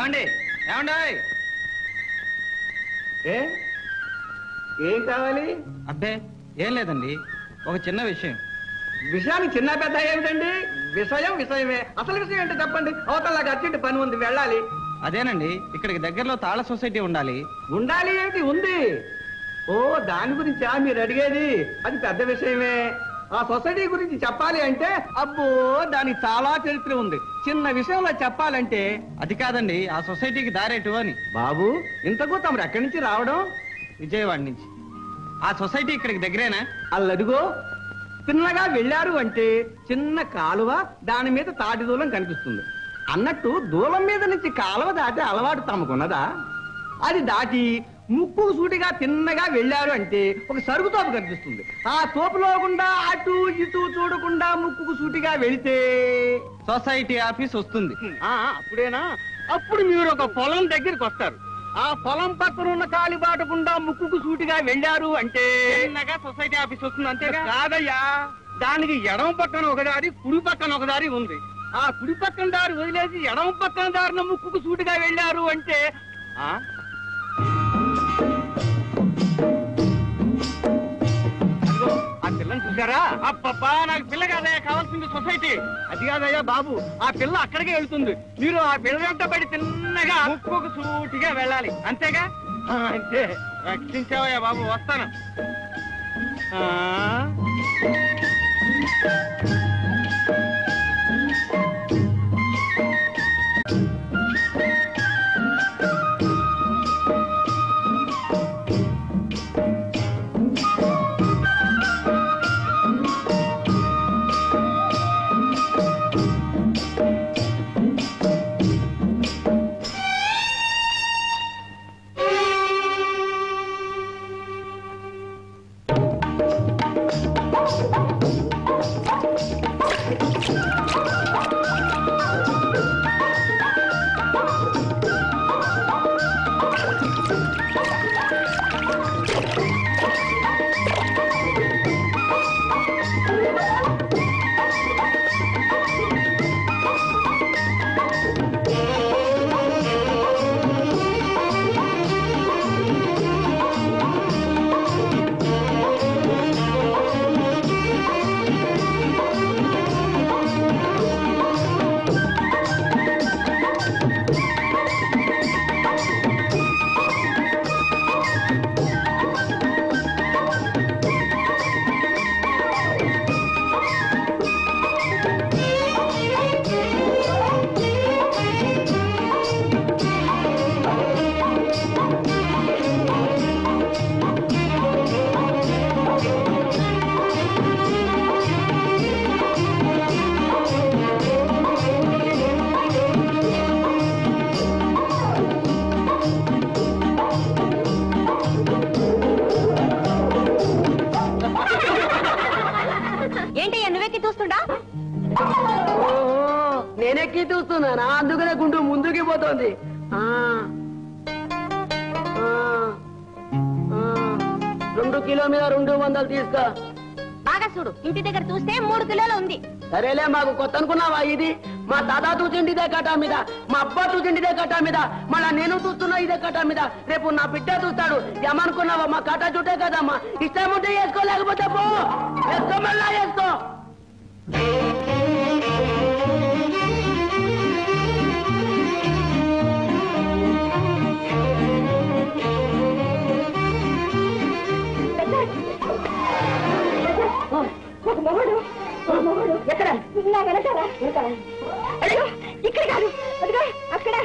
ఏమండి ఏమండి ఏ ఏం కావాలి అబ్బే ఏం లేదండి ఒక చిన్న విషయం విషయానికి చిన్న పెద్ద ఏమిటండి విషయం విషయమే అసలు విషయం ఏంటో చెప్పండి అవతల అర్జెంట్ పని ఉంది వెళ్ళాలి అదేనండి ఇక్కడికి దగ్గరలో తాళ సొసైటీ ఉండాలి ఉండాలి ఏమిటి ఉంది ఓ దాని గురించా మీరు అడిగేది అది పెద్ద విషయమే ఆ సొసైటీ గురించి చెప్పాలి అంటే అబ్బో దానికి చాలా చరిత్ర ఉంది చిన్న విషయంలో చెప్పాలంటే అది కాదండి ఆ సొసైటీకి దారేటు అని బాబు ఇంతకు తమరు ఎక్కడి నుంచి రావడం విజయవాడ నుంచి ఆ సొసైటీ ఇక్కడికి దగ్గరేనా అల్లదిగో చిన్నగా వెళ్ళారు అంటే చిన్న కాలువ దాని మీద తాటి దూలం కనిపిస్తుంది అన్నట్టు దూలం మీద నుంచి కాలువ దాటే అలవాటు తమకున్నదా అది దాటి ముక్కు సూటిగా తిన్నగా వెళ్ళారు అంటే ఒక సరుకు తోపు కనిపిస్తుంది ఆ తోపులో గుండా అటు ఇటు చూడకుండా ముక్కుకు సూటిగా వెళితే సొసైటీ ఆఫీస్ వస్తుంది ఆ అప్పుడేనా అప్పుడు మీరు ఒక పొలం దగ్గరికి వస్తారు ఆ పొలం పక్కన ఉన్న కాలిబాట గుండా ముక్కుకు సూటిగా వెళ్ళారు అంటే చిన్నగా సొసైటీ ఆఫీస్ వస్తుంది అంతేగా కాదయ్యా దానికి ఎడమ పక్కన ఒక దారి కుడి పక్కన ఒక దారి ఉంది ఆ కుడి పక్కన దారి వదిలేసి ఎడమ పక్కన దారిన ముక్కుకు సూటిగా వెళ్ళారు అంటే ఆ అదిగో, ఆ పిల్లని చూసారా అబ్బబ్బా నాకు పిల్ల కాదయ్యా కావాల్సింది సొసైటీ అది కాదయ్యా బాబు ఆ పిల్ల అక్కడికే వెళ్తుంది మీరు ఆ పిల్ల వెంట పడి తిన్నగా ముక్కుకు సూటిగా వెళ్ళాలి అంతేగా ఆ, అంతే రక్షించావయ్యా బాబు వస్తాను ఆ ఏంటయ్యా నువ్వెక్కి చూస్తుండా నేనెక్కి చూస్తున్నానా అందుకనే గుండు ముందుకి పోతోంది ఆ, ఆ, ఆ. రెండు కిలో మీద రెండు వందలు తీసుకో బాగా చూడు ఇంటి దగ్గర చూస్తే మూడు కిలోలు ఉంది సరేలే మాకు కొత్త అనుకున్నావా ఇది మా తాత చూసిండిదే కటా మీద మా అబ్బా చూసిండిదే కటా మీద మళ్ళా నేను చూస్తున్నా ఇదే కటా మీద రేపు నా బిడ్డ చూస్తాడు ఏమనుకున్నావా మా కటా చుట్టే కదమ్మా ఇష్టం ఉంటే వేసుకో లేకపోతే పో వేసుకో మళ్ళా వేసుకో ఒక మొగడు ఒక మొగడు ఎక్కడ నా వెనకాల అయ్యో ఇక్కడ కాదు అదిగో అక్కడ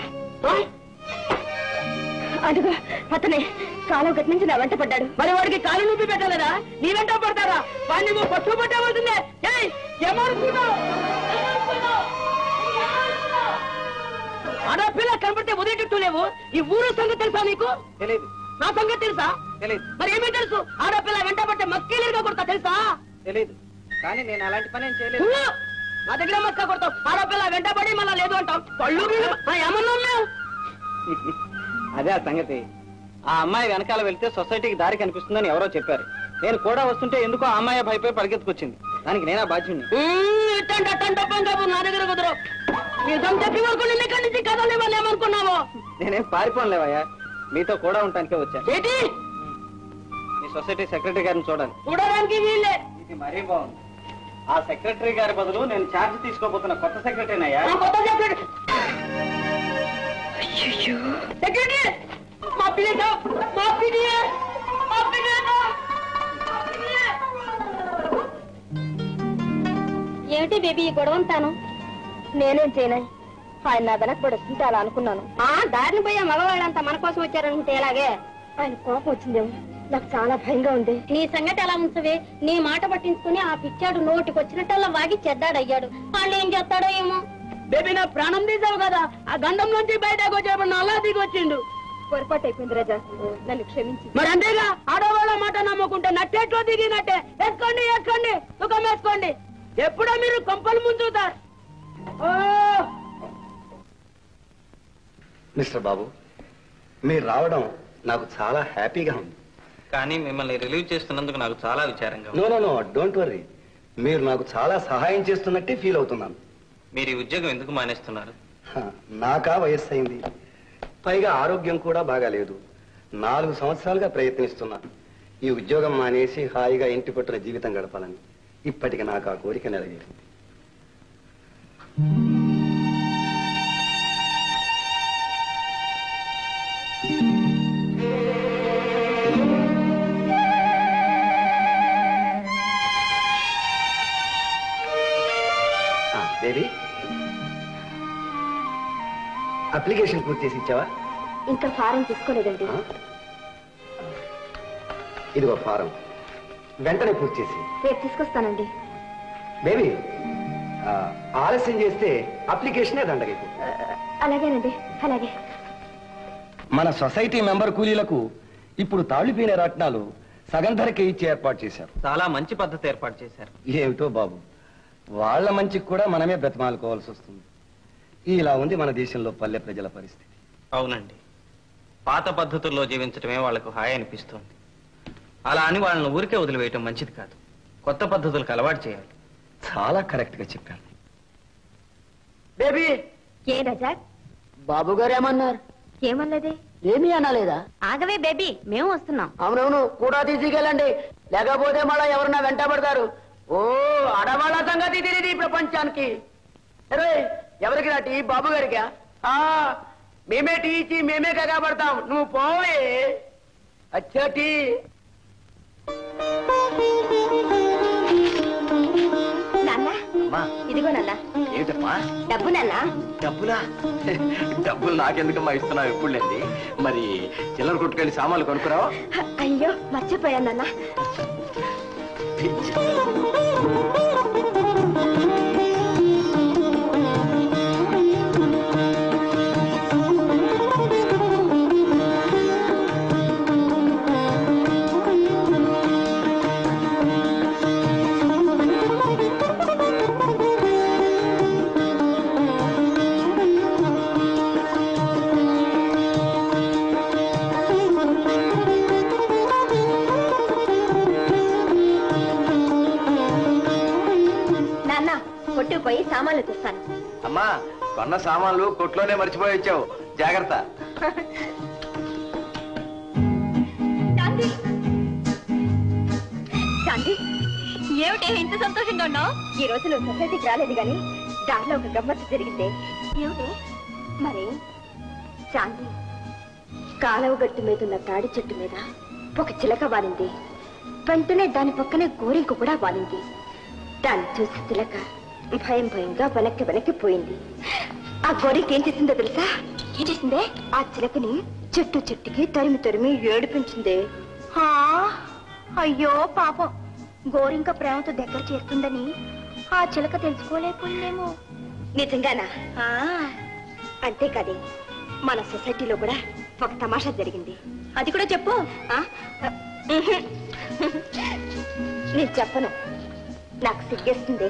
అదిగో అతనే కాలం గట్టి నుంచి నా వెంట పడ్డాడు మరి వాడికి కాలు నొప్పి పెట్టలేదా నీ వెంట పడతారా వాడిని నువ్వు పట్టు పట్టవలసిందే ఏయ్, ఏమనుకున్నావ్? ఏమనుకున్నావ్? ఏమనుకున్నావ్? ఆడపిల్ల కనపడితే వదిలేటట్టు లేవు ఈ ఊరు సంగతి తెలుసా నీకు తెలియదు నా సంగతి తెలుసా తెలియదు మరి ఏమీ తెలుసు ఆడపిల్ల వెంట పట్టే మక్కేలేరుగా కొడతా తెలుసా తెలియదు కానీ నేను అలాంటి పని ఏం చేయలేదు నువ్వు నా దగ్గర మక్క కొడతావు ఆడపిల్ల వెంట పడి మళ్ళా లేదు అంటావు పళ్ళు వీళ్ళు- ఆ, ఏమన్నా ఉన్నావు అదే ఆ సంగతి ఆ అమ్మాయి వెనకాల వెళ్తే సొసైటీకి దారి కనిపిస్తుందని ఎవరో చెప్పారు నేను కూడా వస్తుంటే ఎందుకో ఆ అమ్మాయి భయపడి పరిగెత్తుకొచ్చింది దానికి నేనా బాధ్యుణ్ణి ఇట్టండి అట్టండి డబ్బం కాదు నా దగ్గర కుదరవు నీ నిజం చెప్పి వరకు నిన్న ఇక్కడి నుంచి కదలేమని ఏమనుకున్నావు నేనేం పారిపోలేవయ్యా మీతో కూడా ఉండటానికే వచ్చాను ఏంటి మీ సొసైటీ సెక్రటరీ గారిని చూడండి చూడడానికి వీళ్ళే ఇది మరీ బాగుంది ఆ సెక్రటరీ గారి బదులు నేను ఛార్జ్ తీసుకోబోతున్న కొత్త సెక్రటరీ అయ్యా ఆ కొత్త సెక్రటరీ సెక్రటరీ మా పిల్లట మా పిల్లే మా పిల్లట ఏమిటి బేబీ ఈ గొడవ అంతాను నేనేం చేయను ఆయన నా వెనక కూడా వస్తుంటే అలా అనుకున్నాను ఆ దారిని పోయే మగవాళ్ళంతా మన కోసం వచ్చారనుకుంటే ఎలాగే ఆయన కోపం వచ్చిందేమో నాకు చాలా భయంగా ఉంది నీ సంగతి ఎలా ఉంచవే నీ మాట పట్టించుకుని ఆ పిచ్చాడు నోటికి వచ్చినట్టల్లా వాగి చెడ్డాడయ్యాడు వాళ్ళు ఏం చేస్తాడో ఏమో బేబీ నా ప్రాణం తీసావు కదా ఆ గండం నుంచి బయటకు వచ్చేప్పుడు అలా దిగి వచ్చిండు పొరపాటు అయిపోయింది రాజా నన్ను క్షమించి మరి అంతేగా ఆడవాళ్ళ మాట నమ్ముకుంటే నట్టేట్లో దిగినట్టే వేసుకోండి వేసుకోండి సుఖం వేసుకోండి ఎప్పుడో మీరు కొంపలు ముంచుతారు ఓ మిస్టర్ బాబు మీరు రావడం నాకు చాలా హ్యాపీగా ఉంది కానీ మిమ్మల్ని రిలీవ్ చేస్తున్నందుకు నాకు చాలా విచారంగా no no no don't worry మీరు నాకు చాలా సహాయం చేస్తున్నట్టే ఫీల్ అవుతున్నాను మీరు ఈ ఉద్యోగం ఎందుకు మానేస్తున్నారు హ, నాకా వయస్సు అయింది పైగా ఆరోగ్యం కూడా బాగాలేదు నాలుగు సంవత్సరాలుగా ప్రయత్నిస్తున్నా ఈ ఉద్యోగం మానేసి హాయిగా ఇంటి పట్టున జీవితం గడపాలని ఇప్పటికి నాకు ఆ కోరిక నెరవేరింది బేబీ అప్లికేషన్ పూర్తి చేసి ఇచ్చావా ఇంకా ఫారం తీసుకోలేదండి ఆ? ఇదిగో ఫారం వెంటనే పూర్తి చేసి రేపు తీసుకొస్తానండి బేబీ ఆ, ఆలస్యం చేస్తే అప్లికేషనే దండగైపు ఆ, అలాగేనండి అలాగే మన సొసైటీ మెంబర్ కూలీలకు ఇప్పుడు తాళిపోయిన రత్నాలు సగం ధరకే ఇచ్చి ఏర్పాటు చేశారు చాలా మంచి పద్ధతి ఏర్పాటు చేశారు ఏమిటో బాబు వాళ్ళ మంచికి కూడా మనమే బ్రతిమాలుకోవాల్సి వస్తుంది ఇలా ఉంది మన దేశంలో పల్లె ప్రజల పరిస్థితి అవునండి పాత పద్ధతుల్లో జీవించడమే వాళ్లకు హాయి అనిపిస్తోంది అలా అని వాళ్ళని ఊరికే వదిలివేయటం మంచిది కాదు కొత్త పద్ధతులకు అలవాటు చేయాలి చాలా కరెక్ట్ గా చెప్పాను బేబీ ఏ రజా బాబు గారు ఏమన్నారు ఏమన్నది ఏమీ అనలేదా ఆగవే బేబీ మేము వస్తున్నాం అవునవును కూడా తీసుకెళ్ళండి లేకపోతే మళ్ళా ఎవరన్నా వెంట పడతారు ఓ ఆడవాళ్ళ సంగతి తెలియదు ఈ ప్రపంచానికి అరే ఎవరికి టీ బాబు గారికా ఆ మేమే టీ ఇచ్చి మేమే కగబడతాం నువ్వు పోవే అచ్చా టీ నాన్న ఇదిగో నాన్న ఏమిటమ్మా డబ్బు నాన్న డబ్బులా డబ్బులు నాకెందుకమ్మా ఇస్తున్నావు ఎప్పుడులేండి మరి చిల్లర కొట్టుకెళ్ళి సామాన్లు కొనుక్కురావా అయ్యో మర్చిపోయాను నాన్న నాన్న కొట్టుకు పోయి సామాన్లు తెస్తాను అమ్మా కొన్న సామాన్లు కొట్లోనే మర్చిపోయి వచ్చావు జాగ్రత్త శాంతి శాంతి ఏమిటి ఇంత సంతోషంగా ఉన్నావు ఈ రోజు నువ్వు సొసైటీకి రాలేదు కానీ దారిలో ఒక గమ్మత్తు జరిగింది ఏమిటి మరి శాంతి కాలువ గట్టు మీద ఉన్న తాడి చెట్టు మీద ఒక చిలక వాలింది వెంటనే దాని పక్కనే గోరింక కూడా వాలింది దాన్ని చూసి చిలక భయం భయంగా వెనక్కి వెనక్కి పోయింది ఆ గోరింక ఏం చేసిందో తెలుసా ఏం చేసిందే ఆ చిలకని చెట్టు చెట్టుకి తరిమి తరిమి ఏడిపించింది హా, అయ్యో పాపం గోరింక ప్రేమతో దగ్గర చేస్తుందని ఆ చిలక తెలుసుకోలేకపోయిందేమో నిజంగానా అంతేకాదే మన సొసైటీలో కూడా ఒక తమాషా జరిగింది అది కూడా చెప్పు ఆ? ఉహు. నేను చెప్పను నాకు సిగ్గేస్తుంది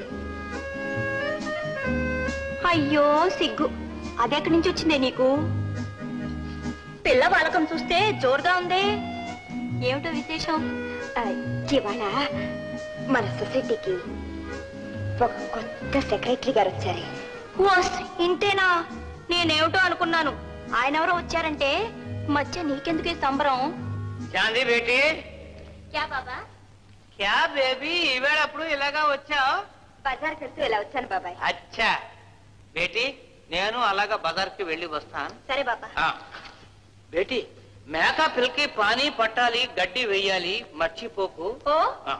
అయ్యో సిగ్గు అదెక్కడి నుంచి వచ్చిందే నీకు పిల్ల బాలకం చూస్తే జోరుగా ఉందే ఏమిటో విశేషం ఆ, ఇవాళ మన సొసైటీకి ఒక కొత్త సెక్రటరీ గారు వచ్చారు ఇంతేనా నేనేమిటో అనుకున్నాను ఆయన ఎవరో వచ్చారంటే మధ్య నీకెందుకే సంబరం చాందీ బేటీ క్యా బాబా క్యా బేబీ ఈవేళప్పుడు ఇలాగా వచ్చావు బజార్కి వెళ్తూ ఇలా వచ్చాను బాబాయ్ అచ్చా బేటీ నేను అలాగా బజార్కి వెళ్ళి వస్తాను సరే బాబా ఆ, బేటీ మేక పిల్లకి పానీ పట్టాలి గడ్డి వెయ్యాలి మర్చిపోకు ఓ ఆ,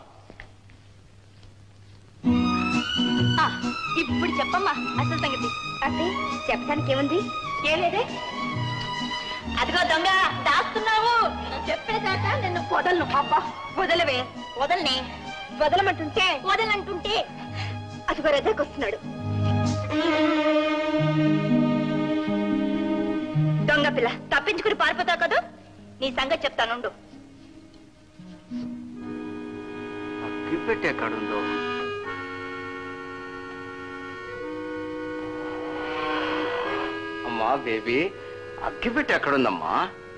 ఆ, ఇప్పుడు చెప్పమ్మా అసలు సంగతి అంటే చెప్పడానికి ఏముంది ఏం లేదే అదిగో దొంగ దాస్తున్నావు చెప్పేదాకా నిన్ను వదలను అబ్బా వదలవే వదలనే వదలమంటుంటే వదలంటుంటే అదిగో రజాకి వస్తున్నాడు దొంగ పిల్ల తప్పించుకుని పారిపోతావు కదా నీ సంగతి చెప్తానుండు అగ్గిపెట్టి ఎక్కడుందో అమ్మా బేబీ అగ్గిపెట్టి ఎక్కడుందమ్మా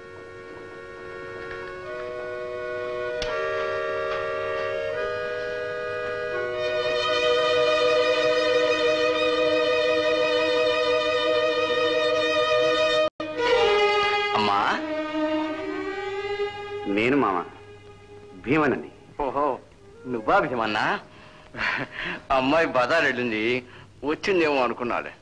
అమ్మా నేను మామ భీమనని ఓహో నువ్వా భీమన్నా అమ్మాయి బజార్ వెళ్ళింది వచ్చిందేమో అనుకున్నాడే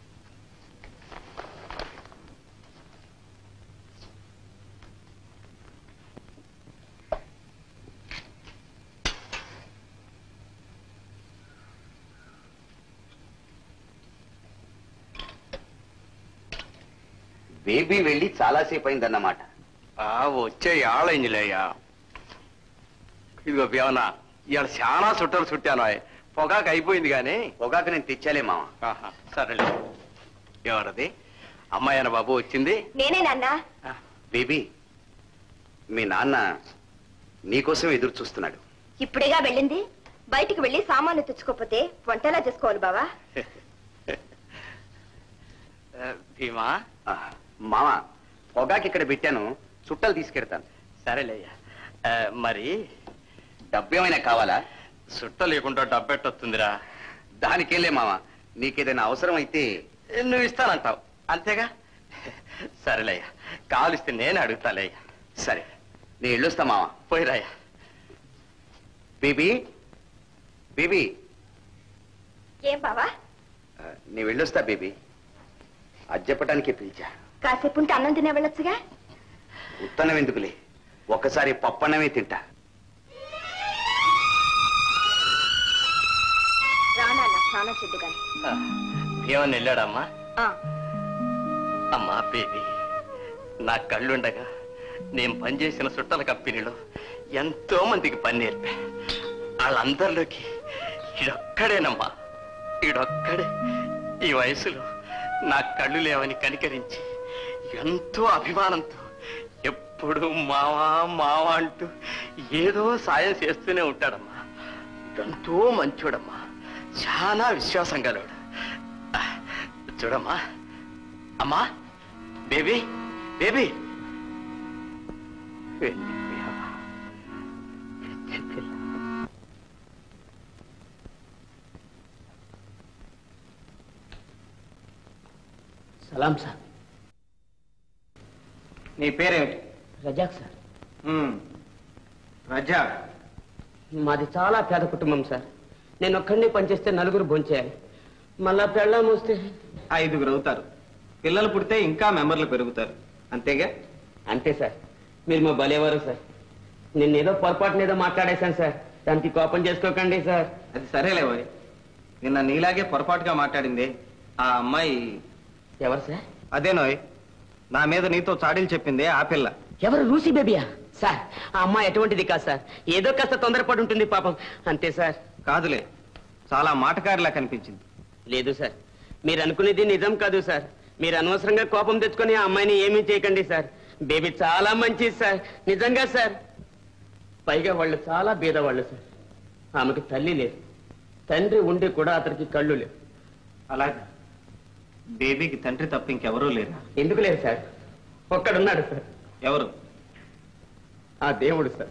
బేబీ వెళ్ళి చాలాసేపు అయిందన్నమాట ఆ వచ్చే ఆళైందిలేయ్యా ఇదిగో భీమన్నా ఇవాళ చాలా చుట్టలు చుట్టాను పొగాకు అయిపోయింది కానీ పొగాకు నేను తెచ్చాలే మామ ఆహా, సరేలే ఎవరది అమ్మాయి బాబు వచ్చింది నేనే నాన్న బేబీ మీ నాన్న నీకోసం ఎదురు చూస్తున్నాడు ఇప్పుడేగా వెళ్ళింది బయటికి వెళ్ళి సామాన్లు తెచ్చుకోకపోతే వంటలా చేసుకోవాలి బావా ఆ, భీమా ఆ, మామ పొగాకు ఇక్కడ పెట్టాను చుట్టలు తీసుకెడతాను సరేలేయ్యా ఆ, మరి డబ్బు ఏమైనా కావాలా చుట్ట లేకుండా డబ్బెట్టొస్తుందిరా దానికేలే మామ నీకేదైనా అవసరం అయితే నువ్వు ఇస్తానంటావు అంతేగా సరేలేయ్యా కాలిస్తే నేను అడుగుతాలేయ్యా సరే నేను వెళ్ళొస్తా మామ పోయిరాయ్యా బేబీ బేబీ ఏం బావా ఆ, నేను వెళ్ళొస్తా బేబీ అది చెప్పటానికే పిలిచా కాసేపు ఉంటే అన్నం తినే వెళ్ళొచ్చుగా ఉత్తనం ఎందుకులే ఒకసారి పప్పన్నమే తింటా రానా స్నానం చెడ్డు గాని ఆ, భీమని వెళ్ళాడమ్మా ఆ, అమ్మా బేబీ నా కళ్ళుండగా నేను పనిచేసిన చుట్టల కంపెనీలో ఎంతో మందికి పని నేర్పా వాళ్ళందరిలోకి ఈడొక్కడేనమ్మా ఈడొక్కడే ఈ వయసులో నా కళ్ళు లేవని కనికరించి ఎంతో అభిమానంతో ఎప్పుడు మావా మావా అంటూ ఏదో సాయం చేస్తూనే ఉంటాడమ్మా ఎంతో మంచోడమ్మా చాలా విశ్వాసం గలవాడు ఆ, చూడమ్మా అమ్మా బేబీ బేబీ వెళ్ళిపోయావా పిల్ల. సలాం సార్ నీ పేరేమిటి రజాక్ సార్ రజా మాది చాలా పేద కుటుంబం సార్ నేను ఒక్కడిని పనిచేస్తే నలుగురు భోంచేయాలి మళ్ళా పెళ్ళాం వస్తే ఐదుగురు అవుతారు పిల్లలు పుడితే ఇంకా మెంబర్లు పెరుగుతారు అంతేగా అంతే సార్ మీరు మా బలేవారు సార్ నేను ఏదో పొరపాటున ఏదో మాట్లాడేశాను సార్ దానికి కోపం చేసుకోకండి సార్ అది సరేలే ఓయ్ నిన్న నీలాగే పొరపాటుగా మాట్లాడింది ఆ అమ్మాయి ఎవరు సార్ అదేనోయ్ నా మీద నీతో చాడీలు చెప్పింది ఆ పిల్ల ఎవరు లూసీ బేబీయా సార్ ఆ అమ్మాయి ఎటువంటిది కాదు సార్ ఏదో కాస్త తొందరపడి ఉంటుంది పాపం అంతే సార్ కాదులే చాలా మాటకారిలా కనిపించింది లేదు సార్ మీరు అనుకునేది నిజం కాదు సార్ మీరు అనవసరంగా కోపం తెచ్చుకొని ఆ అమ్మాయిని ఏమీ చేయకండి సార్ బేబీ చాలా మంచిది సార్ నిజంగా సార్ పైగా వాళ్ళు చాలా బీదవాళ్ళు సార్ ఆమెకి తల్లి లేదు తండ్రి ఉండి కూడా అతనికి కళ్ళు లేవు అలాగే బేబీకి తండ్రి తప్ప ఇంకెవరూ లేరా ఎందుకు లేదు సార్ ఒక్కడున్నాడు సార్ ఎవరు ఆ దేవుడు సార్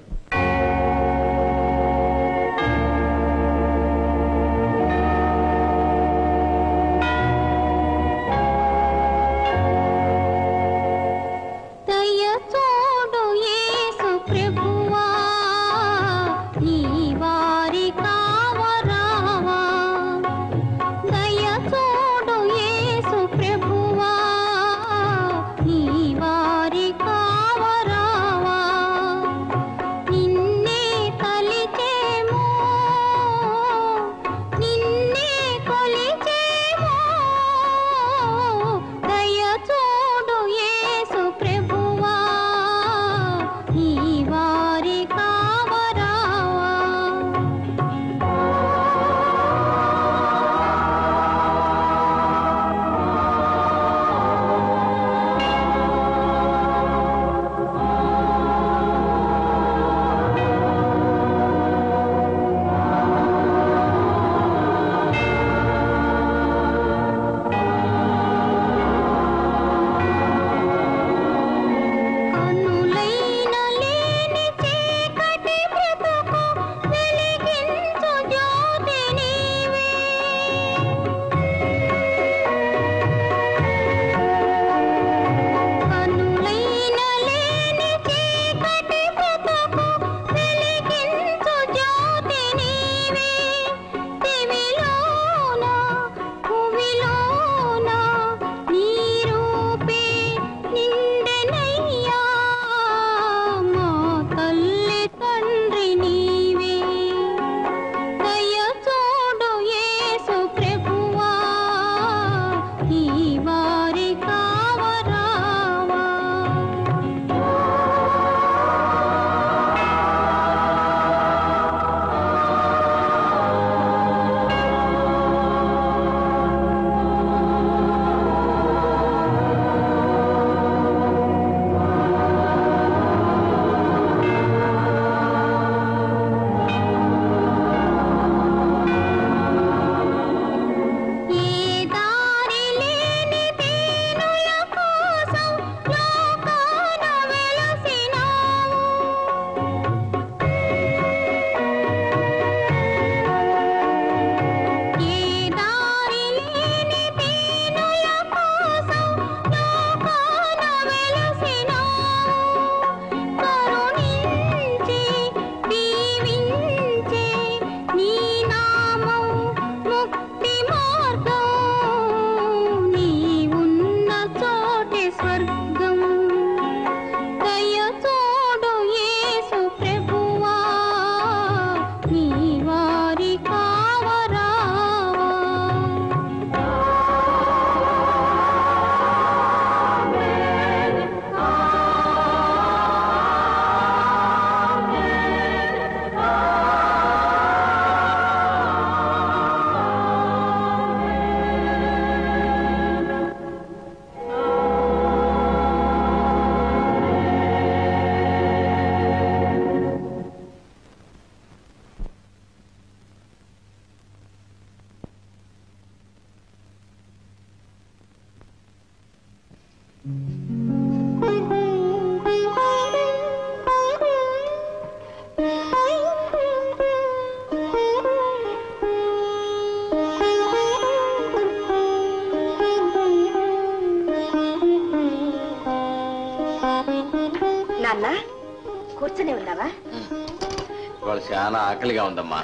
నాన్న కూర్చుని ఉన్నావా ఇవాళ చాలా ఆకలిగా ఉందమ్మా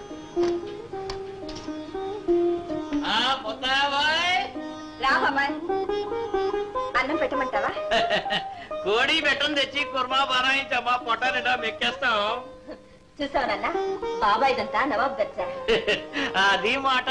రా బాబాయ్ అన్నం పెట్టమంటావా కోడి బెట్టం తెచ్చి కుర్మా బనాయించమ్మా పొట్ట నిండా మెక్కేస్తాం చూసావు నాన్న బాబాయ్ దంతా నవాబ్ దర్శా అది మాట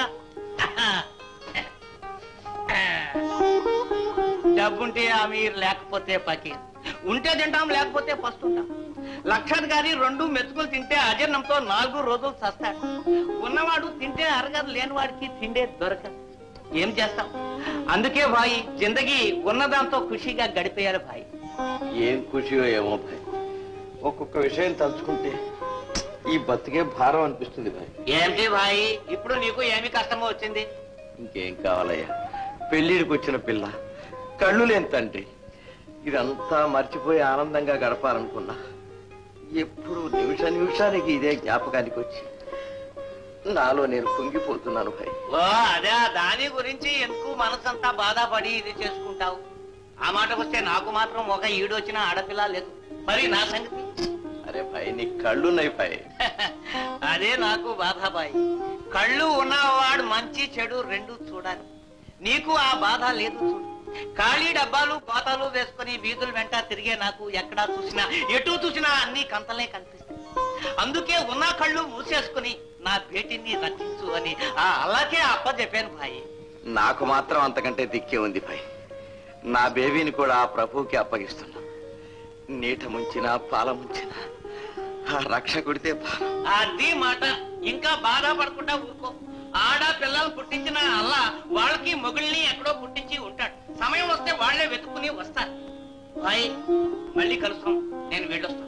డబ్బుంటే అమీర్ లేకపోతే పకీర్ ఉంటే తింటాం లేకపోతే పస్తుంటాం లక్షాధికారి రెండు మెతుకులు తింటే అజీర్ణంతో నాలుగు రోజులు చస్తాడు ఉన్నవాడు తింటే అరగదు లేని వాడికి తిండే దొరకదు ఏం చేస్తాం అందుకే భాయి జిందగీ ఉన్నదాంతో ఖుషిగా గడిపేయాలి భాయి ఏం ఖుషియో ఏమో భాయ్ ఒక్కొక్క విషయం తలుచుకుంటే ఈ బతికే భారం అనిపిస్తుంది భాయ్ ఏమిటి భాయి ఇప్పుడు నీకు ఏమి కష్టమో వచ్చింది ఇంకేం కావాలయ్యా పెళ్ళిడికి వచ్చిన పిల్ల కళ్ళు లేని తండ్రి ఇదంతా మర్చిపోయి ఆనందంగా గడపాలనుకున్నా ఎప్పుడు నిమిష నిమిషానికి ఇదే జ్ఞాపకానికి వచ్చి నాలో నేను కుంగిపోతున్నాను భాయ్ ఓ అదే దాని గురించి ఎందుకు మనసంతా బాధపడి ఇది చేసుకుంటావు ఆ మాటకు వస్తే నాకు మాత్రం ఒక ఈడొచ్చిన ఆడపిల్ల లేదు మరి నా సంగతి అరే భాయ్ నీ కళ్ళున్నాయి భాయ్ అదే నాకు బాధ బాయ్ కళ్ళు ఉన్నవాడు మంచి చెడు రెండు చూడాలి నీకు ఆ బాధ లేదు చూడు ఖాళీ డబ్బాలు కోతాలు వేసుకుని వీధుల వెంట తిరిగే నాకు ఎక్కడా చూసినా ఎటు చూసినా అన్ని కంతలే కనిపిస్తాయి అందుకే ఉన్న కళ్ళు మూసేసుకుని నా భేటీని రక్షించు అని ఆ అల్లాకే అప్ప చెప్పాను భాయి నాకు మాత్రం అంతకంటే దిక్కే ఉంది భాయ్ నా బేబీని కూడా ఆ ప్రభువుకి అప్పగిస్తున్నా నీట ముంచినా పాల ముంచినా ఆ రక్ష కొడితే పాలం అది మాట ఇంకా బాధపడకుండా ఊరుకో ఆడ పిల్లలు పుట్టించిన అల్లా వాళ్ళకి మొగుల్ని ఎక్కడో పుట్టించి ఉంటాడు సమయం వస్తే వాళ్ళే వెతుకుని వస్తారు బాయ్ మళ్ళీ కలుస్తాం నేను వెళ్ళొస్తాను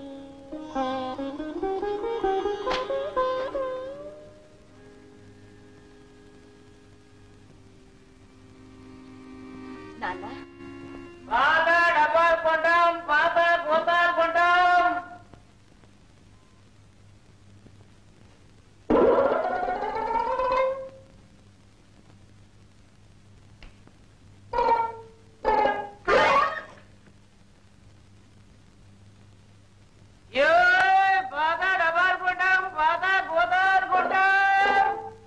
నాన్న పాత డబ్బాలు కొంటాం పాత గోతాలు కొంటాం ఏ పాత డబ్బాలు కొంటాం పాత గోతాలు కొంటాం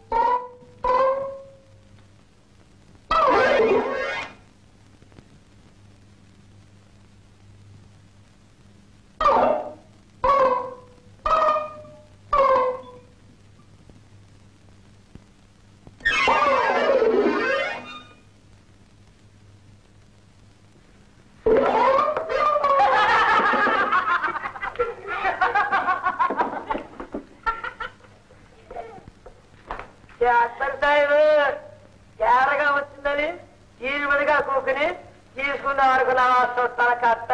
డాక్టర్ సాహెబ్ కేరగా వచ్చిందని చీరుమడిగా కూకుని తీసుకుందాం అనుకున్నావా చుట్టాల కట్ట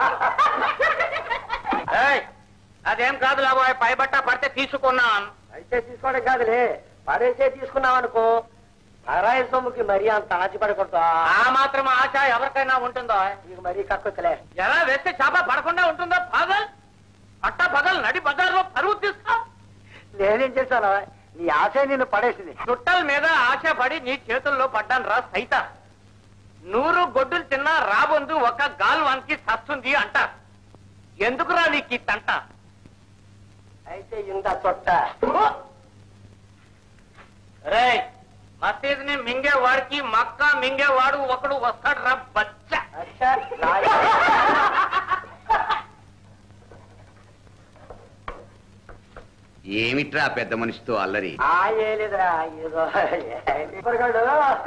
ఏయ్, అదేం కాదు లాబోయ్ పై బట్ట పడితే తీసుకున్నాను అయితే తీసుకోవడం కాదులే పడేసే తీసుకున్నాం అనుకో పరాయి సొమ్ముకి మరీ అంత ఆశపడకూడదా ఆ మాత్రం ఆశ ఎవరికైనా ఉంటుందో నీకు మరీ కక్కుతలే ఎలా వేస్తే చేప పడకుండా ఉంటుందో పగల్ పట్ట పగల్ నడి బజార్లో పరువు తీస్తా నేనేం చేశాను నీ ఆశ నిన్ను పడేసింది చుట్టల మీద ఆశ పడి నీ చేతుల్లో పడ్డాను రా సైత నూరు గొడ్డులు తిన్నా రాబొందు ఒక గాల్వాన్కి సస్తుంది అంటారు ఎందుకురా నీకు ఈ తంట అయితే ఇంత చొట్ట రే మసీద్ ని మింగే వాడికి మక్కా మింగే వాడు ఒకడు వస్తాడు రా బచ్చా అచ్చా, రాయి. ఏమిట్రా పెద్ద మనిషితో అల్లరి ఆ ఏలేదురా ఇదిగో ఇప్పటికాడు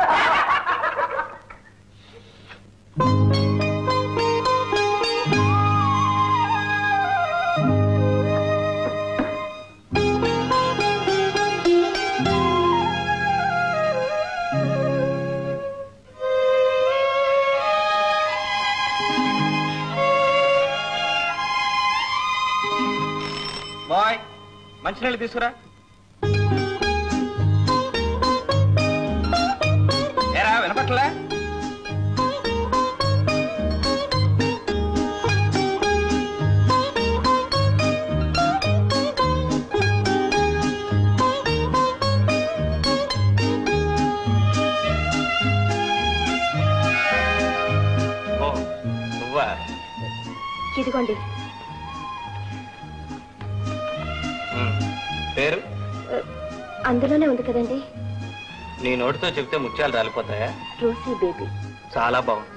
బాయ్ మంచినీళ్ళు తీసుకురా ఏరా వినపట్లే నువ్వా ఇదిగోండి ఉమ్. పేరు అందులోనే ఉంది కదండి నీ నోటితో చెప్తే ముత్యాలు రాలిపోతాయా రోసీ బేబీ చాలా బాగుంది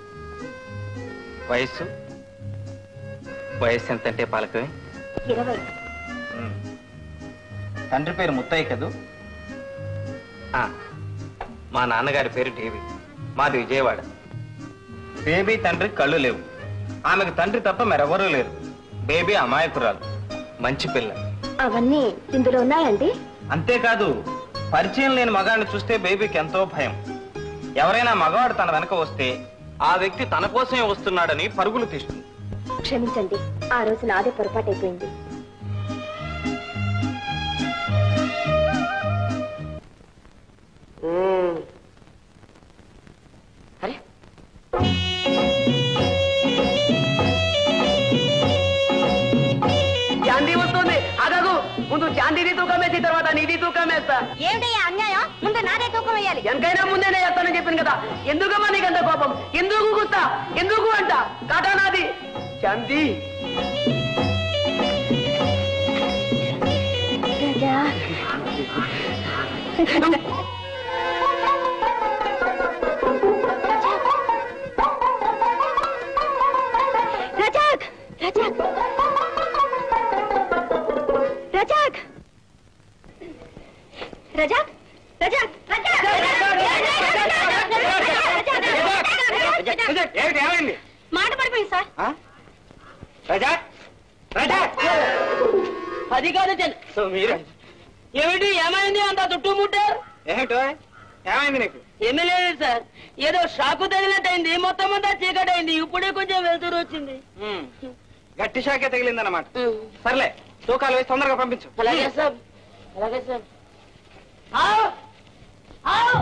వయస్సు వయస్సు ఎంతంటే పాలకమే ఇరవై ఉమ్. తండ్రి పేరు ముత్తయ్య కదూ ఆ, మా నాన్నగారి పేరు డేవి మాది విజయవాడ బేబీ తండ్రి కళ్ళు లేవు ఆమెకు తండ్రి తప్ప మరెవరూ లేరు బేబీ అమాయకురాలు మంచి పిల్ల అవన్నీ ఇందులో ఉన్నాయండి అంతేకాదు పరిచయం లేని మగాడిని చూస్తే బేబీకి ఎంతో భయం ఎవరైనా మగవాడు తన వెనక వస్తే ఆ వ్యక్తి తన కోసమే వస్తున్నాడని పరుగులు తీస్తుంది క్షమించండి ఆ రోజు నాదే పొరపాటైపోయింది అరే చాందీ వస్తుంది అదగు ముందు చాందీది తూకం వేసి తర్వాత నీది తూకం వేస్తా ఏమిటయ్యా అన్యాయం ముందు నాదే తూకం వేయాలి ఎంతైనా ముందేనే చేస్తానని చెప్పింది కదా ఎందుకమ్మా నీకు అంత కోపం ఎందుకు గుస్తా ఎందుకు అంట కాటా నాది చాందీ రాజా రజాక్ రజాక్ రజాక్ రజాక్ రజాక్ ఏమైంది మాట పడిపోయింది సార్ రజా రజా అది కాదు చెల్ సో మీరు ఏమిటి ఏమైంది అంత చుట్టూ ముట్టారు ఏమిటో ఏమైంది నీకు ఏమీ లేదు సార్ ఏదో షాకు తగిలినట్టయింది మొత్తం అంతా చీకటైంది ఇప్పుడే కొంచెం వెళ్తురు వచ్చింది ఉమ్. గట్టి షాకే తగిలిందన్నమాట సర్లే తూకాలు వేసి తొందరగా పంపించు అలాగే సార్ అలాగే సార్ ఆవ్! ఆవ్!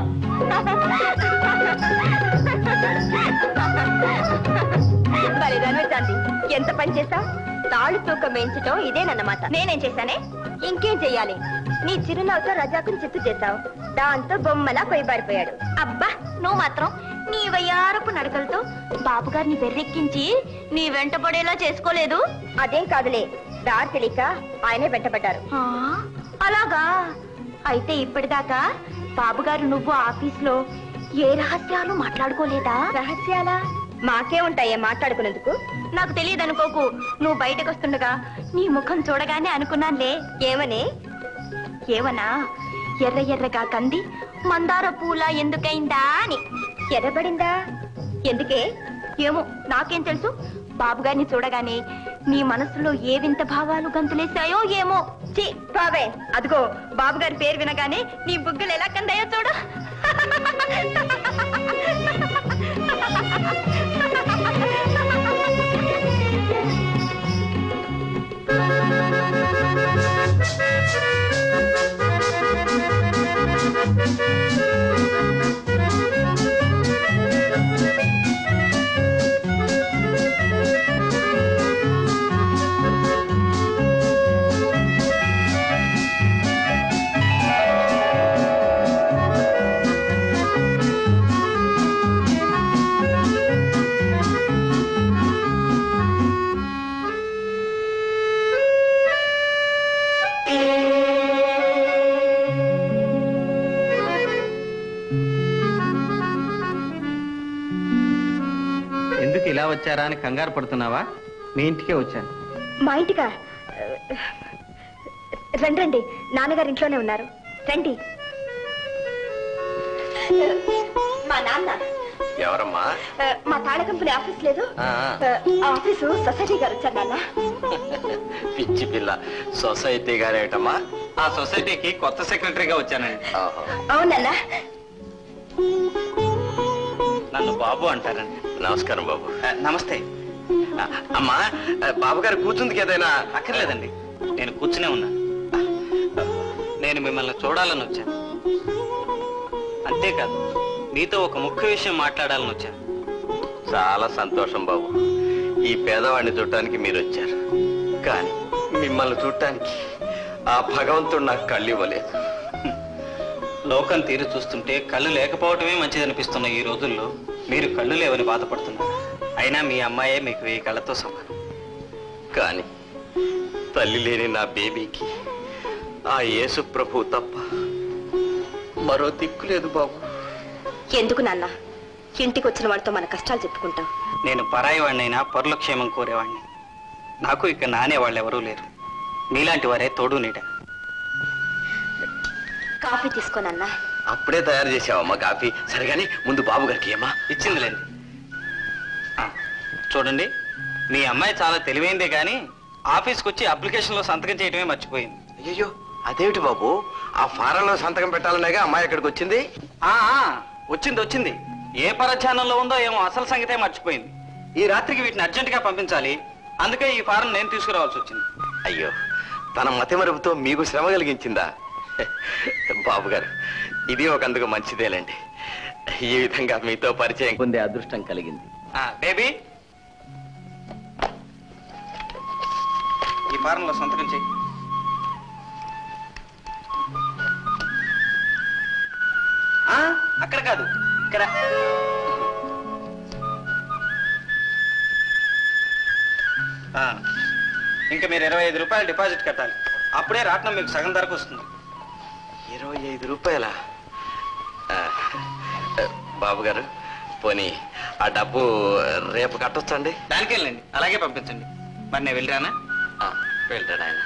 బలిదానమే చాంది ఎంత పని చేస్తావు తాళు తూకం వేయించటం ఇదేనన్నమాట నేనేం చేశానే ఇంకేం చెయ్యాలి నీ చిరునవ్వుతో రజాకుని చిత్తు చేశావు దాంతో బొమ్మలా కొయ్యబారిపోయాడు అబ్బా నువ్వు మాత్రం నీ వయ్యారపు నడకలతో బాబు గారిని వెర్రెక్కించి నీ వెంటపడేలా చేసుకోలేదు అదేం కాదులే దారి తెలియక ఆయనే వెంటబడ్డారు అలాగా అయితే ఇప్పటిదాకా బాబుగారు నువ్వు ఆఫీస్లో ఏ రహస్యాలు మాట్లాడుకోలేదా రహస్యాలా మాకే ఉంటాయే మాట్లాడుకునేందుకు నాకు తెలియదు అనుకోకు నువ్వు బయటకు వస్తుండగా నీ ముఖం చూడగానే అనుకున్నానులే ఏమని ఏమనా ఎర్ర ఎర్రగా కంది మందార పూల ఎందుకైందా అని ఎర్రబడిందా ఎందుకే ఏమో నాకేం తెలుసు బాబుగారిని చూడగానే నీ మనసులో ఏ వింత భావాలు గంతులేశాయో ఏమో చి బాబే అదిగో బాబుగారి పేరు వినగానే నీ బుగ్గలు ఎలా కందాయో చూడు ఎందుకు ఇలా వచ్చారా అని కంగారు పడుతున్నావా మీ ఇంటికే వచ్చాను మా ఇంటికా రండి రండి నాన్నగారు ఇంట్లోనే ఉన్నారు రండి మా నాన్న ఎవరమ్మా ఆ, మా తాళ కంపెనీ ఆఫీస్ లేదు ఆ. ఆ, ఆ ఆఫీసు సొసైటీ గారు వచ్చారు నాన్న పిచ్చి పిల్ల సొసైటీ గారేటమ్మా ఆ సొసైటీకి కొత్త సెక్రటరీగా వచ్చానండి ఆహా. అవునన్నా నన్ను బాబు అంటారండి నమస్కారం బాబు ఆ, నమస్తే ఆ, అమ్మా ఆ, బాబు గారు కూర్చుందికి ఏదైనా అక్కర్లేదండి నేను కూర్చునే ఉన్నా నేను మిమ్మల్ని చూడాలని వచ్చాను అంతేకాదు మీతో ఒక ముఖ్య విషయం మాట్లాడాలని వచ్చాను చాలా సంతోషం బాబు ఈ పేదవాడిని చూడటానికి మీరు వచ్చారు కానీ మిమ్మల్ని చూడటానికి ఆ భగవంతుడు నాకు కళ్ళు ఇవ్వలేదు లోకం తీరు చూస్తుంటే కళ్ళు లేకపోవటమే మంచిదనిపిస్తున్న ఈ రోజుల్లో మీరు కళ్ళు లేవని బాధపడుతున్నారు అయినా మీ అమ్మాయే మీకు వెయ్యి కళ్ళతో సమానం కానీ తల్లి లేని నా బేబీకి ఆ యేసు ప్రభు తప్ప మరో దిక్కు లేదు బాబు ఎందుకు నాన్న ఇంటికి వచ్చిన వాళ్ళతో మన కష్టాలు చెప్పుకుంటాం నేను పరాయి వాడినైనా పరుల క్షేమం కోరేవాడిని నాకు ఇక నానే వాళ్ళు ఎవరూ లేరు మీలాంటి వారే తోడు నీడ కాఫీ తీసుకోనన్నా అప్పుడే తయారు చేసావమ్మా కాఫీ సరిగాని ముందు బాబు గారికి ఏమా ఇచ్చిందిలేండి ఆ, చూడండి మీ అమ్మాయి చాలా తెలివైందే కానీ ఆఫీస్కి వచ్చి అప్లికేషన్లో సంతకం చేయడమే మర్చిపోయింది అయ్యో అదేమిటి బాబు ఆ ఫారంలో సంతకం పెట్టాలనేగా అమ్మాయి ఎక్కడికి వచ్చింది ఆ, ఆ, వచ్చింది వచ్చింది ఏ పరధ్యానంలో ఉందో ఏమో అసలు సంగతే మర్చిపోయింది ఈ రాత్రికి వీటిని అర్జెంటుగా పంపించాలి అందుకే ఈ ఫారం నేను తీసుకురావాల్సి వచ్చింది అయ్యో తన మతిమరుపుతో మీకు శ్రమ కలిగించిందా బాబు గారు ఇది ఒకందుకు మంచిదేలేండి ఈ విధంగా మీతో పరిచయం పొందే అదృష్టం కలిగింది ఆ, బేబీ ఈ ఫారంలో సంతకం చేయి ఆ, అక్కడ కాదు ఇక్కడ ఆ, ఇంకా మీరు ఇరవై ఐదు రూపాయలు డిపాజిట్ కట్టాలి అప్పుడే రాట్నం మీకు సగం ధరకు వస్తుంది ఇరవై ఐదు రూపాయల బాబు గారు పోనీ ఆ డబ్బు రేపు కట్టొచ్చండి దానికి వెళ్ళండి అలాగే పంపించండి మరి నేను వెళ్ళరానా వెళ్తాడు ఆయన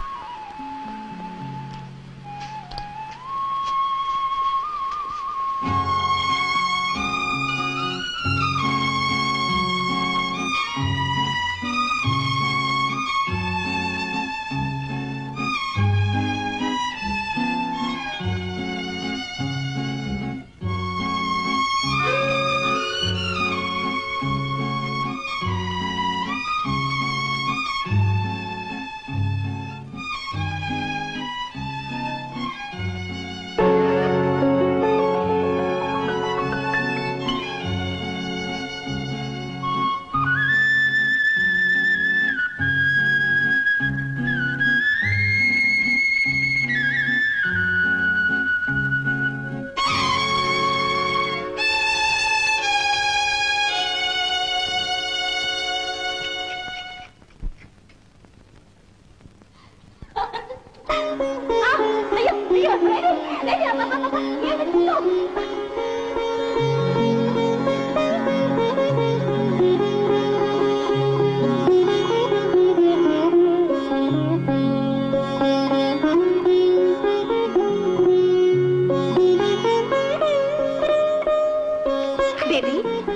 బేబీ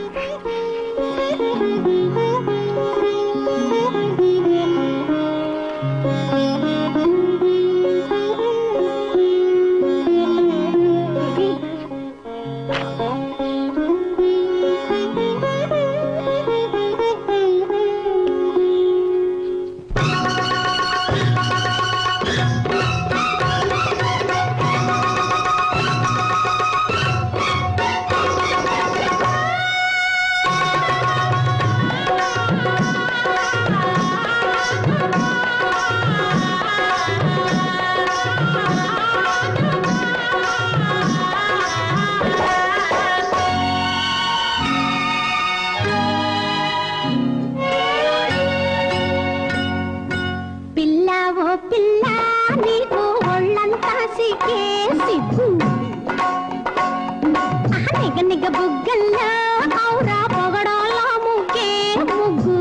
పిల్ల ఓ పిల్ల నీకు ఒళ్ళంతా సికే సిగ్గు ఆహా, నిగ నిగ బుగ్గల్లో ఔరా పొగడోలా ముగ్గే ముగ్గు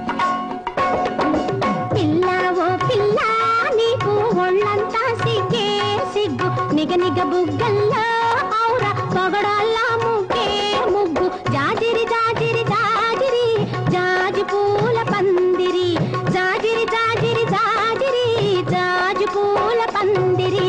పిల్ల ఓ పిల్ల నీకు ఒళ్ళంతా సికే సిగ్గు నిగ నిగ బుగ్గల్లో ఔరా పొగడోలా ముగ్గే ముగ్గు జాజిరి జాజిరి జాజిరి జాజి పూల పందిరి జాజిరి జాజిరి జాజిరి జాజి పూల పందిరి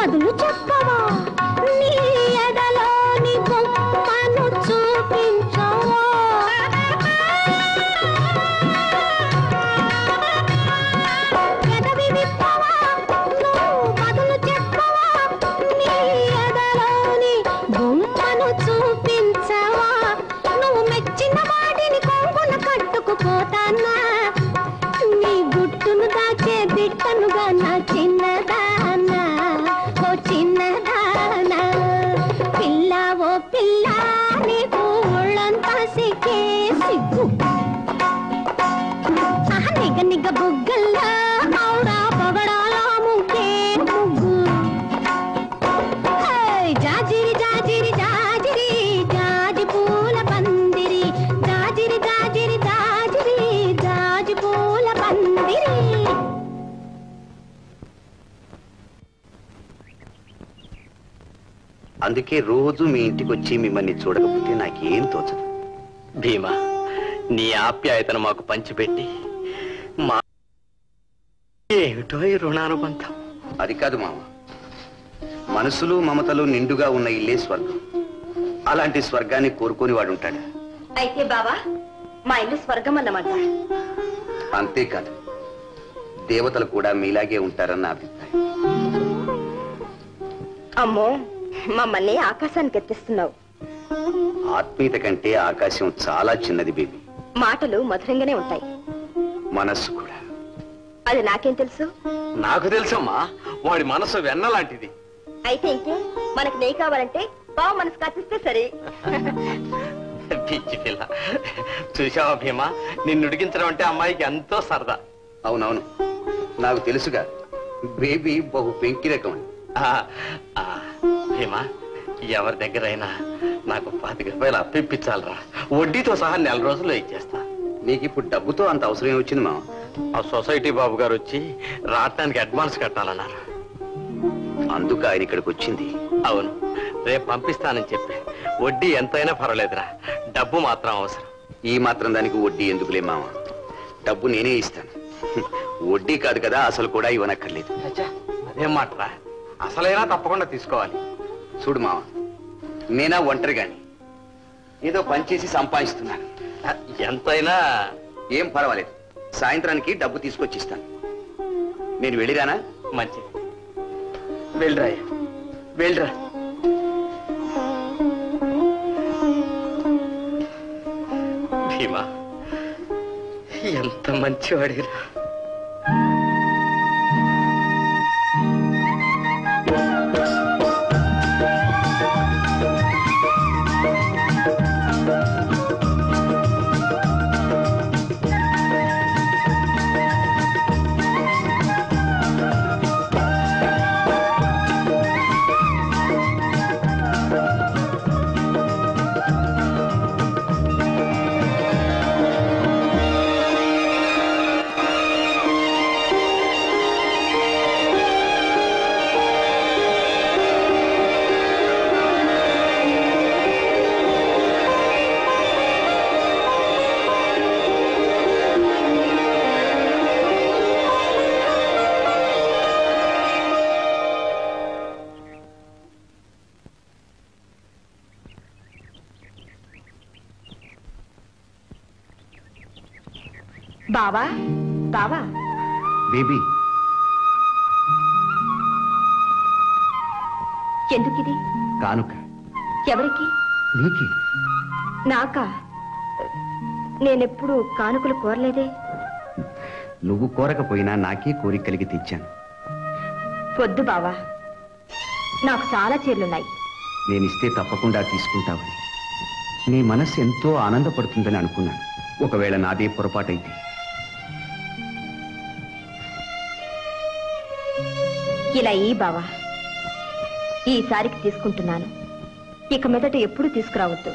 బదులు చెప్పవా నీ ఎదలోని బొమ్మను చూపించవా ఎదవి విప్పవా నువ్వు బదులు చెప్పవా నీ ఎదలోని బొమ్మను చూపించవా నువ్వు మెచ్చిన వాటిని కొంగున కట్టుకుపోతానా నీ గుట్టును దాచే దిట్టనుగా నా చిన్నదానా ఓ చిన్నదానా పిల్ల ఓ పిల్ల నీకు ఒళ్ళంతా సిక్కే సిగ్గు ఆహా, నిగ నిగ బుగ్గల్లా ఔరా పొగడాల ముగ్గే ముగ్గు హై, జాజిరి జాజిరి జాజిరి జాజి పూల పందిరి జాజిరి జాజిరి జాజిరి జాజి పూల పందిరి అందుకే రోజు మీ ఇంటికి వచ్చి మిమ్మల్ని చూడకపోతే నాకేం తోచదు భీమా నీ ఆప్యాయతను మాకు పంచిపెట్టి మా ఏమిటో ఈ రుణానుబంధం అది కాదు మామ మనసులు మమతలు నిండుగా ఉన్న ఇల్లే స్వర్గం అలాంటి స్వర్గాన్ని కోరుకొని వాడు ఉంటాడు అయితే బావా మా ఇల్లు స్వర్గం అన్నమాట అంతేకాదు దేవతలు కూడా మీలాగే ఉంటారన్న అభిప్రాయం అమ్మో మమ్మల్ని ఆకాశానికి ఎత్తిస్తున్నావు ఆత్మీయత కంటే ఆకాశం చాలా చిన్నది బేబీ మాటలు మధురంగానే ఉంటాయి మనస్సు కూడా అది నాకేం తెలుసు నాకు తెలుసమ్మా వాడి మనసు వెన్న లాంటిది అయితే ఇంకే మనకు నెయ్యి కావాలంటే బావ మనసు కత్తిస్తే సరే పిచ్చి పిల్ల చూసావా భీమా నిన్ను ఉడికించడం అంటే అమ్మాయికి ఎంతో సరదా అవునవును నాకు తెలుసుగా బేబీ బహు పెంకి రకం అని. ఆ, ఆ, భీమా ఎవరి దగ్గరైనా నాకు పాతిక రూపాయలు అప్పిప్పించాలరా వడ్డీతో సహా నెల రోజుల్లో ఇచ్చేస్తా నీకు ఇప్పుడు డబ్బుతో అంత అవసరం వచ్చింది మామ ఆ సొసైటీ బాబు గారు వచ్చి రావటానికి అడ్వాన్స్ కట్టాలన్నారు అందుకు ఆయన ఇక్కడికి వచ్చింది అవును రేపు పంపిస్తానని చెప్పి వడ్డీ ఎంతైనా పర్వాలేదురా డబ్బు మాత్రం అవసరం ఈ మాత్రం దానికి వడ్డీ ఎందుకులే మామ డబ్బు నేనే ఇస్తాను హ్మ్. వడ్డీ కాదు కదా అసలు కూడా ఇవ్వనక్కర్లేదు అదేం మాటరా అసలైనా తప్పకుండా తీసుకోవాలి చూడు మామ నేనా ఒంటరి గాని ఏదో పని చేసి సంపాదిస్తున్నాను ఆ, ఎంతైనా ఏం పర్వాలేదు సాయంత్రానికి డబ్బు తీసుకొచ్చిస్తాను నేను వెళ్ళిరానా మంచిది వెళ్ళరా వెళ్ళరా భీమా ఎంత మంచివాడిరా బావా బావా బేబీ ఎందుకు ఇది కానుక ఎవరికి నీకి నాకా నేనెప్పుడు కానుకలు కోరలేదే నువ్వు కోరకపోయినా నాకే కోరిక కలిగి తెచ్చాను వద్దు బావా నాకు చాలా చీరలున్నాయి నేనిస్తే తప్పకుండా తీసుకుంటావని నీ మనస్సు ఎంతో ఆనందపడుతుందని అనుకున్నాను ఒకవేళ నాదే పొరపాటైతే ఇలా ఈ బావా ఈసారికి తీసుకుంటున్నాను ఇక మీదట ఎప్పుడు తీసుకురావద్దు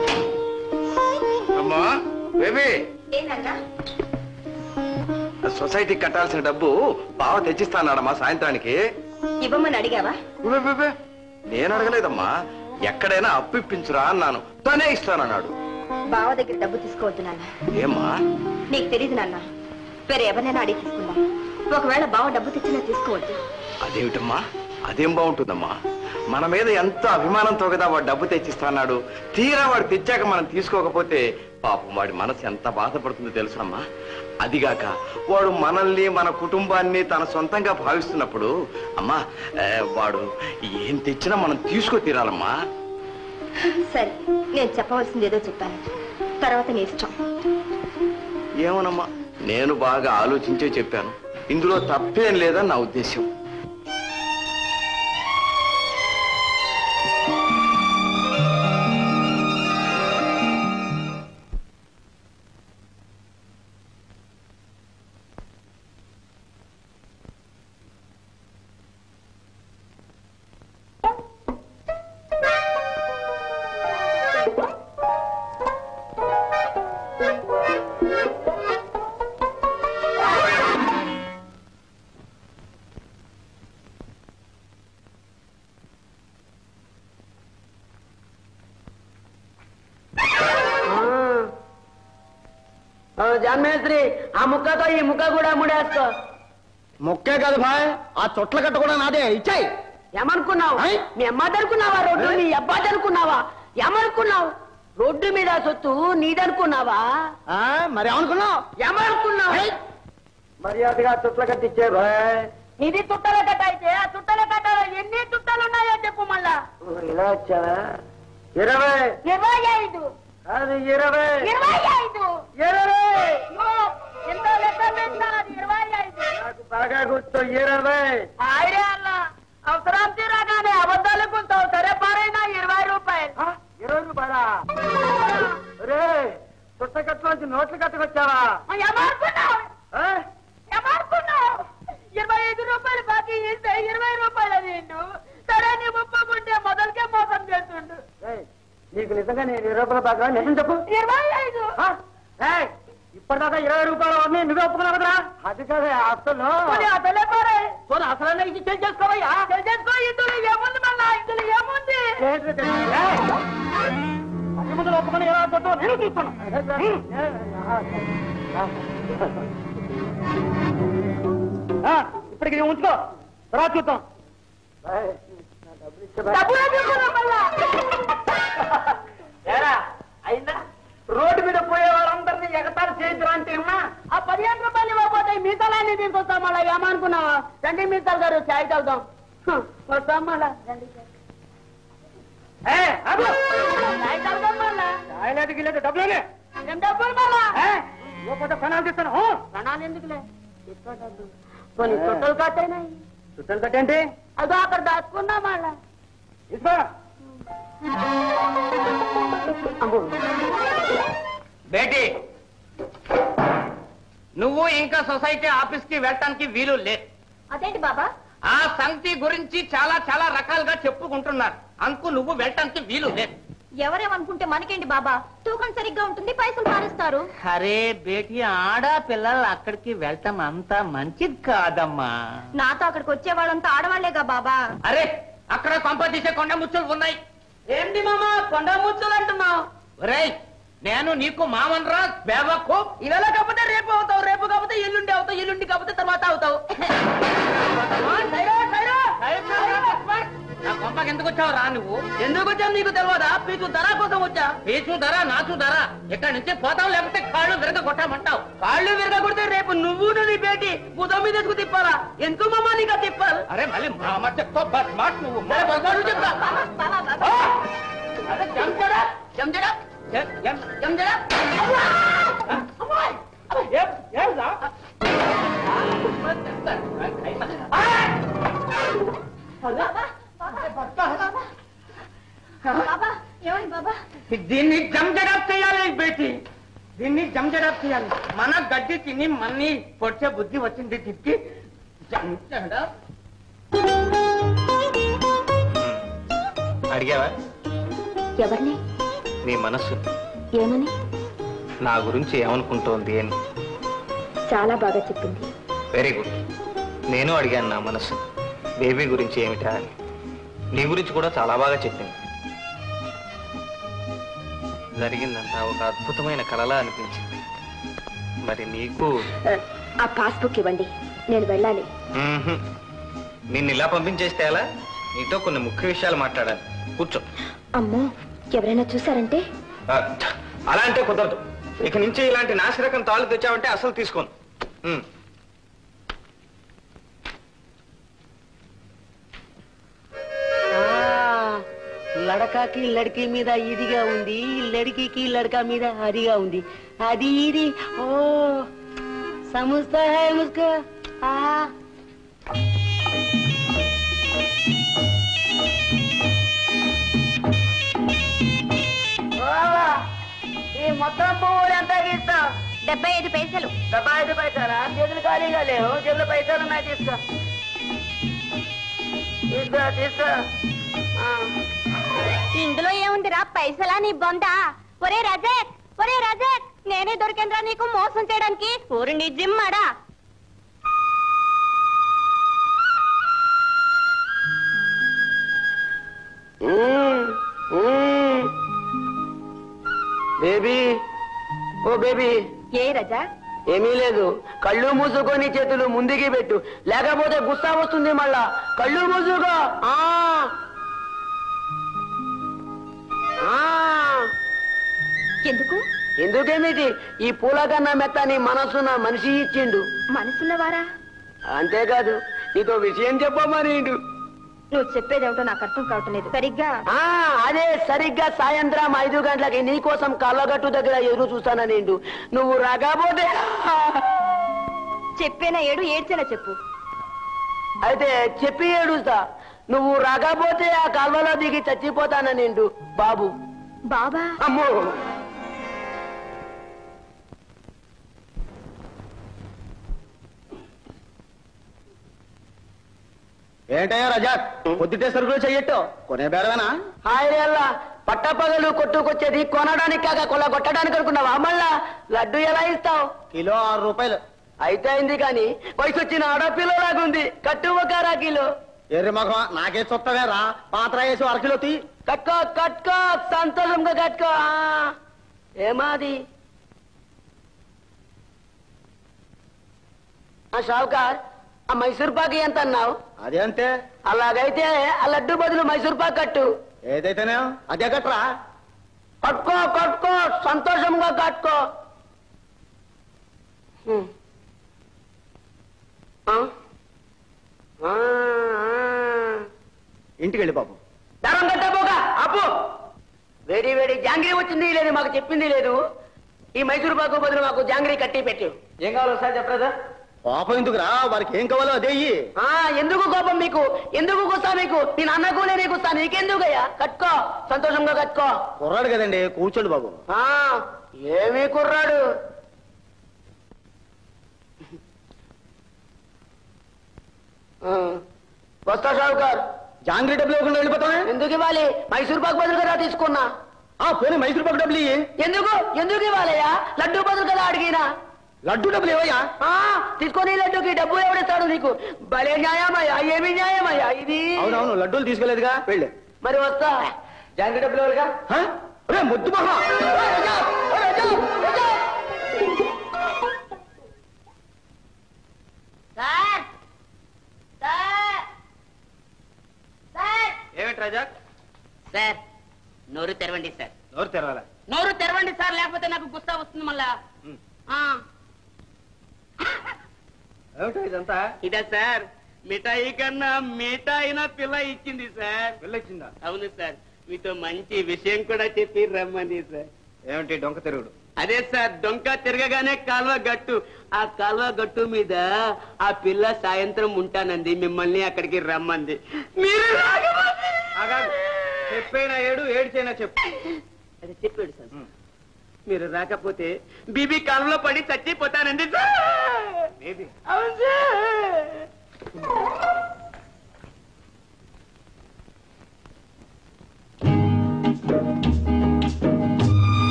అమ్మా బేబీ సొసైటీకి కట్టాల్సిన డబ్బు బావ తెచ్చిస్తానాడమ్మా సాయంత్రానికి ఇవ్వమని అడిగావా ఉవ్వే, ఉవ్వే. నేను అడగలేదమ్మా ఎక్కడైనా అప్పు ఇప్పించురా అన్నాను తనే ఇస్తానన్నాడు బావ దగ్గర డబ్బు తీసుకోవద్దు నాన్న ఏమ్మా నీకు తెలియదు నాన్న వేరే ఎవరినైనా అడిగి తీసుకుందాం ఒకవేళ బావ డబ్బు తెచ్చినా తీసుకోవద్దు అదేమిటమ్మా అదేం బాగుంటుందమ్మా మన మీద ఎంత అభిమానంతో కదా వాడు డబ్బు తెచ్చిస్తాన్నాడు తీరా వాడు తెచ్చాక మనం తీసుకోకపోతే పాపం వాడి మనసు ఎంత బాధపడుతుందో తెలుసమ్మా అదిగాక వాడు మనల్ని మన కుటుంబాన్ని తన సొంతంగా భావిస్తున్నప్పుడు అమ్మా ఏ, వాడు ఏం తెచ్చినా మనం తీసుకో తీరాలమ్మా సరే నేను చెప్పవలసింది ఏదో చెప్పాను తర్వాత నీ ఇష్టం ఏమోనమ్మా నేను బాగా ఆలోచించే చెప్పాను ఇందులో తప్పేం లేదని నా ఉద్దేశం జాన్మేశ్వరి ఆ ముక్కతో ఈ ముక్క కూడా ముడేసుకో మొక్కే కాదు భాయ్ ఆ చుట్ల కట్ట కూడా నాదే ఇచ్చాయి ఏమనుకున్నావు ఐ? మీ అమ్మాది అనుకున్నావా రోడ్డు నీ అబ్బాది అనుకున్నావా ఏమనుకున్నావు రోడ్డు మీద సొత్తు నీదనుకున్నావా మరి ఏమనుకున్నావు ఏమనుకున్నావు మర్యాదగా చుట్ల కట్టిచ్చే భాయ్ ఇది చుట్టల కట్ట అయితే ఆ చుట్టల కట్టలో ఎన్ని చుట్టాలు ఉన్నాయో చెప్పు మళ్ళా ఇలా వచ్చావా ఇరవై ఇరవై ఐదు అది ఇరవై ఇరవై ఐదు ఇరవై ఎంత లెక్క పెట్టాలి ఇరవై ఐదు నాకు బాగా గుర్తు ఇరవై ఆయరే అన్న అవసరం తీరాగానే అబద్ధాలు కొంటావు సరే పారైనా ఇరవై రూపాయలు ఇరవై రూపాయలా రే చుట్టకట్లోంచి నోట్లు కట్టుకొచ్చావా ఏమనుకున్నావు ఏమనుకున్నావు ఇరవై ఐదు రూపాయలు బాకీ ఇస్తే ఇరవై రూపాయలు నిండు సరే నీ ఒప్పుకుంటే మొదలుకే మోసం చేస్తుండు నీకు నిజంగా నేను ఇరవై రూపాయల బాగా నిజం చెప్పు ఇరవై ఐదు ఇప్పటిదాకా ఇరవై రూపాయలు ఉన్నాయి నువ్వే ఒప్పుకున్నావు కదరా అది కదా అసలు అసలే పోరే పోనీ అసలు ఇది చెక్ చేసుకోవయ్యా చెక్ చేసుకో ఇందులో ఏముంది మళ్ళా ఇందులో ఏముంది ముందు ఒప్పుకొని ఎలా కొట్టు నేను చూస్తాను ఇప్పటికి ఉంచుకో తర్వాత చూద్దాం అయిందా రోడ్డు మీద పోయే వాళ్ళందరినీ ఎగతాలు చేద్దరు అంటే అమ్మా ఆ పదిహేను రూపాయలు ఇవ్వకపోతే మిగతాలన్నీ తీసుకొస్తాం మళ్ళా ఏమనుకున్నావా రండి మిగతాలు గారు చాయ్ తాగుదాం హ, వస్తాం మళ్ళా రండి ఏ, ఆగు. చాయ్ తాగుదాం మళ్ళా చాయ్ లేదు గిలేదు డబ్బులేనే ఏం డబ్బులు మళ్ళా ఇవ్వకపోతే ప్రణాలు తీస్తాను హ. ప్రణాలు ఎందుకులే ఇస్తా డబ్బులు కొన్ని చుట్టలు కట్టేనాయి చుట్టలు కట్టేంటి అదో అక్కడ దాచుకున్నా మళ్ళా ఇస్తా బేటీ నువ్వు ఇంకా సొసైటీ ఆఫీస్ కి వెళ్ళటానికి వీలు లేదు అదేంటి బాబా ఆ సంగతి గురించి చాలా చాలా రకాలుగా చెప్పుకుంటున్నారు అందుకు నువ్వు వెళ్ళటానికి వీలు లేదు ఎవరేమనుకుంటే మనకేంటి బాబా తూకం సరిగ్గా ఉంటుంది పైసలు మారుస్తారు అరే బేటీ ఆడపిల్లలు అక్కడికి వెళ్ళటం అంత మంచిది కాదమ్మా నాతో అక్కడికి వచ్చే వాళ్ళంతా ఆడవాళ్లేగా బాబా అరే అక్కడ కొంప తీసే కొండ ముచ్చులు ఉన్నాయి ఏంటి మామ కొండ ముచ్చులు అంటున్నావు ఒరేయ్ నేను నీకు మామన్రా బేవకు ఇవాళ కాకపోతే రేపు అవుతావు రేపు కాకపోతే ఎల్లుండి అవుతావు ఎల్లుండి కాకపోతే తర్వాత అవుతావు నా కొంపకి ఎందుకు వచ్చావు రా నువ్వు ఎందుకు వచ్చావు నీకు తెలియదా పీచు ధర కోసం వచ్చా పీచు ధర నాచు ధర ఇక్కడి నుంచి పోతావు లేకపోతే కాళ్ళు విరగ కొట్టామంటావు కాళ్ళు విరగొడితే రేపు నువ్వు నీ బేటి బుధం మీద ఎత్తుకు తిప్పాలా ఎందుకు మామ నీకు ఆ తిప్పాలి అరే మళ్ళీ మా మధ్యతో బస్ మాట నువ్వు సరే, బస్సు చెప్తా బాబా బాబా అరే, చెంచడా చెంచడా ఎం- ఎం- చెంచడా ఏం- ఏం రా? బాబా ఏమైంది బాబా దీన్ని జంజడప్ చేయాలి బేటి దీన్ని జంజడప్ చేయాలి మన గడ్డి తిని మన్ని పొడిచే బుద్ధి వచ్చింది తిప్పి జంజడప్ అడిగావా ఎవరిని నీ మనస్సు ఏమని నా గురించి ఏమనుకుంటోంది అని చాలా బాగా చెప్పింది వెరీ గుడ్ నేను అడిగాను నా మనసు బేబీ గురించి ఏమిటా అని నీ గురించి కూడా చాలా బాగా చెప్పింది జరిగిందంతా ఒక అద్భుతమైన కలలా అనిపించింది మరి నీకు ఆ పాస్బుక్ ఇవ్వండి నేను వెళ్ళాలి మ్మ్హ్. నిన్ను ఇలా పంపించేస్తే ఎలా నీతో కొన్ని ముఖ్య విషయాలు మాట్లాడాలి కూర్చో అమ్మో ఎవరైనా చూసారంటే ఆ, అలా అంటే కుదరదు ఇక నుంచి ఇలాంటి నాసిరకం తాళ్ళు తెచ్చావంటే అసలు తీసుకోను మ్మ్. ఆ, లడకాకి లడికి మీద ఇదిగా ఉంది లడికి లడక మీద అదిగా ఉంది అది ఇది ఓ సమస్త హై ముస్కా ఆ బావా, ఈ మొత్తం పువ్వులు ఎంత ఇస్తావు డెబ్బై ఐదు పైసలు డెబ్బై ఐదు పైసలా చేతులు ఖాళీగా లేవు చేతులు పైసలు ఉన్నాయి తీసుకో తీసుకో తీసుకో ఆ. ఇందులో ఏముందిరా పైసలా నీ బొందా ఒరే రజక్ ఒరే రజక్ నేనే దొరికిందిరా నీకు మోసం చేయడానికి ఊరి నీ జిమ్మాడా మ్మ్. మ్మ్. బేబీ ఓ బేబీ ఏ రజా ఏమీ లేదు కళ్ళు మూసుకొని చేతులు ముందుకి పెట్టు లేకపోతే గుస్సా వస్తుంది మళ్ళా కళ్ళు మూసుకో ఆ. ఆ. ఎందుకు ఎందుకేమిటి ఈ పూల కన్నా మెత్తని మనసున్న మనిషి ఇచ్చిండు మనసున్నవారా అంతేకాదు నీతో విషయం చెప్పమని నువ్వు చెప్పేదేమిటో నాకు అర్థం కావటం లేదు సరిగ్గా ఆ అదే సరిగ్గా సాయంత్రం ఐదు గంటలకి నీ కోసం కళ్ళగట్టు దగ్గర ఎదురు చూస్తానా నిండు నువ్వు రాకపోతే చెప్పేనా ఏడు ఏడ్చేనా చెప్పు అయితే చెప్పి ఏడుస్తా నువ్వు రాకపోతే ఆ కాల్వలో దిగి చచ్చిపోతానా నిండు బాబు బాబా అమ్మో ఏంటయ్యా రజాక్ పొద్దుటే సరుకులు చెయ్యట్టు కొనే బేరవేనా హాయ్ అల్లా పట్టపగలు కొట్టుకొచ్చేది కొనడానికి కాక కొల్ల కొట్టడానికి అనుకున్నావా మళ్ళా లడ్డు ఎలా ఇస్తావు కిలో ఆరు రూపాయలు అయితే అయింది కానీ వయసు వచ్చిన ఆడపిల్లలాగుంది కట్టు ఒక కిలో ఎర్రి మగమా నాకే చుట్టవేరా పాత్ర వేసి అరకిలో తీ కట్టుకో కట్టుకో సంతోషంగా కట్టుకో ఆ. ఏమాది ఆ షావుకార్ ఆ మైసూర్ పాక్ ఎంత అన్నావు అదే అంతే అలాగైతే ఆ లడ్డు బదులు మైసూర్ పాక్ కట్టు ఏదైతేనే అదే గట్రా కట్టుకో కట్టుకో సంతోషంగా కట్టుకో హ్మ్. ఆ? ఆ, ఆ. ఇంటికి వెళ్ళి బాబు దారం కట్టబోగా అప్పు వేడి వేడి జాంగ్రీ వచ్చింది లేదు మాకు చెప్పింది లేదు ఈ మైసూరు పాకు బదులు మాకు జాంగ్రీ కట్టి పెట్టు ఏం కావాలో సార్ చెప్పలేదా పాపం ఎందుకురా వారికి ఏం కావాలో అదే ఇయ్యి. ఆ ఎందుకు కోపం మీకు ఎందుకు గుస్తా మీకు నీ నాన్నకు లేని గుస్తా నీకెందుకయ్యా కట్టుకో సంతోషంగా కట్టుకో కుర్రాడు కదండి కూర్చోండి బాబు ఆ ఏమీ కుర్రాడు ఆ, వస్తా షావుకార్ జాంగ్రీ డబ్బులు ఇవ్వకుండా వెళ్ళిపోతామే ఎందుకు ఇవ్వాలి మైసూర్ పాకు బదులు కదా తీసుకున్నా ఆ పోనీ మైసూరు పాకు డబ్బులు ఇయ్యి ఎందుకు ఎందుకు ఇవ్వాలయ్యా లడ్డు బదులు కదా అడిగినా లడ్డు డబ్బులు ఇవ్వయా ఆ, తీసుకొని లడ్డుకి డబ్బు ఎవడిస్తాడు నీకు భలే న్యాయమయ్యా ఏమి న్యాయమయ్యా ఇది అవునవును లడ్డూలు తీసుకోలేదుగా వెళ్ళు మరి వస్తా జాంగ్రీ డబ్బులు ఇవ్వాలిగా హ? ఒరే ముద్దు మహా సార్ సార్ సార్ ఏమిటి రాజా సార్ నోరు తెరవండి సార్ నోరు తెరవాలా నోరు తెరవండి సార్ లేకపోతే నాకు గుస్తా వస్తుంది మళ్ళా ఆ, ఏమిటో ఇదంతా ఇదా సార్ మిఠాయి కన్నా మిఠాయిన పిల్ల ఇచ్చింది సార్ వెళ్ళొచ్చిందా అవును సార్ మీతో మంచి విషయం కూడా చెప్పి రమ్మంది సార్ ఏమిటి డొంక తిరుగుడు అదే సార్ డొంక తిరగగానే కాల్వ గట్టు ఆ కాల్వ గట్టు మీద ఆ పిల్ల సాయంత్రం ఉంటానంది మిమ్మల్ని అక్కడికి రమ్మంది మీరు రాకపోతే- ఆగాగు. చెప్పైనా ఏడు ఏడ్చైనా చెప్పు అదే చెప్పాడు సార్ మీరు రాకపోతే బీబీ కాలంలో పడి చచ్చిపోతానండి సార్ బేబీ అవును సార్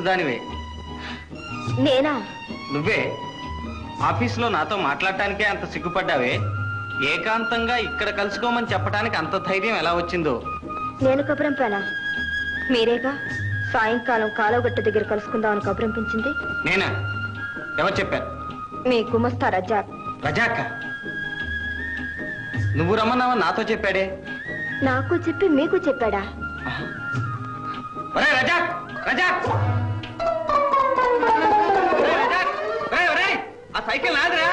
ముద్దుదానివే నేనా నువ్వే ఆఫీసులో నాతో మాట్లాడటానికే అంత సిగ్గుపడ్డావే ఏకాంతంగా ఇక్కడ కలుసుకోమని చెప్పడానికి అంత ధైర్యం ఎలా వచ్చిందో నేను కబురంపానా మీరేగా సాయంకాలం కాలువగట్టు దగ్గర కలుసుకుందామని కబురంపించింది నేనా ఎవరు చెప్పారు మీ గుమస్తా రజాక్ రజాక నువ్వు రమ్మన్నావని నాతో చెప్పాడే నాకు చెప్పి మీకు చెప్పాడా ఒరే రజాక్ రజాక్ ఒరేయ్, రజాక్! ఒరేయ్, ఒరేయ్! ఆ సైకిల్ నాదిరా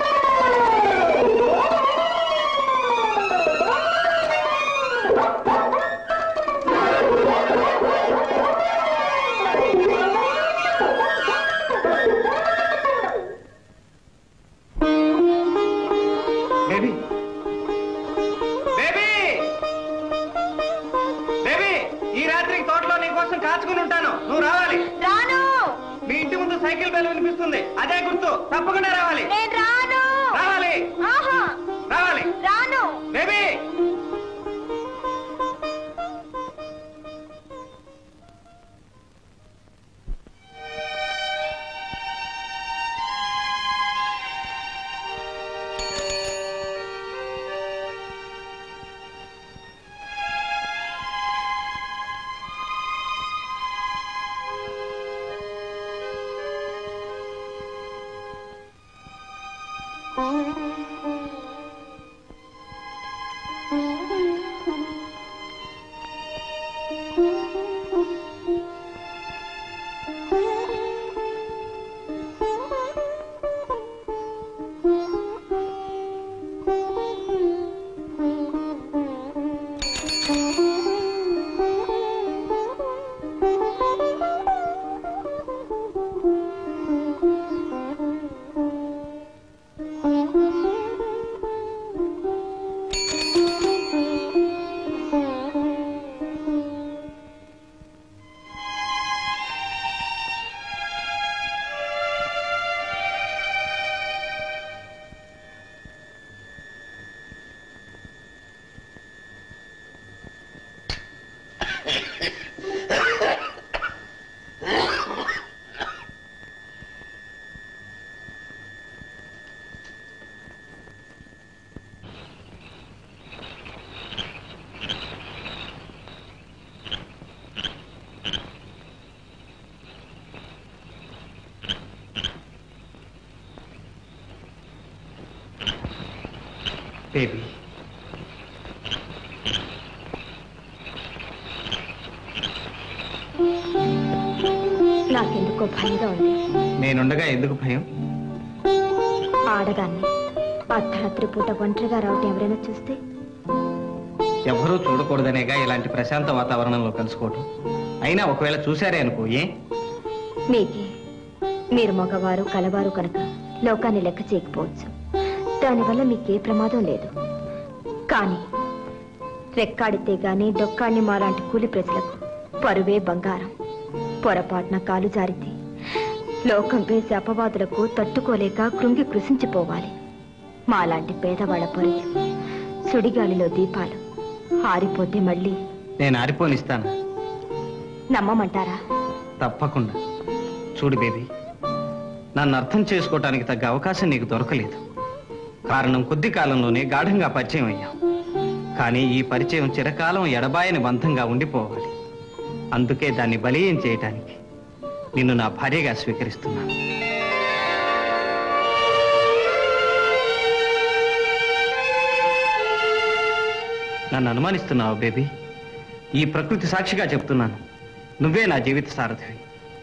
బేబీ బేబీ బేబీ ఈ రాత్రికి తోటలో నీ కోసం కాచుకుని ఉంటాను నువ్వు రావాలి రాను మీ ఇంటి ముందు సైకిల్ బెల్ వినిపిస్తుంది అదే గుర్తు తప్పకుండా రావాలి నేను రాను రావాలి ఆహా రావాలి రాను బేబీ బేబీ నాకెందుకో భయంగా ఉంది నేనుండగా ఎందుకు భయం ఆడగాన్ని అర్ధరాత్రి పూట ఒంటరిగా రావటం ఎవరైనా చూస్తే ఎవరూ చూడకూడదనేగా ఇలాంటి ప్రశాంత వాతావరణంలో కలుసుకోవటం అయినా ఒకవేళ చూశారే అనుకో ఏ మీకే మీరు మగవారు కలవారు కనుక లోకాన్ని లెక్క చేయకపోవచ్చు దానివల్ల మీకే ప్రమాదం లేదు కానీ రెక్కాడితే గాని డొక్కాడిని మాలాంటి కూలి ప్రజలకు పరువే బంగారం పొరపాటున కాలు జారితే లోకం వేసే అపవాదులకు తట్టుకోలేక కృంగి కృషించిపోవాలి మాలాంటి పేదవాళ్ల పరువు సుడిగాలిలో దీపాలు ఆరిపోతే మళ్ళీ నేను ఆరిపోనిస్తాను నమ్మమంటారా తప్పకుండా చూడు బేబీ నన్ను అర్థం చేసుకోవటానికి తగ్గ అవకాశం నీకు దొరకలేదు కారణం కొద్ది కాలంలోనే గాఢంగా పరిచయం అయ్యాం కానీ ఈ పరిచయం చిరకాలం ఎడబాయని బంధంగా ఉండిపోవాలి అందుకే దాన్ని బలీయం చేయటానికి నిన్ను నా భార్యగా స్వీకరిస్తున్నాను నన్ను అనుమానిస్తున్నావు బేబీ ఈ ప్రకృతి సాక్షిగా చెప్తున్నాను నువ్వే నా జీవిత సారథివి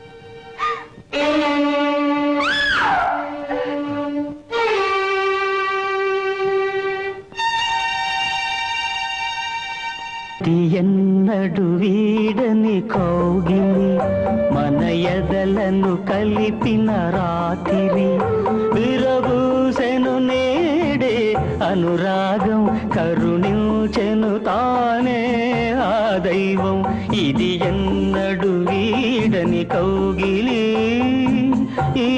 ఎన్నడు వీడని కౌగిలి మన ఎదలను కలిపిన రాత్రి విరబూసెను నేడే అనురాగం కరుణించెను తానే ఆ దైవం ఇది ఎన్నడు వీడని కౌగిలి ఈ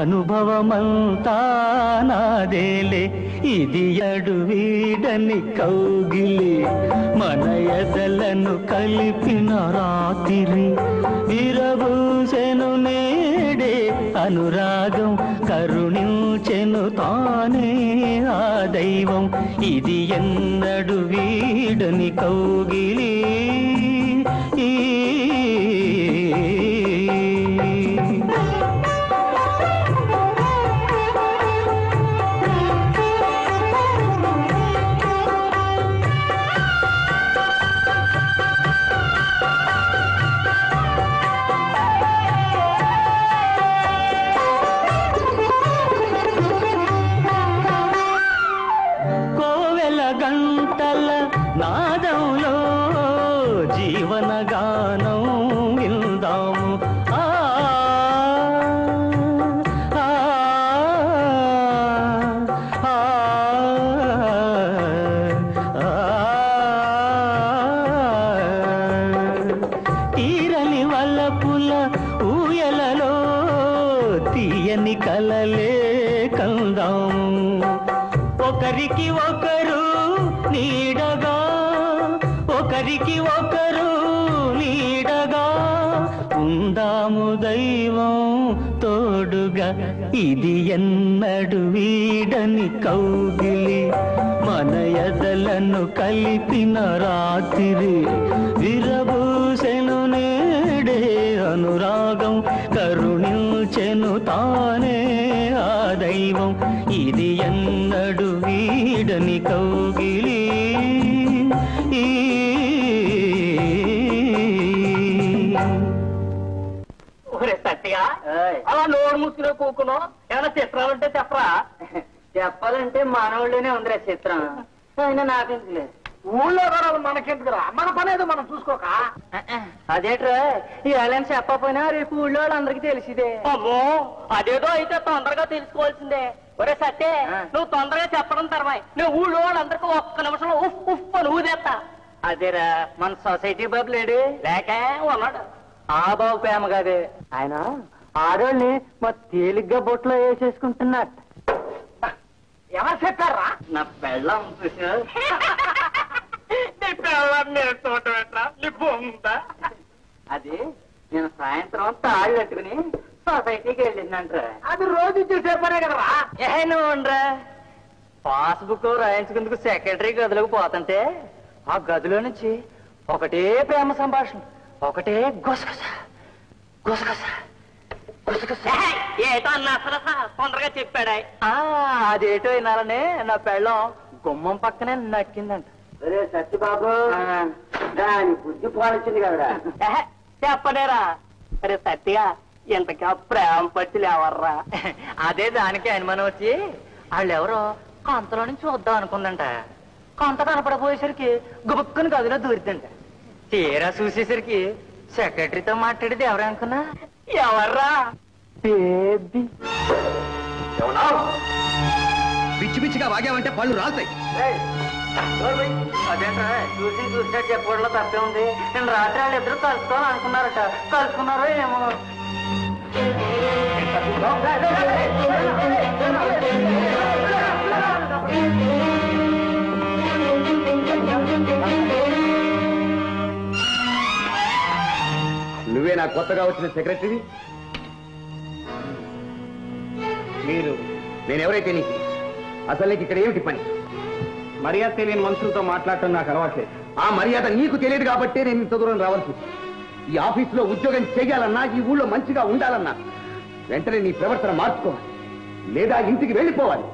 అనుభవమంతా నాదేలే ఇది అడు వీడని కౌగిలి మన ఎదలను కలిపిన రాత్రి విరబూసెను నేడే అనురాగం కరుణించెను తానే ఆ దైవం ఇది ఎన్నడు వీడని కౌగిలి ఈ కోవెల గంటల నాదంలో జీవన గానం విందాము ఆ, ఆ, ఆ, ఆ. తీరని వల్లపుల ఊయలలో తీయని కలలే కందాం ఒకరికి ఒకరు నీడగా ఒకరికి ఒకరు నీడగా ఉందాము దైవం తోడుగా ఇది ఎన్నడు వీడని కౌగిలి మన ఎదలను కలిపిన రాత్రి విరబూసెను నేడే అనురాగం కరుణించెను తానే ఆ దైవం ఇది ఎన్నడు వీడని కౌగిలి ఈ ఒరే సత్తిగా అలా నోరు మూసుకునే కూకున్నావు ఏమైనా చిత్రాలుంటే చెప్పరా చెప్పాలంటే మనోళ్ళనే ఉందిరా చిత్రం అయినా నాకెందుకులే ఊళ్ళో కూడా మనకెందుకురా మన పని ఏదో మనం చూసుకోక అదేట్రా ఈ ఏళ్ళని చెప్పకపోయినా రేపు ఊళ్ళో వాళ్ళందరికీ తెలిసిదే అమ్మో అదేదో అయితే తొందరగా తెలుసుకోవాల్సిందే ఒరే సత్తే నువ్వు తొందరగా చెప్పడం తర్వాత నువ్వు ఊళ్ళో వాళ్ళందరికీ ఒక్క నిమిషంలో ఉఫ్ ఉఫ్ అని ఊదేస్తా అదేరా మన సొసైటీ బాబు లేడు లేక ఉన్నాడు ఆ బాబు ప్రేమ కాదే ఆయన ఆడోళ్ళని మా తేలిగ్గా బొట్లో వేసేసుకుంటున్నట్టు ఎవరు చెప్పారా నా పెళ్ళం చూసా నీ పిల్లల్ని నేర్చుకోవటం ఎట్లా నీ బొందా అది నేను సాయంత్రం తాళ్ళు పెట్టుకుని సొసైటీకి వెళ్ళిందంటరా అది రోజు చూసే పనే కదరా ఏ నువ్వు ఉండరా పాస్బుక్ రాయించుకుందుకు సెక్రటరీ గదిలోకి పోతుంటే ఆ గదిలో నుంచి ఒకటే ప్రేమ సంభాషణ ఒకటే గుసగుస గుసగుస గుసగుస ఏటో అన్న అసలు తొందరగా చెప్పాడా ఆ, అదేటో వినాలనే నా పెళ్ళం గుమ్మం పక్కనే నక్కిందంట సత్యబాబు దాని బుద్ధి పాలించింది కదా చెప్పలేరా అరే సత్యగా ఇంతకా ప్రేమ పట్టులు ఎవర్రా అదే దానికి అనుమానం వచ్చి వాళ్ళెవరో కొంతలో నుంచి వద్దాం అనుకుందంట కొంత కనపడపోయేసరికి గుబుక్కుని గదిలో దూరిద్దంట తీరా చూసేసరికి సెక్రటరీతో మాట్లాడేది ఎవరనుకున్నా ఎవర్రా బేబీ పిచ్చి పిచ్చిగా వాగావంటే పళ్ళు రాలుతాయి అదేంట్రా చూసి చూసినట్టు చెప్పడంలో తప్పే ఉంది నేను రాత్రి వాళ్ళు ఇద్దరు కలుసుకోవాలి అనుకున్నారట కలుసుకున్నారో ఏమో నువ్వే నా కొత్తగా వచ్చిన సెక్రటరీ మీరు నేను ఎవరైతే నీకు అసలు నీకు ఇక్కడ ఏమిటి పని మర్యాద తెలియని మనుషులతో మాట్లాడటం నాకు అలవాట్లేదు ఆ మర్యాద నీకు తెలియదు కాబట్టే నేను ఇంత దూరం రావాల్సి వచ్చింది. ఈ ఆఫీసులో ఉద్యోగం చేయాలన్నా ఈ ఊళ్ళో మంచిగా ఉండాలన్నా వెంటనే నీ ప్రవర్తన మార్చుకోవాలి లేదా ఇంటికి వెళ్ళిపోవాలి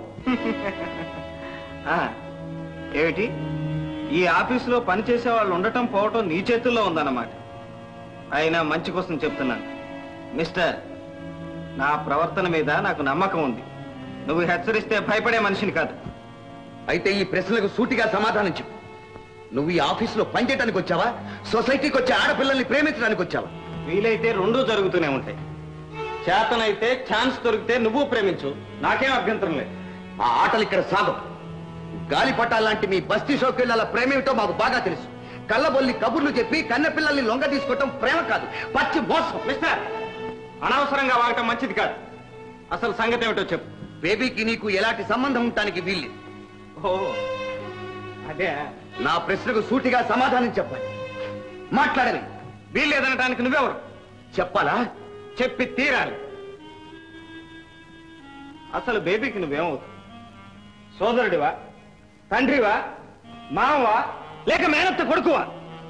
ఆ, ఏమిటి ఈ ఆఫీసులో పనిచేసే వాళ్ళు ఉండటం పోవటం నీ చేతుల్లో ఉందన్నమాట అయినా మంచి కోసం చెప్తున్నాను మిస్టర్ నా ప్రవర్తన మీద నాకు నమ్మకం ఉంది నువ్వు హెచ్చరిస్తే భయపడే మనిషిని కాదు అయితే ఈ ప్రశ్నలకు సూటిగా సమాధానం చెప్పు నువ్వు ఈ ఆఫీసులో పనిచేయడానికి వచ్చావా సొసైటీకి వచ్చే ఆడపిల్లల్ని ప్రేమించడానికి వచ్చావా వీలైతే రెండూ జరుగుతూనే ఉంటాయి చేతనైతే ఛాన్స్ దొరికితే నువ్వు ప్రేమించు నాకేం అభ్యంతరం లేదు ఆ ఆటలు ఇక్కడ సాగం గాలిపటాలాంటి మీ బస్తీ సౌకర్యాల ప్రేమేమిటో మాకు బాగా తెలుసు కళ్ళబొల్లి కబుర్లు చెప్పి కన్నెపిల్లల్ని లొంగ తీసుకోవటం ప్రేమ కాదు పచ్చి మోసం మిస్టర్ అనవసరంగా వాగటం మంచిది కాదు అసలు సంగతి ఏమిటో చెప్పు బేబీకి నీకు ఎలాంటి సంబంధం ఉండటానికి వీల్లేదు ఓ అదే నా ప్రశ్నకు సూటిగా సమాధానం చెప్పాలి మాట్లాడని వీల్లేదనటానికి నువ్వెవరు చెప్పాలా చెప్పి తీరాలి అసలు బేబీకి నువ్వేమవుతావు సోదరుడివా తండ్రివా మావా లేక మేనత్త కొడుకువా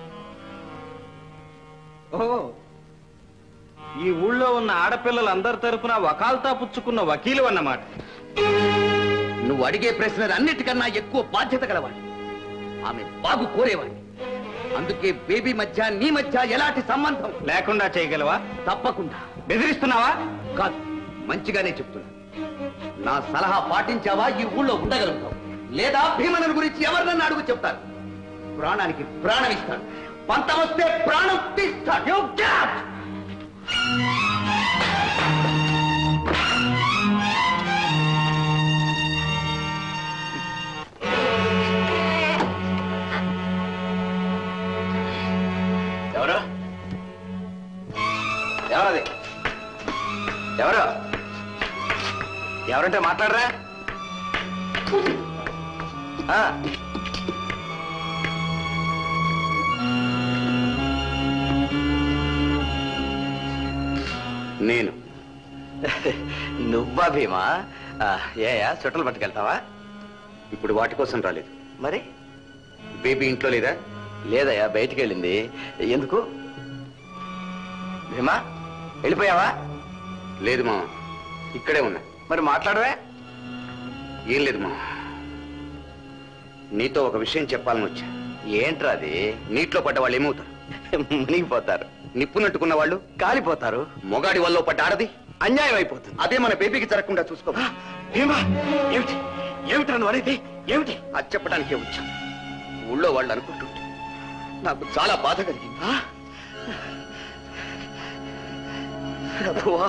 ఓ ఈ ఊళ్ళో ఉన్న ఆడపిల్లలందరి తరపున వకాల్తా పుచ్చుకున్న వకీలు అన్నమాట నువ్వు అడిగే ప్రశ్నలు అన్నిటికన్నా ఎక్కువ బాధ్యత గలవాడి ఆమె బాగు కోరేవాడి అందుకే బేబీ మధ్య నీ మధ్య ఎలాంటి సంబంధం లేకుండా చేయగలవా తప్పకుండా బెదిరిస్తున్నావా కాదు మంచిగానే చెప్తున్నా నా సలహా పాటించావా ఈ ఊళ్ళో ఉండగలుగుతావు లేదా భీమనుల గురించి ఎవరినన్నా అడుగు చెప్తారు ప్రాణానికి ప్రాణం ఇస్తాడు పంత వస్తే ప్రాణం తీస్తాడు You get! ఎవరు ఎవరది ఎవరు ఎవరంటే మాట్లాడరా ఆ. నేను నువ్వా భీమా ఆ, ఏయా చుట్టలు పట్టుకెళ్తావా ఇప్పుడు వాటి కోసం రాలేదు మరి బేబీ ఇంట్లో లేదా లేదయ్యా బయటికి వెళ్ళింది ఎందుకు భీమా వెళ్ళిపోయావా లేదు మామ ఇక్కడే ఉన్నా మరి మాట్లాడవే ఏం లేదు మామ నీతో ఒక విషయం చెప్పాలని వచ్చా ఏంట్రా అది నీటిలో పడ్డ వాళ్ళు ఏమవుతారు మునిగిపోతారు నిప్పునట్టుకున్న వాళ్ళు కాలిపోతారు మొగాడి వల్ల పడ్డ ఆడది అన్యాయం అయిపోతుంది అదే మన బేబీకి జరగకుండా చూసుకో భీమా ఏమిటి ఏమిటి నువ్వు అనేది ఏమిటి అది చెప్పడానికే వచ్చా ఊళ్ళో వాళ్ళు అనుకుంటుంటే నాకు చాలా బాధ కలిగింది ఆ? ప్రభువా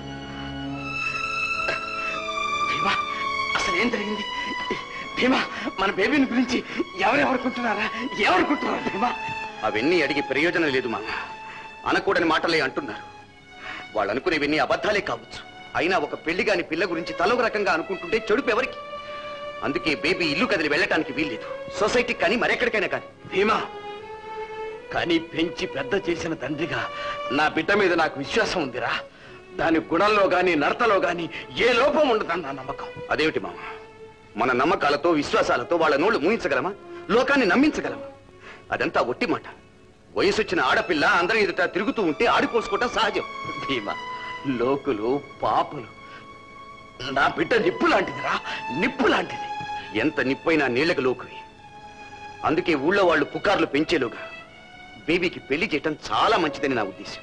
భీమా అసలు ఏం జరిగింది భీమా మన బేబీని గురించి ఎవరెవరుకుంటున్నారా ఎవరుకుంటున్నారా భీమా అవన్నీ అడిగి ప్రయోజనం లేదు మామ అనకూడని మాటలే అంటున్నారు వాళ్ళు అనుకునేవన్నీ అబద్ధాలే కావచ్చు అయినా ఒక పెళ్లి కాని పిల్ల గురించి తలొక రకంగా అనుకుంటుంటే చెడుపు ఎవరికి అందుకే బేబీ ఇల్లు కదిలి వెళ్ళటానికి వీల్లేదు సొసైటీకి కానీ మరెక్కడికైనా కానీ భీమా కానీ పెంచి పెద్ద చేసిన తండ్రిగా నా బిడ్డ మీద నాకు విశ్వాసం ఉందిరా దాని గుణంలో గాని నడతలో గాని ఏ లోపం ఉండదని నా నమ్మకం అదేమిటి మామ మన నమ్మకాలతో విశ్వాసాలతో వాళ్ళ నోళ్లు మూయించగలమా లోకాన్ని నమ్మించగలమా అదంతా ఒట్టి మాట వయసొచ్చిన ఆడపిల్ల అందరి ఎదుట తిరుగుతూ ఉంటే ఆడిపోసుకోవటం సహజం భీమా లోకులు పాపులు నా బిడ్డ నిప్పు లాంటిదిరా నిప్పు లాంటిది ఎంత నిప్పైనా నీళ్లకు లోకువి అందుకే ఊళ్ళో వాళ్ళు పుకార్లు పెంచేలోగా బేబీకి పెళ్లి చేయటం చాలా మంచిదని నా ఉద్దేశం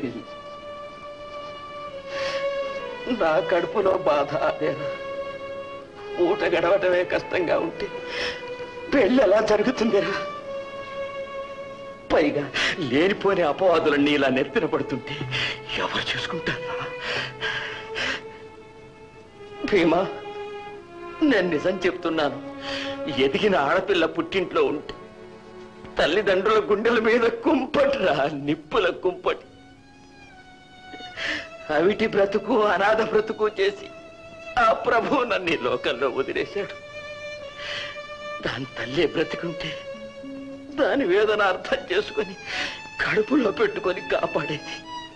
నా కడుపులో బాధ అదేనా ఊట గడవటమే కష్టంగా ఉంటే పెళ్ళి ఎలా జరుగుతుందిరా పైగా లేనిపోని అపవాదులన్నీ ఇలా నెత్తిన పడుతుంటే ఎవరు చూసుకుంటారా భీమా నేను నిజం చెప్తున్నాను ఎదిగిన ఆడపిల్ల పుట్టింట్లో ఉంటే తల్లిదండ్రుల గుండెల మీద కుంపటిరా నిప్పుల కుంపటి అవిటి బ్రతుకు అనాథ బ్రతుకు చేసి ఆ ప్రభు నన్ను ఈ లోకంలో వదిలేశాడు దాని తల్లే బ్రతికుంటే దాని వేదన అర్థం చేసుకొని కడుపులో పెట్టుకొని కాపాడేది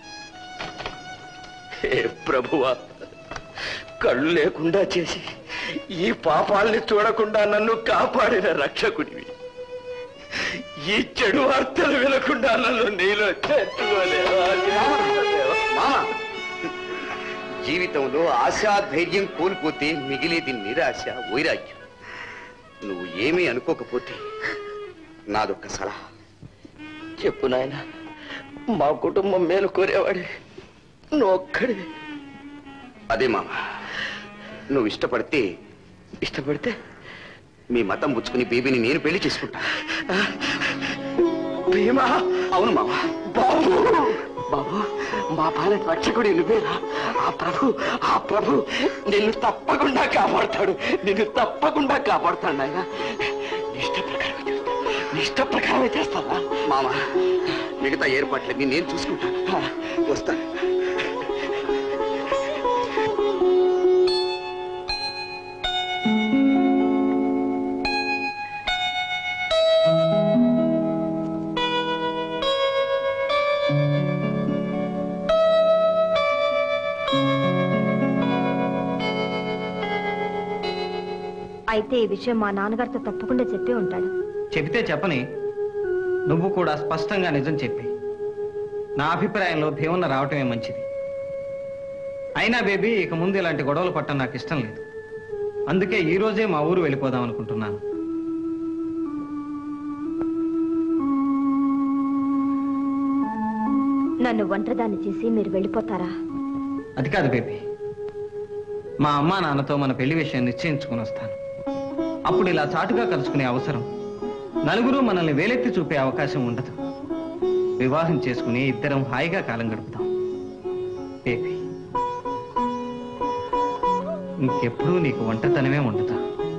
హే ప్రభువా కళ్ళు లేకుండా చేసి ఈ పాపాల్ని చూడకుండా నన్ను కాపాడిన రక్షకుడివి ఈ చెడు వార్తలు వినకుండా నన్ను నీలో చేర్చుకోలేవా మామ జీవితంలో ఆశా ధైర్యం కోల్పోతే మిగిలేది నిరాశ వైరాగ్యం నువ్వు ఏమీ అనుకోకపోతే నాదొక్క సలహా చెప్పు నాయన మా కుటుంబం మేలు కోరేవాడి నువ్వు ఒక్కడివి అదే మామ నువ్వు ఇష్టపడితే ఇష్టపడితే మీ మతం పుచ్చుకుని బేబీని నేను పెళ్లి చేసుకుంటా భీమా అవును మామ బాబు బాబు మా పాలన రక్షకుడి నువ్వేరా ఆ ప్రభు ఆ ప్రభు నిన్ను తప్పకుండా కాపాడతాడు నిన్ను తప్పకుండా కాపాడతాడు ఆయన ఇష్ట ప్రకారమే చేస్తా నీ ఇష్ట ప్రకారమే చేస్తావా మామ మిగతా ఏర్పాట్లన్నీ నేను చూసుకుంటాను వస్తాను అయితే ఈ విషయం మా నాన్నగారితో తప్పకుండా చెప్పి ఉంటాడు చెబితే చెప్పని నువ్వు కూడా స్పష్టంగా నిజం చెప్పి నా అభిప్రాయంలో భీమన్న రావటమే మంచిది అయినా బేబీ ఇక ముందు ఇలాంటి గొడవలు పట్టడం నాకు ఇష్టం లేదు అందుకే ఈ రోజే మా ఊరు వెళ్ళిపోదాం అనుకుంటున్నాను నన్ను ఒంటరిదాన్ని చేసి మీరు వెళ్ళిపోతారా అది కాదు బేబీ మా అమ్మా నాన్నతో మన పెళ్లి విషయం నిశ్చయించుకుని వస్తాను అప్పుడు ఇలా చాటుగా కలుసుకునే అవసరం నలుగురు మనల్ని వేలెత్తి చూపే అవకాశం ఉండదు వివాహం చేసుకుని ఇద్దరం హాయిగా కాలం గడుపుతాం బేబీ ఇంకెప్పుడూ నీకు ఒంటతనమే ఉండదు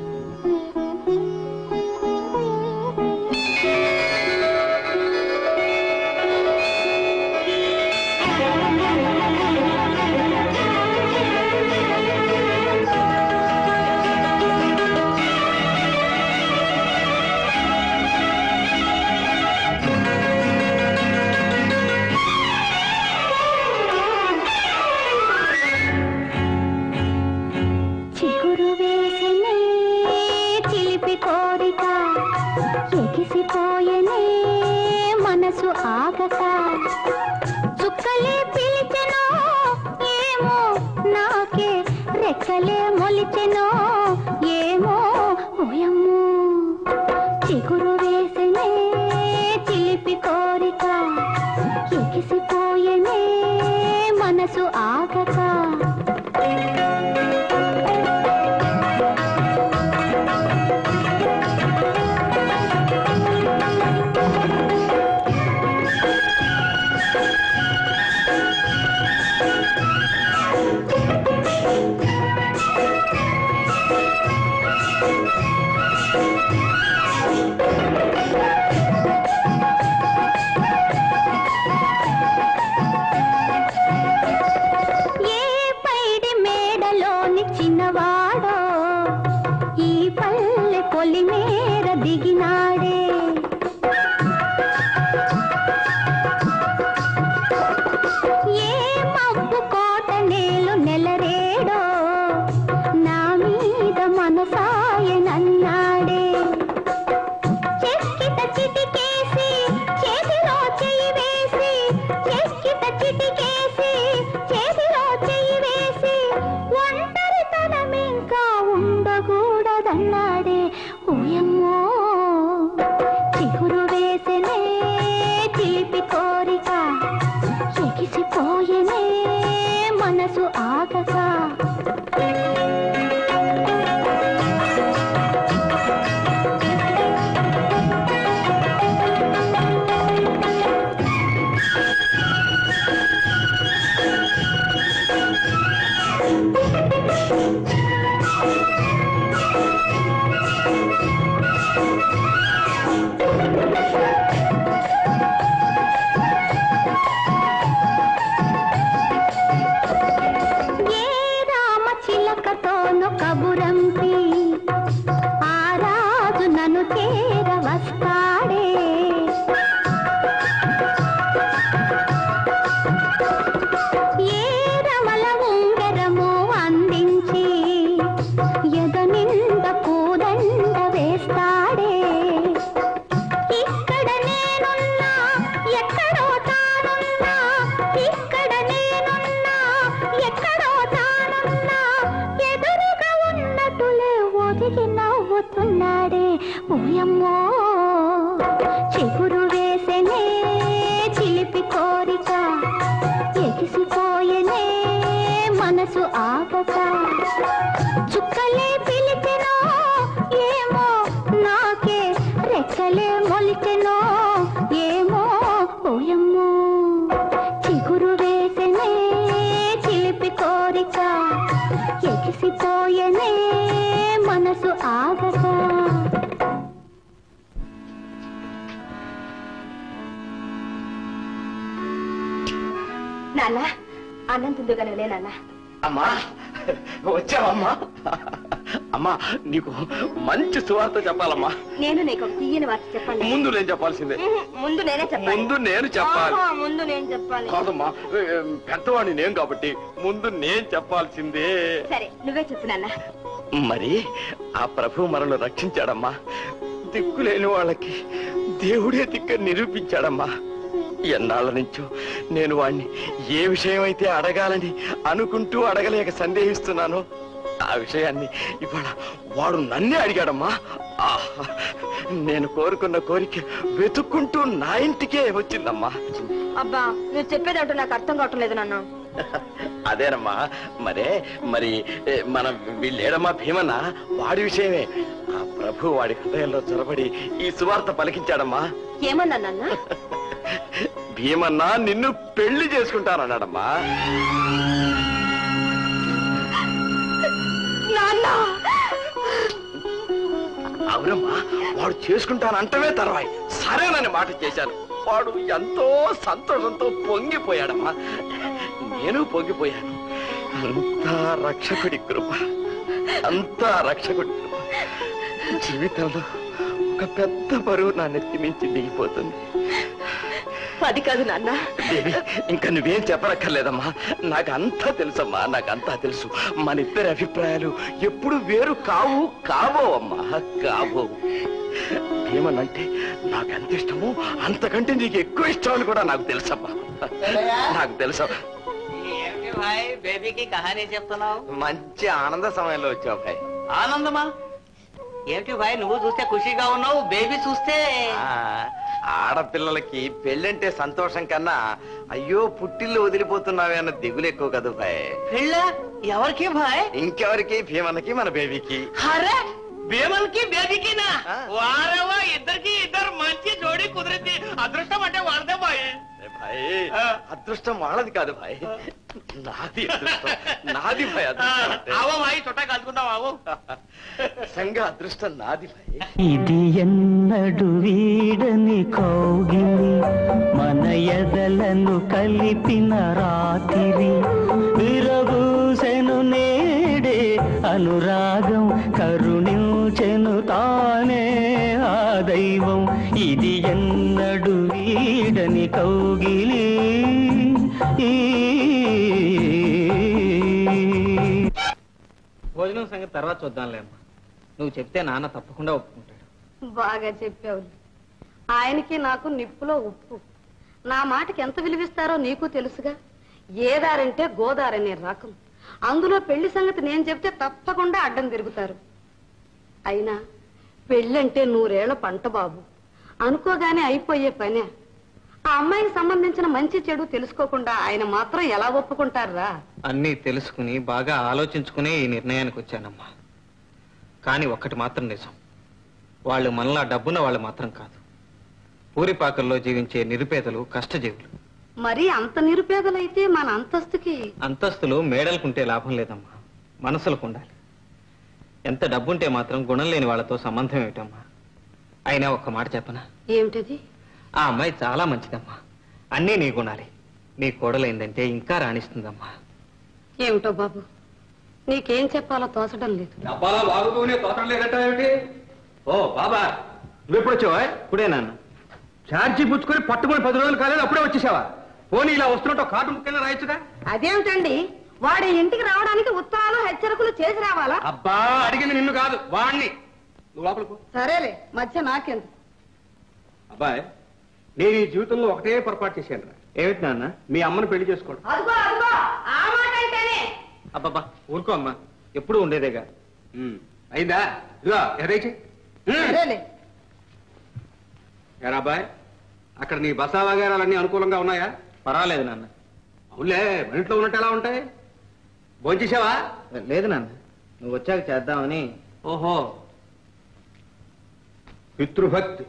చిగురు వేసినే చిలిపి కోరిక ఎగిసిపోయనే మనసు ఆగక చుక్కలే పిలిచెనో ఏమో నాకే రెక్కలే మొలిచెనో ఏమో ఓయమ్మో చిగురు వేసినే చిలిపి కోరిక ఎగిసిపోయనే మనసు ఆగక ఏ పైడి మేడలోని చిన్నవాడో ఈ పల్లె పొలిమేర దిగినాడే ఏ మబ్బు కోట నేలు నెలరేడో నా మీద మనసాయనన్నాడే చెక్కిట చిటికేసి చేతిలో చెయ్యి వేసి చెక్కిట చిటికేసి చేతిలో చెయ్యి వేసి ఒంటరితనమింకా ఉండకూడదన్నాడే ఓయమ్మో చిగురు వేసెనే చిలిపి కోరిక ఎగిసిపోయెనే మనసు ఆగక ఏ రామ చిలకతోను కబురంపి ఆ రాజు నన్ను చేర వస్తాడే ఏ రమల ఉంగరము అందించి ఎద నింద పూదండ వేస్తాడే ఇక్కడ నేనున్నా ఎక్కడో తానున్నా ఇక్కడ నేనున్నా ఎక్కడో తానున్నా ఎదురుగా ఉన్నట్టులే ఒదిగి నవ్వుతున్నాడే ఓయమ్మో చిగురు వేసెనే చిలిపి కోరిక ఎగిసిపోయెనే మనసు ఆగక చుక్కలే పిలిచెనో ఏమో నాకే రెక్కలే మొలిచెనో ఏమో ఓయమ్మో చిగురు వేసెనే చిలిపి కోరిక ఎగిసిపోయెనే మనసు ఆగక నాన్న అన్నం తిందుగలవలే నాన్న అమ్మా వచ్చావమ్మా అమ్మా నీకు మంచి సువార్త చెప్పాలమ్మా నేను నీకు ఒక తీయని వార్త చెప్పాలి ముందు నేను చెప్పాల్సిందే ఉహు, ముందు నేనే చెప్పాలి ముందు నేను చెప్పాలి ఆహా, ముందు నేను చెప్పాలి కాదమ్మా ఏ, పెద్దవాడిని నేను కాబట్టి ముందు నేను చెప్పాల్సిందే సరే నువ్వే చెప్పు నాన్న మరి ఆ ప్రభు మనల్ని రక్షించాడమ్మా దిక్కులేని వాళ్ళకి దేవుడే దిక్క నిరూపించాడమ్మా ఎన్నాళ్ళ నుంచో నేను వాణ్ణి ఏ విషయం అయితే అడగాలని అనుకుంటూ అడగలేక సందేహిస్తున్నానో ఆ విషయాన్ని ఇవాళ వాడు నన్నే అడిగాడమ్మా ఆహా! నేను కోరుకున్న కోరిక వెతుక్కుంటూ నా ఇంటికే వచ్చిందమ్మా అబ్బా నువ్వు చెప్పేది అంటూ నాకు అర్థం కావట్లేదు నాన్న అదేనమ్మా మరే మరి ఏ, మన వీళ్ళేడమ్మా భీమన్న వాడి విషయమే ఆ ప్రభు వాడి హృదయంలో చొరబడి ఈ సువార్త పలికించాడమ్మా ఏమన్నా నాన్న భీమన్న నిన్ను పెళ్లి చేసుకుంటానన్నాడమ్మా నాన్న అవునమ్మా వాడు చేసుకుంటానంటవే తర్వాయి సరేనని మాట చేశాను వాడు ఎంతో సంతోషంతో పొంగిపోయాడమ్మా నేను పొంగిపోయాను అంతా రక్షకుడి కృప అంతా రక్షకుడి కృప జీవితంలో ఒక పెద్ద బరువు నా నెత్తి మించి దిగిపోతుంది అది కాదు నాన్న దేవి, ఇంకా నువ్వేం చెప్పనక్కర్లేదమ్మా నాకు అంతా తెలుసమ్మా నాకు అంతా తెలుసు మన ఇద్దరి అభిప్రాయాలు ఎప్పుడు వేరు కావు కావో అమ్మా కావో ఏమనంటే నాకు ఎంత ఇష్టమో అంతకంటే నీకు ఎక్కువ ఇష్టం అని కూడా నాకు తెలుసమ్మా నాకు తెలుసా ఏమిటి భాయ్ బేబీకి కహానీ చెప్తున్నావు మంచి ఆనంద సమయంలో వచ్చావు భాయ్ ఆనందమా ఏమిటి భాయ్ నువ్వు చూస్తే ఖుషిగా ఉన్నావు బేబీ చూస్తే ఆ, ఆడపిల్లలకి పెళ్ళంటే సంతోషం కన్నా అయ్యో పుట్టిల్లు వదిలిపోతున్నావే అన్న దిగులు ఎక్కువ కదా భాయ్ పెళ్ళ ఎవరికి భాయ్ ఇంకెవరికి భీమన్నకి మన బేబీకి అరే భీమల్కి బేబీకినా ఆ. వారేవా ఇద్దరికి ఇద్దరు మంచి జోడి కుదిరింది అదృష్టం అంటే వాడదే భాయ్ ఏ భాయ్ అదృష్టం వాళ్ళది కాదు భాయ్ నాది అదృష్టం నాది భాయ్ అదృష్టం అంటే. ఆవో భాయ్ చుట్టా కలుసుకుందాం ఆవు సంగ అదృష్టం నాది భాయ్ ఇది ఎన్నడు వీడని కౌగిలి మన ఎదలను కలిపిన రాత్రి విరబూసెను నేడే అనురాగం కరుణించెను తానే ఆ దైవం ఇది ఎన్నడు వీడని కౌగిలి భోజనం సంగతి తర్వాత చూద్దాంలే అమ్మా నువ్వు చెప్తే నాన్న తప్పకుండా ఒప్పుకుంటాడు బాగా చెప్పావు ఆయనకి నాకు నిప్పులో ఉప్పు నా మాటకి ఎంత విలువిస్తారో నీకు తెలుసుగా ఏదారంటే గోదారనే రకం అందులో పెళ్లి సంగతి నేను చెప్తే తప్పకుండా అడ్డం తిరుగుతారు అయినా పెళ్ళంటే నూరేళ్ల పంట బాబు అనుకోగానే అయిపోయే పనే ఆ అమ్మాయికి సంబంధించిన మంచి చెడు తెలుసుకోకుండా ఆయన మాత్రం ఎలా ఒప్పుకుంటారా అన్నీ తెలుసుకుని బాగా ఆలోచించుకునే ఈ నిర్ణయానికి వచ్చానమ్మా కానీ ఒక్కటి మాత్రం నిజం వాళ్ళు మనలా డబ్బున్న వాళ్ళు మాత్రం కాదు పూరిపాకల్లో జీవించే నిరుపేదలు కష్టజీవులు మరి అంత నిరుపేదలైతే మన అంతస్తుకి అంతస్తులు మేడలకుంటే లాభం లేదమ్మా మనసులకు ఉండాలి ఎంత డబ్బుంటే మాత్రం గుణం లేని వాళ్ళతో సంబంధం ఏమిటమ్మా అయినా ఒక్క మాట చెప్పనా ఏమిటది ఆ అమ్మాయి చాలా మంచిదమ్మా అన్నీ నీ గుణాలి నీ కోడలైందంటే ఇంకా రాణిస్తుందమ్మా ఏమిటో బాబు నీకేం చెప్పాలో తోచడం లేదు డబ్బాలా వాగుతూనే తోటం లేదట ఏమిటి ఓ బాబా నువ్వెప్పుడు వచ్చావా ఇప్పుడే నాన్న ఛార్జీ పుచ్చుకొని పట్టుకొని పది రోజులు కాలేదు అప్పుడే వచ్చేసావా పోనీ ఇలా వస్తున్నట్టు కాటు ముక్కైనా రాయొచ్చుగా అదేమిటండి వాడి ఇంటికి రావడానికి ఉత్తరాలు హెచ్చరికలు చేసి రావాలా అబ్బా అడిగింది నిన్ను కాదు వాణ్ణి నువ్వు లోపలికి సరేలే మధ్య నాకెందుకు అబ్బాయి నేను ఈ జీవితంలో ఒకటే పొరపాటు చేశాను రా ఏమిటి నాన్న మీ అమ్మను పెళ్లి చేసుకోవడం అదిగో అదిగో ఆ మాట అంటేనే అబ్బబ్బా ఊరుకో అమ్మా ఎప్పుడు ఉండేదేగా ఉమ్, అయిందా ఇదిగో ఎరేచి సరేలే ఎరా అబ్బాయి అక్కడ నీ బసా వగేరాలన్నీ అనుకూలంగా ఉన్నాయా పర్వాలేదు నాన్న అవునులే మన ఇంట్లో ఉన్నట్టు ఎలా ఉంటాయి భోంచేసావా లేదు నాన్న నువ్వు వచ్చాక చేద్దామని ఓహో పితృభక్తి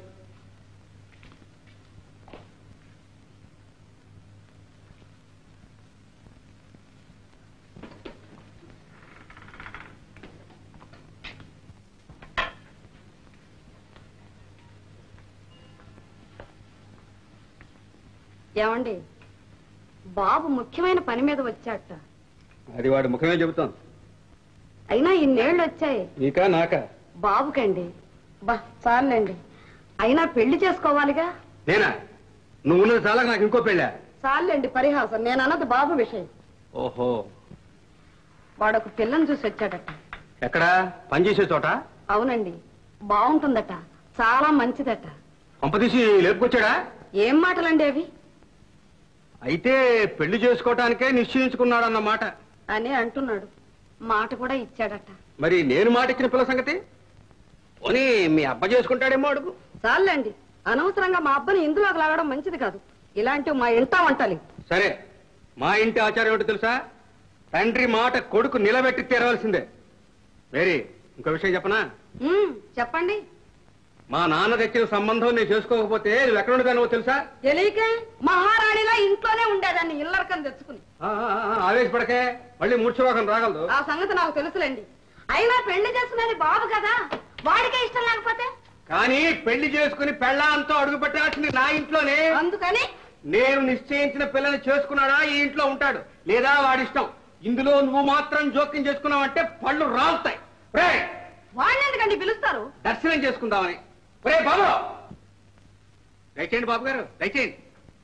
ఏమండి బాబు ముఖ్యమైన పని మీద వచ్చాట అది వాడి ముఖమే చెబుతోంది అయినా ఇన్నేళ్ళు వచ్చాయి నీకా నాకా బాబుకండి బా చాలండి అయినా పెళ్లి చేసుకోవాలిగా నేనా నువ్వు ఉన్నది చాలా నాకు ఇంకో పెళ్ళా చాలండి పరిహాసం నేను అన్నది బాబు విషయం ఓహో వాడు ఒక పిల్లని చూసి వచ్చాడట ఎక్కడా పనిచేసే చోట అవునండి బాగుంటుందట చాలా మంచిదట పంపదీసి లేపుకొచ్చాడా ఏం మాటలండి అవి అయితే పెళ్లి చేసుకోవటానికే నిశ్చయించుకున్నాడన్నమాట అని అంటున్నాడు మాట కూడా ఇచ్చాడట మరి నేను మాట ఇచ్చిన పిల్ల సంగతి పోనీ మీ అబ్బ చేసుకుంటాడేమో అడుగు చాలండి అనవసరంగా మా అబ్బని ఇందులోకి లాగడం మంచిది కాదు ఇలాంటివి మా ఇంటా వంటలి సరే మా ఇంటి ఆచారం ఏమిటో తెలుసా తండ్రి మాట కొడుకు నిలబెట్టి తీరవలసిందే మేరీ ఇంకో విషయం చెప్పనా ఉమ్, చెప్పండి మా నాన్న తెచ్చిన సంబంధం నేను చేసుకోకపోతే నువ్వు ఎక్కడ ఉండదానో తెలుసా తెలియకే మహారాణిలా ఇంట్లోనే ఉండేదాన్ని ఇల్లరకం తెచ్చుకుని ఆ, ఆ, ఆ, ఆవేశపడకే మళ్ళీ మూర్ఛరోగం రాగలదు ఆ సంగతి నాకు తెలుసులేండి అయినా పెళ్లి చేసుకునేది బాబు కదా వాడికే ఇష్టం లేకపోతే కానీ పెళ్లి చేసుకుని పెళ్ళాంతో అడుగు పెట్టాల్సింది నా ఇంట్లోనే అందుకని నేను నిశ్చయించిన పిల్లని చేసుకున్నాడా ఈ ఇంట్లో ఉంటాడు లేదా వాడిష్టం ఇందులో నువ్వు మాత్రం జోక్యం చేసుకున్నావంటే పళ్ళు రాలుతాయి రే వాడిని ఎందుకండి పిలుస్తారు దర్శనం చేసుకుందామని రే బాబు దయచేయండి బాబు గారు దయచేయండి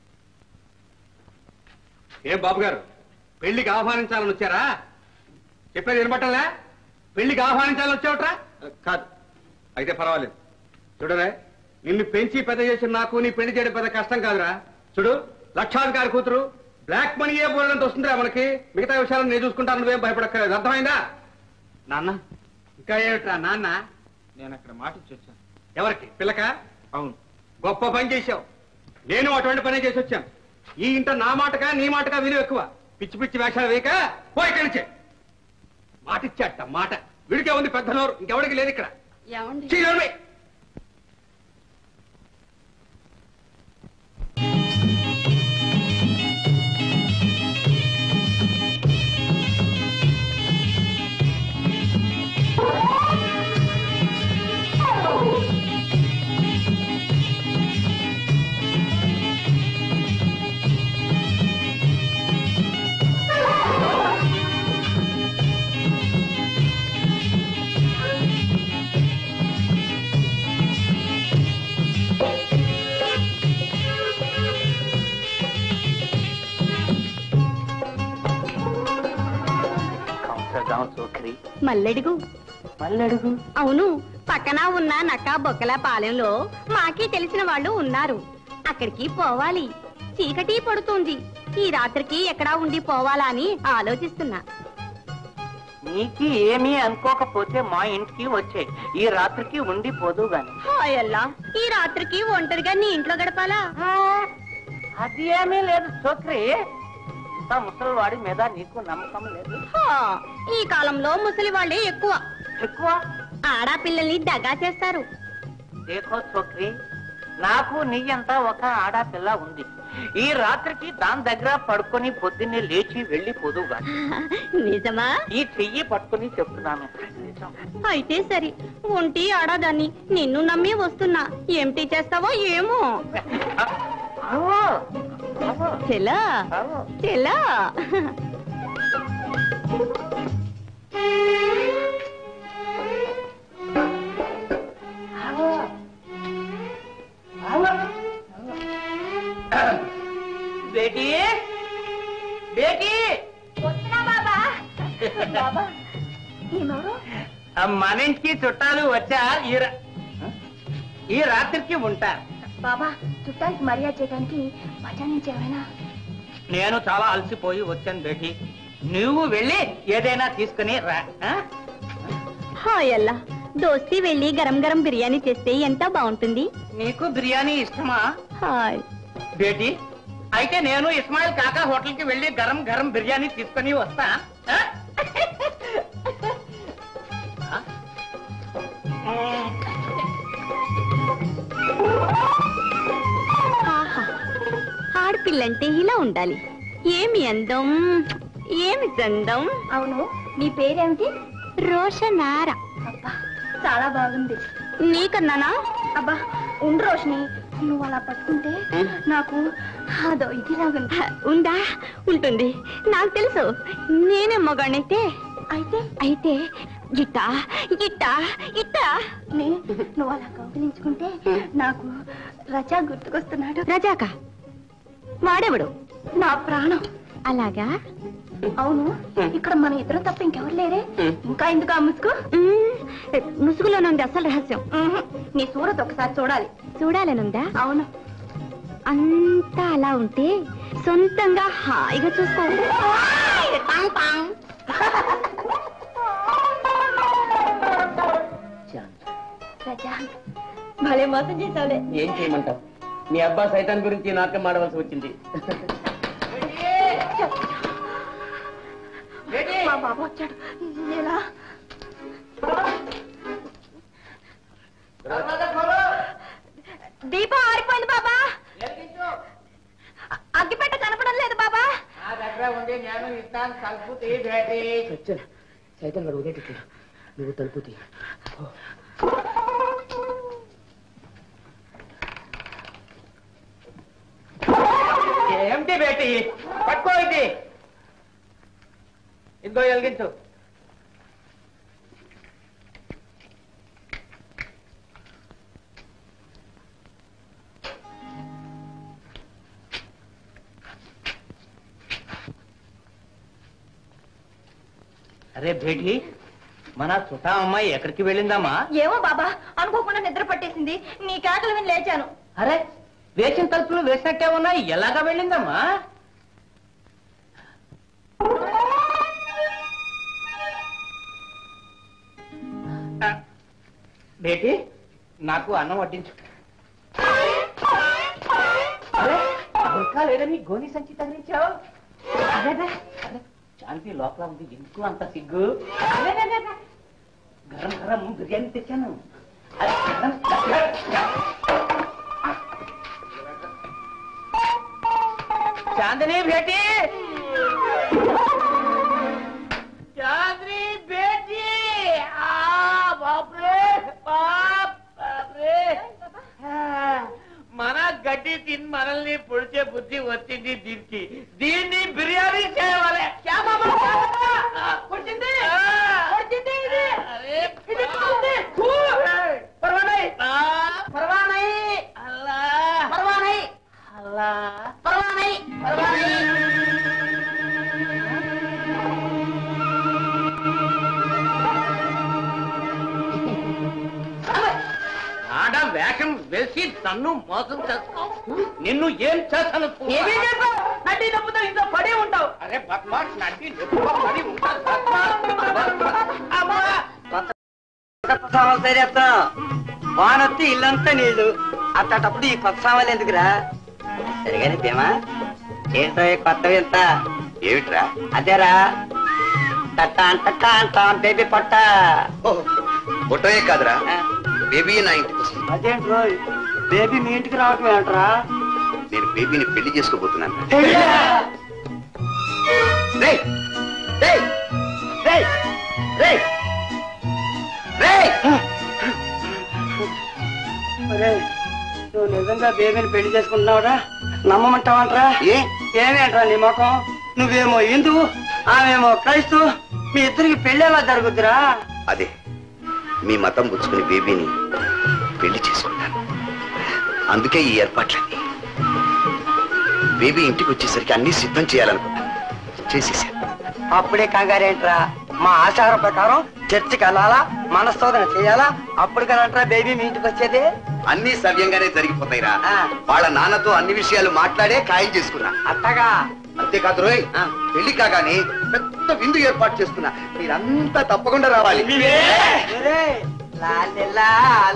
ఏం బాబు గారు పెళ్లికి ఆహ్వానించాలని వచ్చారా చెప్పేది వినబట్టలే పెళ్లికి ఆహ్వానించాలని వచ్చావట్రా కాదు అయితే పర్వాలేదు చూడరే నిన్ను పెంచి పెద్ద చేసిన నాకు నీ పెళ్లి చేయడం పెద్ద కష్టం కాదురా చూడు లక్షాధికారి కూతురు బ్లాక్ మనీ ఏ పోలంత వస్తుందిరా మనకి మిగతా విషయాలను నేను చూసుకుంటాను నువ్వేం భయపడక్కర్లేదు అర్థమైందా నాన్న ఇంకా ఏమిట్రా నాన్న నేను అక్కడ మాట ఇచ్చి వచ్చాను ఎవరికి పిల్లక అవును గొప్ప పని చేశావు నేను అటువంటి పనే చేసి వచ్చాను ఈ ఇంట నా మాటగా నీ మాటగా విలువ ఎక్కువ పిచ్చి పిచ్చి వేషాలు వేయక పోయి కలిచే మాట ఇచ్చాట మాట వీడికే ఉంది పెద్ద నోరు ఇంకెవడికి లేదు ఇక్కడ ఏమండి చీ, నోర్మై. మల్లెడుగు మల్లెడుగు అవును పక్కన ఉన్న నక్క బొక్కల పాలెంలో మాకి తెలిసిన వాళ్ళు ఉన్నారు అక్కడికి పోవాలి చీకటి పడుతుంది ఈ రాత్రికి ఎక్కడా ఉండి పోవాలా అని ఆలోచిస్తున్నా నీకి ఏమీ అనుకోకపోతే మా ఇంటికి వచ్చే ఈ రాత్రికి ఉండిపోదు గాని హాయల్లా ఈ రాత్రికి ఒంటరిగా నీ ఇంట్లో గడపాలా అది ఏమీ లేదు చోక్రి ఇంత ముసలివాడి మీద నీకు నమ్మకం లేదు హా, ఈ కాలంలో ముసలి వాళ్ళే ఎక్కువ ఎక్కువ ఆడపిల్లల్ని దగా చేస్తారు దేఖో చోక్రి నాకు నీ అంతా ఒక ఆడపిల్ల ఉంది ఈ రాత్రికి దాని దగ్గర పడుకొని పొద్దున్నే లేచి వెళ్ళిపోదు గాని నిజమా ఈ చెయ్యి పట్టుకొని చెప్తున్నాను నిజం అయితే సరి ఒంటి ఆడదాన్ని నిన్ను నమ్మి వస్తున్నా ఏమిటి చేస్తావో ఏమో అవో, అవో, చెలా అవో. చెలా బేటీ బేటీ ఆ మన ఇంటికి చుట్టాలు వచ్చా ఈ రా- ఈ రాత్రికి ఉంటారు బాబా చుట్టానికి మర్యాద చేయడానికి మజా నుంచి ఏమైనా నేను చాలా అలసిపోయి వచ్చాను బేటీ నువ్వు వెళ్ళి ఏదైనా తీసుకుని రా ఆ? హాయ్ అల్లా దోస్తి వెళ్ళి గరం గరం బిర్యానీ చేస్తే ఎంత బాగుంటుంది నీకు బిర్యానీ ఇష్టమా హాయ్ బేటీ అయితే నేను ఇస్మాయిల్ కాకా హోటల్ కి వెళ్ళి గరం గరం బిర్యానీ తీసుకుని వస్తా ఆ? ఆహా ఆడపిల్లంటే ఇలా ఉండాలి ఏమి అందం ఏమి చందం అవును నీ పేరేమిటి రోషనార అబ్బా చాలా బాగుంది నీకన్నానా అబ్బా ఉండు రోషిని నువ్వు అలా పట్టుకుంటే నాకు అదో ఇదిలాగుంది ఉందా ఉంటుంది నాకు తెలుసు నేనే మొగాడైతే అయితే అయితే ఇట్ట ఇట్ట ఇట్ట నే నువ్వు అలా కౌగిలించుకుంటే నాకు రజా గుర్తుకొస్తున్నాడు రజాక వాడెవడు నా ప్రాణం అలాగా అవును ఇక్కడ మన ఇద్దరు తప్ప ఇంకెవరు లేరే ఇంకా ఎందుకు ఆ ముసుగు ముసుగులోనుంది అసలు రహస్యం నీ సూరత్ ఒకసారి చూడాలి చూడాలనుందా అవును అంతా అలా ఉంటే సొంతంగా హాయిగా చూసుకో ప్రశాంత్ భలే మోసం చేసావులే ఏం చేయమంటావు మీ అబ్బా సైతాన్ గురించి నాటకం ఆడవలసి వచ్చింది మా బాబు వచ్చాడు ఎలా దీపం ఆరిపోయింది బాబా అగ్గిపెట్ట కనపడం లేదు బాబా సైతం గడు ఉదేటి నువ్వు తలుపు తీ ఏమిటి బేటి పట్టుకో ఇది ఇదిగో వెలిగించు అరే భేటి మన చుట్టా అమ్మాయి ఎక్కడికి వెళ్ళిందమ్మా ఏమో బాబా అనుకోకుండా నిద్ర పట్టేసింది నీ కేకలు విని లేచాను అరే వేసిన తలుపులు వేసినట్టే ఉన్నాయి ఎలాగా వెళ్ళిందమ్మా ఆ, బేటి నాకు అన్నం వడ్డించు అరే ఇంకా లేదని గోని సంచి తగిలించావు అదే అదే, అదే, శాంతి లోపల ఉంది ఎందుకు అంత సిగ్గు అదే, అదే, అదే, అదే. గరం గరం బిర్యానీ తెచ్చాను అరే, గరం, గరం. चांदनी बेटी चांदनी बेटी आ बाप रे बाप बाप रे మన గడ్డి తిని మనల్ని పొడిచే బుద్ధి వచ్చింది దీనికి దీన్ని బిర్యానీ చేయాలి క్యా బాబా, క్యా బాబా? పొడిచింది పొడిచింది ఇది అరే ఇది పొడిచింది. ఫూ. పర్వానై పర్వానై అల్లా పర్వానై అల్లా పర్వానై పర్వానై ఆడ వేషం వేసి నన్ను మోసం చేస్తావు నిన్ను ఏం చేస్తాను ఏమేం చేస్తావు నడ్డి నొప్పుతో ఇంట్లో పడి ఉంటావు అరే బద్మాష్ నడ్డి నొప్పుతో పడి ఉంటావు సంవత్సరం వానొత్తి ఇల్లంతా నీళ్లు అట్టటప్పుడు ఈ కొత్త సామాన్లు ఎందుకురా సరిగానే భీమా ఏంటో ఈ కొత్త వింత ఏమిట్రా అదేరా తట్ట అంట అంటాం బేబీ పొట్ట ఫోటోయే కాదురా బేబీ నా ఇంటికి వస్తుంది అదేంటి రోయ్ బేబీ మీ ఇంటికి రావటం ఏంట్రా నేను బేబీని పెళ్లి చేసుకోబోతున్నాను రేయ్! రేయ్! రేయ్! రేయ్! రేయ్! ఒరేయ్, నువ్వు నిజంగా బేబీని పెళ్లి చేసుకుంటున్నావురా నమ్మమంటావంటరా ఏ ఏమేంట్రా నీ ముఖం నువ్వేమో హిందువు ఆమెమో క్రైస్తు మీ ఇద్దరికి పెళ్లి ఎలా జరుగుతురా అదే మీ మతం పుచ్చుకుని బేబీని పెళ్లి చేసుకుంటాను అందుకే ఈ ఏర్పాట్లన్నీ బేబీ ఇంటికి వచ్చేసరికి అన్ని సిద్ధం చేయాలనుకున్నాను చేసేసాను అప్పుడే కంగారేంట్రా మా ఆచారం ప్రకారం చర్చికి వెళ్ళాలా మనస్తోదన చేయాలా అప్పుడు కదంట్రా బేబీ మీ ఇంటికి వచ్చేది అన్ని సవ్యంగానే జరిగిపోతాయిరా ఆ. వాళ్ళ నాన్నతో అన్ని విషయాలు మాట్లాడే ఖాయం చేసుకున్నా అట్టగా అంతేకాదు రోయ్ ఆ. పెళ్లి కాగానే పెద్ద విందు ఏర్పాటు చేస్తున్నా మీరంతా తప్పకుండా రావాలి ఒరేయ్, లాలే లాల్.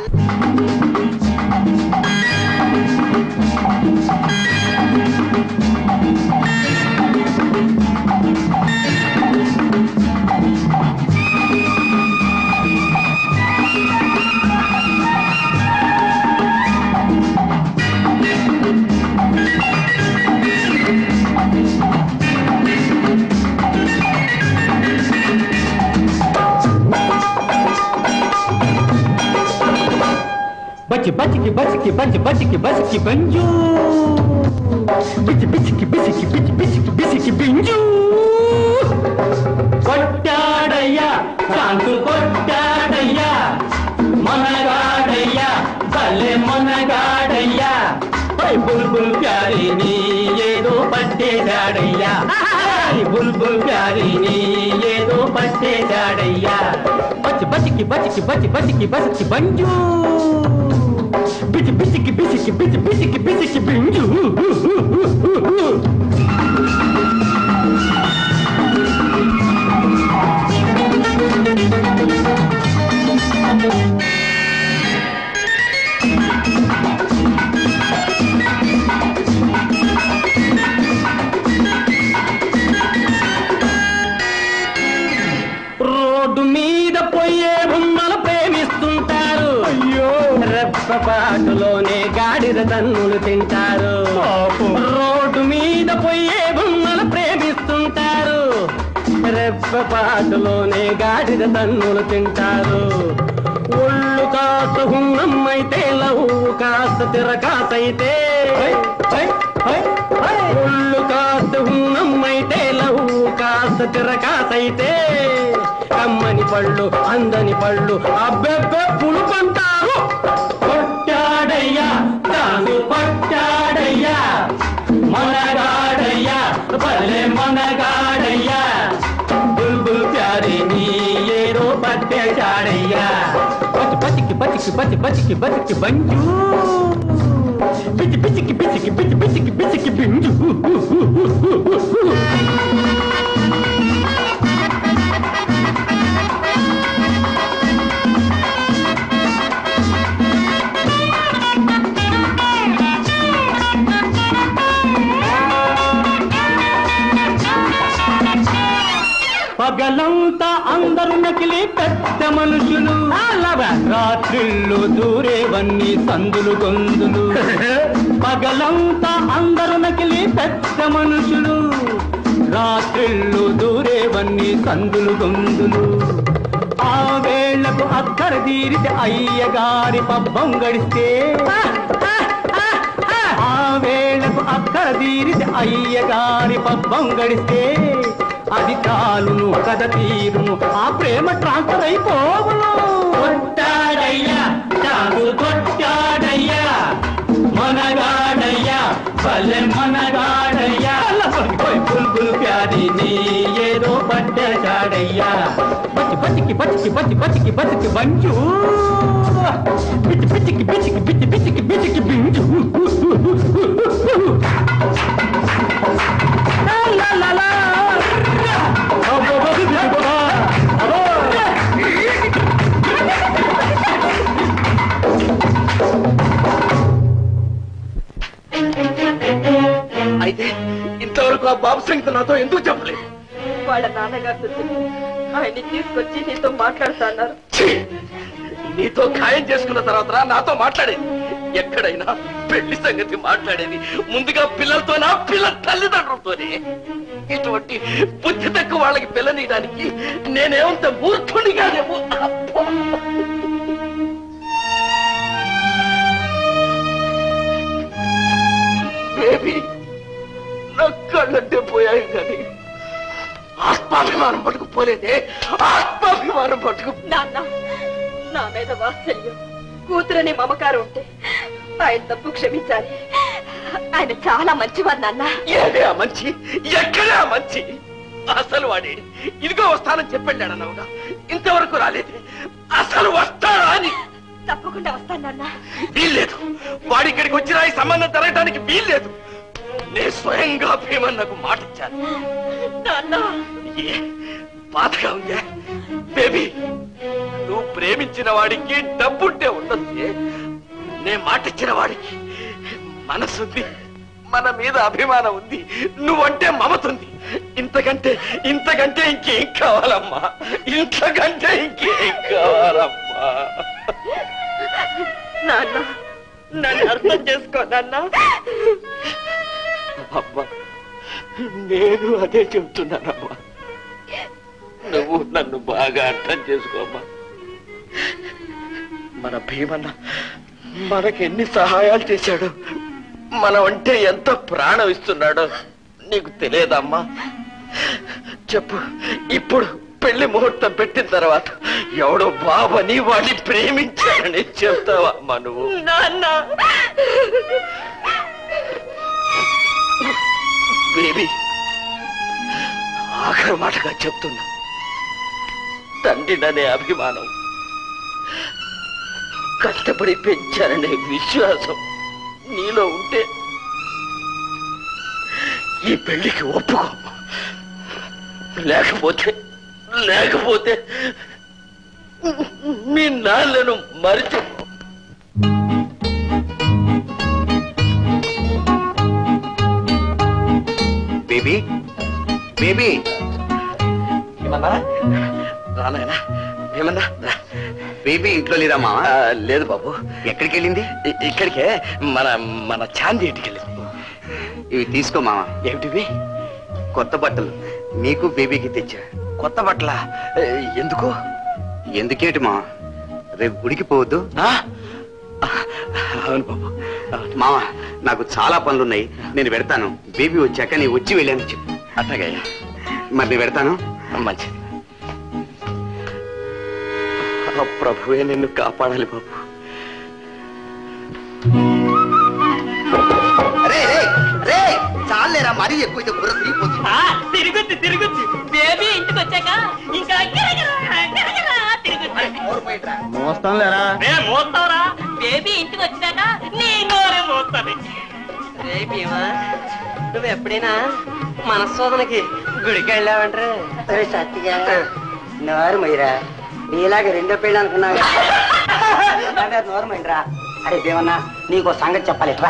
బచ్చి బచ్చికి బచ్చికి బంచి బచ్చికి బచ్చికి బంజు బిచ్చి బిచ్చికి బిసికి బిచ్చి బిసికి బిసికి బింజు కొట్టాడయ్యా శాంతు కొట్టాడయ్యా మనగాడయ్యా భలే మనగాడయ్యా పై బుల్బుల్ ప్యారీని ఏదో పట్టేశాడయ్యా ఈ బుల్బుల్ ప్యారీని ఏదో పట్టేశాడయ్యా బచ్చి బచ్చికి బచ్చికి బచ్చి బచ్చికి బచ్చికి బంజు బిచి బిచికి బిచికి బిచి బిచికి బిచికి బింజు రోడ్డు మీద పోయే బొమ్మల ప్రేమిస్తుంటారు అయ్యో రెప్పపాటులోనే గాడిద తన్నులు తింటారు రోడ్డు మీద పోయే బొమ్మల ప్రేమిస్తుంటారు రెప్పపాటులోనే గాడిద తన్నులు తింటారు ఒళ్ళు కాస్త హున్నమైతే లవ్వు కాస్త తిరకాసైతే ఒళ్ళు కాస్త హున్నమైతే లవ్వు కాస్త తిరకాసైతే కమ్మని పళ్ళు అందని పళ్ళు అబ్బెబ్బె పులుపంటారు కొట్టాడయ్యా తాను పట్టాడయ్యా మనగాడయ్యా భలే మనగాడయ్యా బుల్బుల్ ప్యారిని ఏదో పట్టేశాడయ్యా బతి బతికి బతికి బతి బతికి బతికి బంజు బిచి బిచికి బిచికి బిచి బిచికి బిచికి బింజు పగలంతా అందరు నకిలి పెద్ద మనుషులు రాత్రిళ్ళు దూరేవన్నీ సందులు గొంతులు పగలంతా అందరు నకిలి పెద్ద మనుషులు రాత్రిళ్ళు దూరేవన్నీ సందులు గొంతులు ఆ వేళ్లకు అక్కర తీరితే అయ్యగారి పబ్బం గడిస్తే ఆ వేళకు అక్కర తీరితే అయ్యగారి పబ్బం గడిస్తే అది చాలును కథ తీరును ఆ ప్రేమ ట్రాన్స్ఫర్ అయిపోవును కొట్టాడయ్యా చాలు కొట్టాడయ్యా మనగాడయ్యా భలే మనగాడయ్యా పోయి బుల్బుల్ ప్యారిని ఏదో పట్టేశాడయ్యా బతి బతికి బతికి బతి బతికి బతికి బంజు బిచి బిచికి బిచికి బిచి బిచికి బిచికి బింజు లా లా లా అయితే ఇంతవరకు ఆ బాబు సంగతి నాతో ఎందుకు చెప్పలేదు వాళ్ళ నాన్నగారు ఆయన్ని తీసుకొచ్చి నీతో మాట్లాడుతున్నారు ఛీ! నీతో ఖాయం చేసుకున్న తర్వాత రా నాతో మాట్లాడేది ఎక్కడైనా పెళ్లి సంగతి మాట్లాడేది ముందుగా పిల్లలతో నా పిల్లల తల్లిదండ్రులతోనే ఇటువంటి బుద్ధి తక్కువ వాళ్ళకి పిల్లనీయడానికి నేనేమంత మూర్ఖుడిగానేమో అబ్బా! బేబీ నా కళ్ళంటే పోయాయి కానీ ఆత్మాభిమానం పట్టుకుపోలేదే ఆత్మాభిమానం పట్టుకు నాన్న నా మీద వాత్సల్యం కూతురని మమకారం ఉంటే ఆయన తప్పు క్షమించాలి ఆయన చాలా మంచివారు నాన్న ఏదే ఆ మంచి ఎక్కడే ఆ మంచి అసలు వాడి ఇదిగో వస్తానని చెప్పాడన్నావుగా ఇంతవరకు రాలేదు అసలు వస్తాడా అని తప్పకుండా వస్తాను నాన్న వీల్లేదు వాడి ఇక్కడికి వచ్చినా ఈ సంబంధం జరగడానికి వీల్లేదు నేను స్వయంగా భీమన్నకు మాట ఇచ్చాను నాన్న ఏ బాధగా ఉందా బేబీ నువ్వు ప్రేమించిన వాడికి డబ్బుంటే ఉండొచ్చు నేను మాట ఇచ్చిన వాడికి మనసుంది మన మీద అభిమానం ఉంది నువ్వంటే మమతుంది ఇంతకంటే ఇంతకంటే ఇంకేం కావాలమ్మా ఇంతకంటే ఇంకేం కావాలమ్మా నాన్న నన్ను అర్థం చేసుకో నాన్న అమ్మా నేను అదే చెబుతున్నానమ్మా నువ్వు నన్ను బాగా అర్థం చేసుకోమ్మా మన భీమన్న మనకెన్ని సహాయాలు చేశాడు మనం అంటే ఎంత ప్రాణం ఇస్తున్నాడో నీకు తెలియదమ్మా చెప్పు ఇప్పుడు పెళ్లి ముహూర్తం పెట్టిన తర్వాత ఎవడో బాబని వాడిని ప్రేమించాడని చెప్తావా అమ్మా నువ్వు నాన్న బేబీ ఆఖరి మాటగా చెప్తున్నా తండ్రిననే అభిమానం కష్టపడి పెంచారనే విశ్వాసం నీలో ఉంటే ఈ పెళ్లికి ఒప్పుకో లేకపోతే లేకపోతే మీ నాన్నను మరిచి బేబీ బేబీ ఏమన్నా రానాయనా ఏమన్నా రా. బేబీ ఇంట్లో లేదా మావా ఆ, లేదు బాబు ఎక్కడికి వెళ్ళింది ఇ- ఇక్కడికే మన మన చాందీ ఇంటికి వెళ్ళింది ఇవి తీసుకో మావా ఏమిటివి కొత్త బట్టలు నీకు బేబీకి తెచ్చా కొత్త బట్టల ఎందుకు ఎందుకేంటి మావా రేపు గుడికి పోవద్దు ఆ? అవును బాబు మావా నాకు చాలా పనులున్నాయి నేను పెడతాను బేబీ వచ్చాక నీ వచ్చి వెళ్ళాను చెప్పు అట్టగయ్యా మరి నేను పెడతాను మంచిది ఆ ప్రభువే నిన్ను కాపాడాలి బాబు రే రే చాలేరా మరీ ఎక్కువ అయితే బుర్ర తిరిగిపోతుంది తిరుగుద్ది తిరుగుద్ది బేబీ ఇంటికి వచ్చాక ఇంకా గిరగిరా, గిరగిరా తిరుగుద్ది. మోస్తాంలేరా రే మోస్తావురా బేబీ ఇంటికి వచ్చాక నీ నోరే మోస్తుంది రే భీమా నువ్వు ఎప్పుడైనా మనశోధనకి గుడికి వెళ్ళావంటారా సరే సత్తిగా నోరు మొయ్యరా నీలాగా రెండో పెళ్ళి అనుకున్నావు అదే నోరు మొయ్యరా అరే భీమన్నా నీకు సంగతి చెప్పాలి రా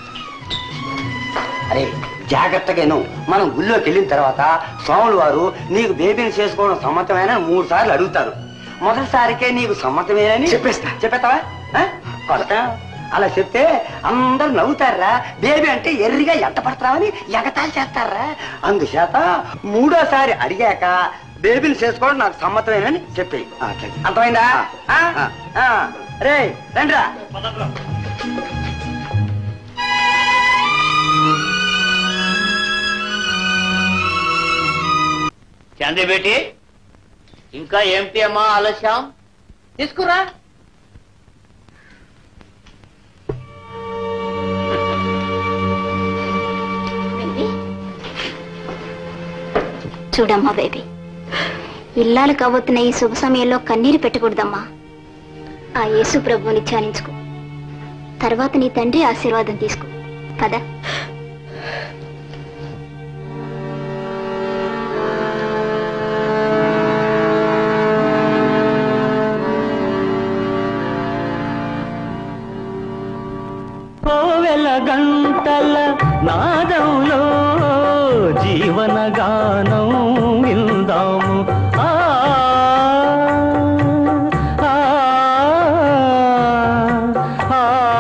అరే జాగ్రత్తగాను మనం గుళ్ళోకి వెళ్ళిన తర్వాత స్వాములు వారు నీకు బేబీని చేసుకోవడం సమ్మతమైన మూడు సార్లు అడుగుతారు మొదటిసారికే నీకు సమ్మతమేనని చెప్పేస్తా చెప్పేస్తావా ఆ? కొడత అలా చెప్తే అందరూ నవ్వుతారా బేబీ అంటే ఎర్రిగా ఎంట పడతావని ఎగతాళి చేస్తారా అందుచేత మూడోసారి అడిగాక బేబీని చేసుకోవడం నాకు సమ్మతమేనని చెప్పి అర్థమైందా ఆ? ఆ. రే రండిరా చంద్ర బేటి ఇంకా ఏమిటి అమ్మా ఆలస్యం తీసుకురా చూడమ్మా బేబీ ఇల్లాలు కాబోతున్న ఈ శుభ సమయంలో కన్నీరు పెట్టకూడదమ్మా ఆ యేసు ప్రభువుని ధ్యానించుకో తర్వాత నీ తండ్రి ఆశీర్వాదం తీసుకో కదా కోవెల గంటల నాదంలో జీవన గానం విందాము ఆ, ఆ, ఆ,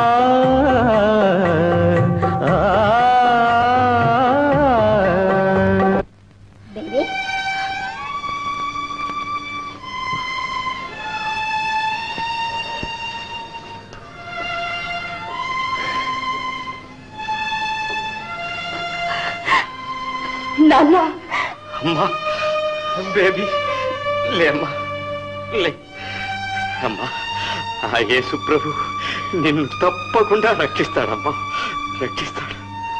ఆ. బేబీ నాన్న అమ్మా బేబీ లేమ్మా లే అమ్మా ఆ యేసు ప్రభు నిన్ను తప్పకుండా రక్షిస్తాడమ్మా రక్షిస్తాడు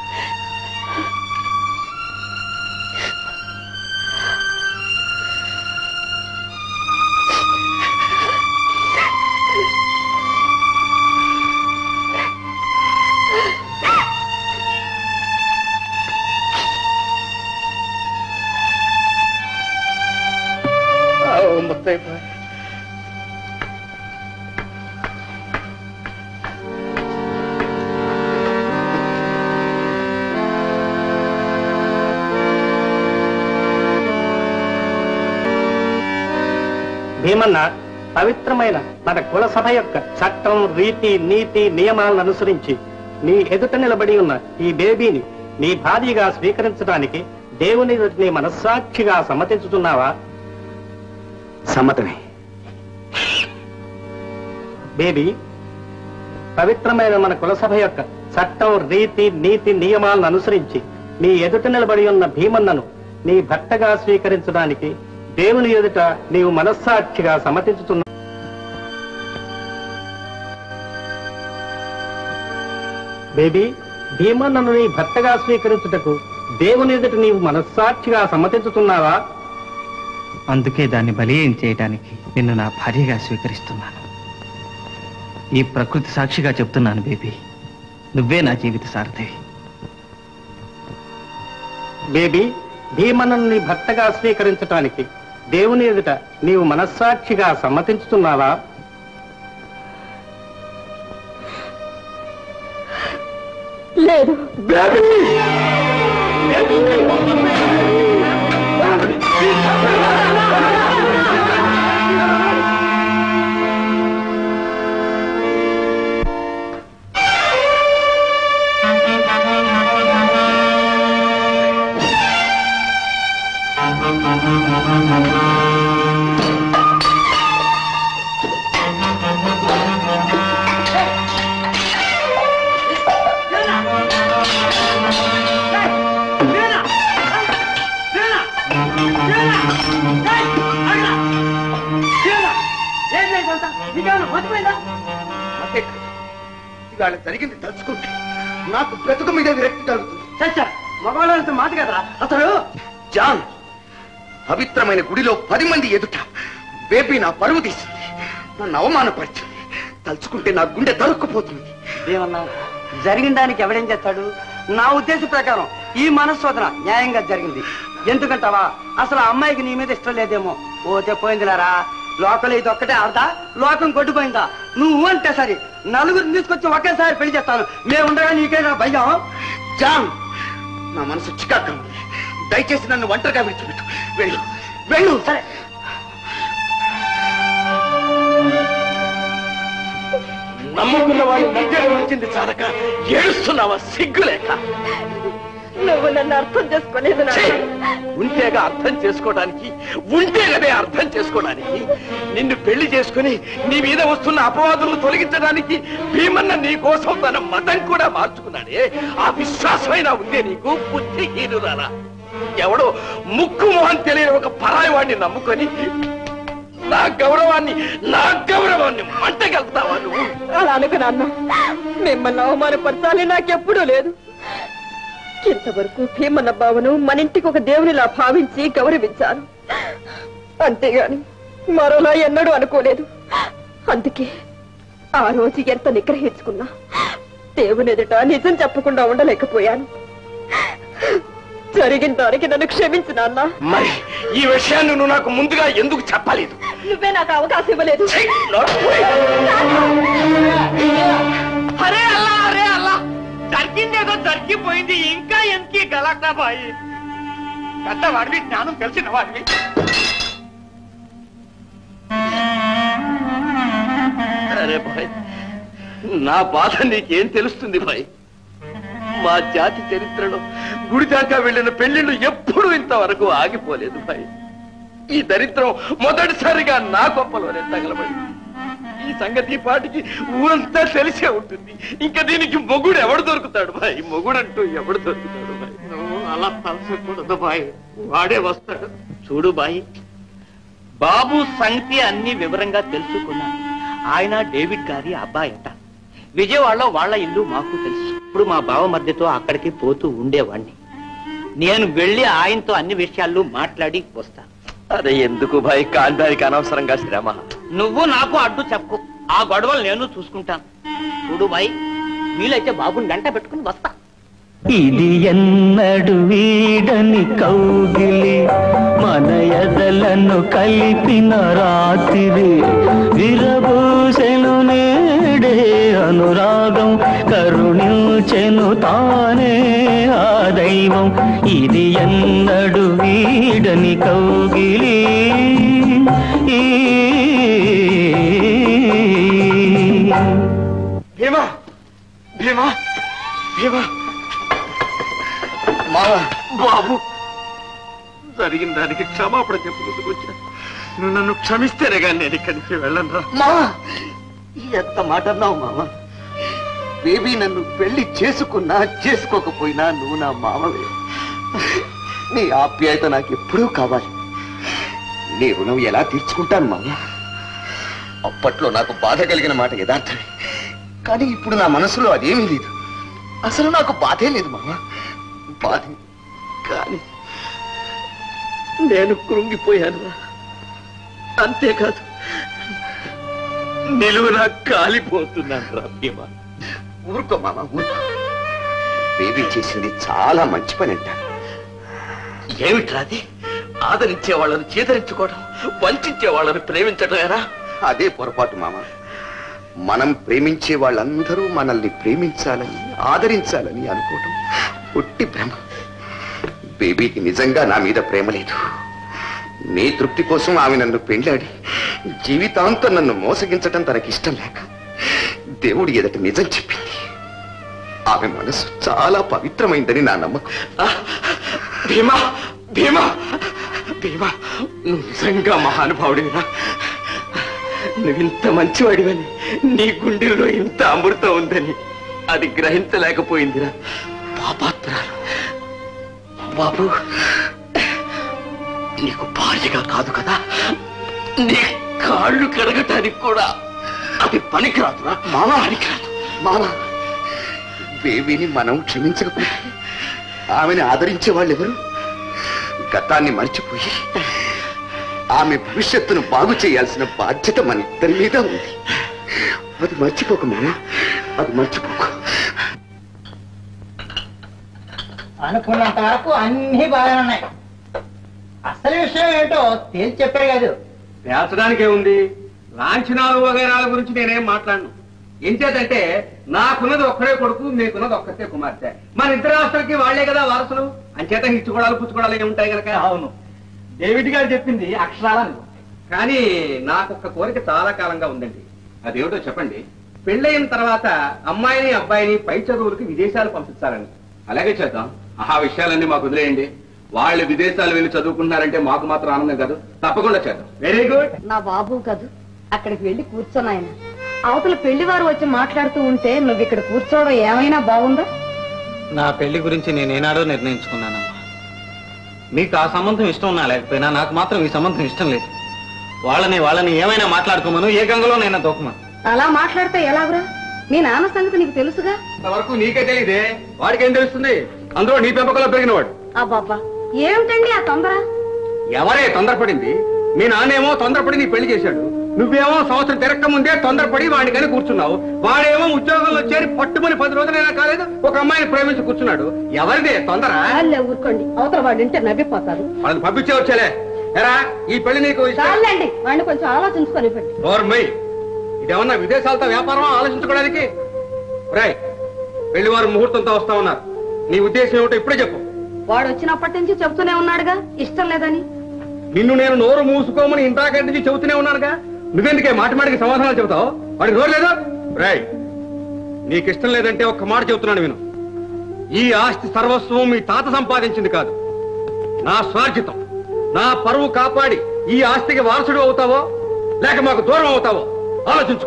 ముత్తయ్య భీమన్న పవిత్రమైన మన కుల సభ యొక్క చట్టం రీతి నీతి నియమాలను అనుసరించి నీ ఎదుట నిలబడి ఉన్న ఈ బేబీని నీ భార్యగా స్వీకరించడానికి దేవుని ఎదుట నీ మనస్సాక్షిగా సమ్మతించుతున్నావా సమ్మతమే బేబీ పవిత్రమైన మన కులసభ యొక్క చట్టం రీతి నీతి నియమాలను అనుసరించి నీ ఎదుట నిలబడి ఉన్న భీమన్నను నీ భర్తగా స్వీకరించడానికి దేవుని ఎదుట నీవు మనస్సాక్షిగా సమ్మతించుతున్నా బేబీ భీమన్నను నీ భర్తగా స్వీకరించుటకు దేవుని ఎదుట నీవు మనస్సాక్షిగా సమ్మతించుతున్నావా అందుకే దాన్ని బలీయం చేయడానికి నిన్ను నా భార్యగా స్వీకరిస్తున్నాను ఈ ప్రకృతి సాక్షిగా చెప్తున్నాను బేబీ నువ్వే నా జీవిత సారథి బేబీ భీమనను నీ భర్తగా స్వీకరించటానికి దేవుని ఎదుట నీవు మనస్సాక్షిగా సమ్మతించుతున్నావా లేదు ఇవాళ జరిగింది తలుచుకుంటే నాకు బ్రతుకు మీద విరక్తి కలుగుతుంది చచ్చా మగవాళ్ళ మాట కదా అసలు జాన్ పవిత్రమైన గుడిలో పది మంది ఎదుట బేబీ నా పరువు తీసింది నన్ను అవమానపరిచింది తలుచుకుంటే నా గుండె దొరుక్కుపోతుంది ఏమన్నా జరిగిన దానికి ఎవడేం చేస్తాడు నా ఉద్దేశం ప్రకారం ఈ మనస్శోధన న్యాయంగా జరిగింది ఎందుకంటావా అసలు ఆ అమ్మాయికి నీ మీద ఇష్టం లేదేమో పోతే పోయిందిలారా లోకల్ ఇది ఒక్కటే ఆడదా లోకం కొట్టుపోయిందా నువ్వు అంటే సరే నలుగురిని తీసుకొచ్చి ఒకేసారి పెళ్లి చేస్తాను మేము ఉండగా నీకేనా భయం జాన్ నా మనసు చికాక ఉంది దయచేసి నన్ను ఒంటరిగా విడిచిపెట్టు వెళ్ళు వెళ్ళు సరే నమ్ముకున్న వాడి మధ్యలో వచ్చింది చాలక ఏడుస్తున్నావా సిగ్గులేక నువ్వు నన్ను అర్థం చేసుకోలేదు ఛీ! ఉంటేగా అర్థం చేసుకోవడానికి ఉంటే కదే అర్థం చేసుకోవడానికి నిన్ను పెళ్లి చేసుకుని నీ మీద వస్తున్న అపవాదులను తొలగించడానికి భీమన్న నీ కోసం తన మతం కూడా మార్చుకున్నాడే ఆ విశ్వాసమైనా ఉందే నీకు బుద్ధి హీనురాలా ఎవడో ముక్కు మొహం తెలియని ఒక పరాయి వాడిని నమ్ముకొని నా గౌరవాన్ని నా గౌరవాన్ని మంటగలుగుతావా నువ్వు అలా అనుకు నాన్న మిమ్మల్ని అవమానపరచాలి నాకెప్పుడూ లేదు ఇంతవరకు భీమన్న బావను మన ఇంటికి ఒక దేవునిలా భావించి గౌరవించాను అంతేగాని మరోలా ఎన్నడూ అనుకోలేదు అందుకే ఆ రోజు ఎంత నిగ్రహించుకున్నా దేవుని ఎదుట నిజం చెప్పకుండా ఉండలేకపోయాను జరిగిన దానికి నన్ను క్షమించు నాన్న మరి ఈ విషయాన్ని నువ్వు నాకు ముందుగా ఎందుకు చెప్పలేదు నువ్వే నాకు అవకాశం ఇవ్వలేదు అరే అల్లా అరే అల్లా జరిగిందేదో జరిగిపోయింది ఇంకా ఎందుకీ గలాటా బాయి పెద్దవాడివి జ్ఞానం తెలిసిన వాడివి అరే భాయ్ నా బాధ నీకేం తెలుస్తుంది భాయ్ మా జాతి చరిత్రలో గుడి దాకా వెళ్ళిన పెళ్లిళ్ళు ఎప్పుడూ ఇంతవరకు ఆగిపోలేదు భాయ్ ఈ దరిద్రం మొదటిసారిగా నా గొప్పలోనే తగలబడింది ఈ సంగతి ఈ పాటికి ఊరంతా తెలిసే ఉంటుంది ఇంకా దీనికి మొగుడు ఎవడు దొరుకుతాడు భాయ్ మొగుడంటూ ఎవడు దొరుకుతాడు భాయ్ నువ్వు అలా తలసకూడదు బాయ్ వాడే వస్తాడు చూడు బాయ్ బాబు సంగతి అన్ని వివరంగా తెలుసుకున్నాను ఆయన డేవిడ్ గారి అబ్బాయట విజయవాడలో వాళ్ళ ఇల్లు మాకు తెలుసు ఇప్పుడు మా బావ మధ్యతో అక్కడికి పోతూ ఉండేవాణ్ణి నేను వెళ్ళి ఆయనతో అన్ని విషయాలు మాట్లాడి వస్తాను అరే ఎందుకు భాయ్ కాండానికి అనవసరంగా శ్రమ నువ్వు నాకు అడ్డు చెప్పు ఆ గొడవలు నేను చూసుకుంటాను చూడు బాయ్ వీలైతే బాబుని గంట పెట్టుకుని వస్తా ఇది ఎన్నడు వీడని కౌగిలి మన ఎదలను కలిపిన రాత్రి విరబూసెను నేడే అనురాగం కరుణించెను తానే ఆ దైవం ఇది ఎన్నడు వీడని కౌగిలి భీమా భీమా భీమా మావా బాబు జరిగిన దానికి క్షమాపణ చెప్పుకుందుకు వచ్చా నువ్వు నన్ను క్షమిస్తేనే కానీ నేను ఇక్కడి నుంచి వెళ్ళను రా మావా ఎంత మాట అన్నావు మావా బేబీ నన్ను పెళ్లి చేసుకున్నా చేసుకోకపోయినా నువ్వు నా మామవే నీ ఆప్యాయత నాకు ఎప్పుడూ కావాలి నీ రుణం ఎలా తీర్చుకుంటాను మావా అప్పట్లో నాకు బాధ కలిగిన మాట యథార్థమే కానీ ఇప్పుడు నా మనసులో అదేమీ లేదు అసలు నాకు బాధే లేదు మామ బాధే కానీ నేను కృంగిపోయాను అంతేకాదు నిలువున కాలిపోతున్నాను రా భీమా ఊరుకో మామ ఊరుకో బేబీ చేసింది చాలా మంచి పని అంట ఏమిట్రా అది ఆదరించే వాళ్ళని చేదరించుకోవడం వంచే వాళ్ళని ప్రేమించడమేరా అదే పొరపాటు మామ మనం ప్రేమించే వాళ్ళందరూ మనల్ని ప్రేమించాలని ఆదరించాలని అనుకోవటం ఒట్టి భ్రమ బేబీకి నిజంగా నా మీద ప్రేమ లేదు నీ తృప్తి కోసం ఆమె నన్ను పెండ్లాడి జీవితాంతం నన్ను మోసగించటం తనకి ఇష్టం లేక దేవుడి ఎదట నిజం చెప్పింది ఆమె మనసు చాలా పవిత్రమైందని నా నమ్మకం భీమా భీమా భీమా నువ్వు నిజంగా మహానుభావుడివిరా నువ్వింత మంచివాడివని నీ గుండెల్లో ఇంత అమృతం ఉందని అది గ్రహించలేకపోయిందిరా పాపాత్రాలు బాబు నీకు భార్యగా కాదు కదా నీ కాళ్ళు కడగటానికి కూడా అది పనికిరాదురా మామా పనికిరాదు మామా బేబీని మనం క్షమించకపోతే ఆమెను ఆదరించే వాళ్ళు ఎవరు గతాన్ని మర్చిపోయి ఆమె భవిష్యత్తును బాగు చేయాల్సిన బాధ్యత మన ఇద్దరి మీద ఉంది అది మర్చిపోకు మామ అది మర్చిపోకు అనుకున్నంత వరకు అన్ని బాగానే ఉన్నాయి అసలు విషయం ఏంటో తేల్చి చెప్పారు కాదు పేల్చడానికే ఉంది లాంఛనాలు వగైరాల గురించి నేనేం మాట్లాడను ఏం చేతంటే నాకున్నది ఒక్కడే కొడుకు మీకున్నది ఒక్కతే కుమార్తె మన ఇద్దరు ఆస్తులకి వాళ్లే కదా వారసులు అంచేత ఇచ్చుకోవడాలు పుచ్చుకోవడాలు ఏముంటాయి కనుక అవును డేవిడ్ గారు చెప్పింది అక్షరాల కానీ నాకు ఒక కోరిక చాలా కాలంగా ఉందండి అదేమిటో చెప్పండి పెళ్ళయిన తర్వాత అమ్మాయిని అబ్బాయిని పై చదువులకి విదేశాలు పంపించాలని అలాగే చేద్దాం ఆ విషయాలన్నీ మాకు వదిలేయండి వాళ్ళు విదేశాలు వెళ్ళి చదువుకుంటున్నారంటే మాకు మాత్రం ఆనందం కాదు తప్పకుండా చేద్దాం వెరీ గుడ్ నా బాబు కదూ అక్కడికి వెళ్ళి కూర్చోనాయన అవతల పెళ్లి వారు వచ్చి మాట్లాడుతూ ఉంటే నువ్వు ఇక్కడ కూర్చోవడం ఏమైనా బాగుందా నా పెళ్లి గురించి నేనేనాడో నిర్ణయించుకున్నానమ్మా మీకు ఆ సంబంధం ఇష్టం ఉన్నా లేకపోయినా నాకు మాత్రం ఈ సంబంధం ఇష్టం లేదు వాళ్ళని వాళ్ళని ఏమైనా మాట్లాడుకోమను ఏ గంగలోనైనా దూకమను అలా మాట్లాడితే ఎలాగురా మీ నాన్న సంగతి నీకు తెలుసుగా ఇంతవరకు నీకే తెలియదే వాడికి ఏం తెలుస్తుంది అందులో నీ పెంపకంలో పెరిగినవాడు అబ్బాబ్బా ఏమిటండి ఆ తొందర ఎవరే తొందరపడింది మీ నాన్నేమో తొందరపడి నీ పెళ్లి చేశాడు నువ్వేమో సంవత్సరం తిరక్క ముందే తొందరపడి వాడిని కానీ కూర్చున్నావు వాడేమో ఉద్యోగంలో చేరి పట్టుమని పది రోజులైనా కాలేదు ఒక అమ్మాయిని ప్రేమించి కూర్చున్నాడు ఎవరిదే తొందర చాలే ఊరుకోండి అవతల వాడు వింటే నవ్విపోతారు వాళ్ళని పంపించే వచ్చేలే ఎరా ఈ పెళ్లి నీకు ఇష్టం చాలండి వాడిని కొంచెం ఆలోచించుకొని ఇవ్వండి నోర్మయ్ ఇదేమన్నా విదేశాలతో వ్యాపారం ఆలోచించుకోవడానికి రాయ్ పెళ్లి వారు ముహూర్తంతో వస్తా ఉన్నారు నీ ఉద్దేశం ఏమిటో ఇప్పుడే చెప్పు వాడు వచ్చినప్పటి నుంచి చెప్తూనే ఉన్నాడుగా ఇష్టం లేదని నిన్ను నేను నోరు మూసుకోమని ఇంతాకటి నుంచి చెబుతూనే ఉన్నానుగా నువ్వెందుకే మాటి మాటికి సమాధానాలు చెబుతావు వాడికి నోరు లేదు రాయ్ నీకు ఇష్టం లేదంటే ఒక్క మాట చెబుతున్నాను విను ఈ ఆస్తి సర్వస్వం మీ తాత సంపాదించింది కాదు నా స్వార్జితం నా పరువు కాపాడి ఈ ఆస్తికి వారసుడు అవుతావో లేక మాకు దూరం అవుతావో ఆలోచించుకో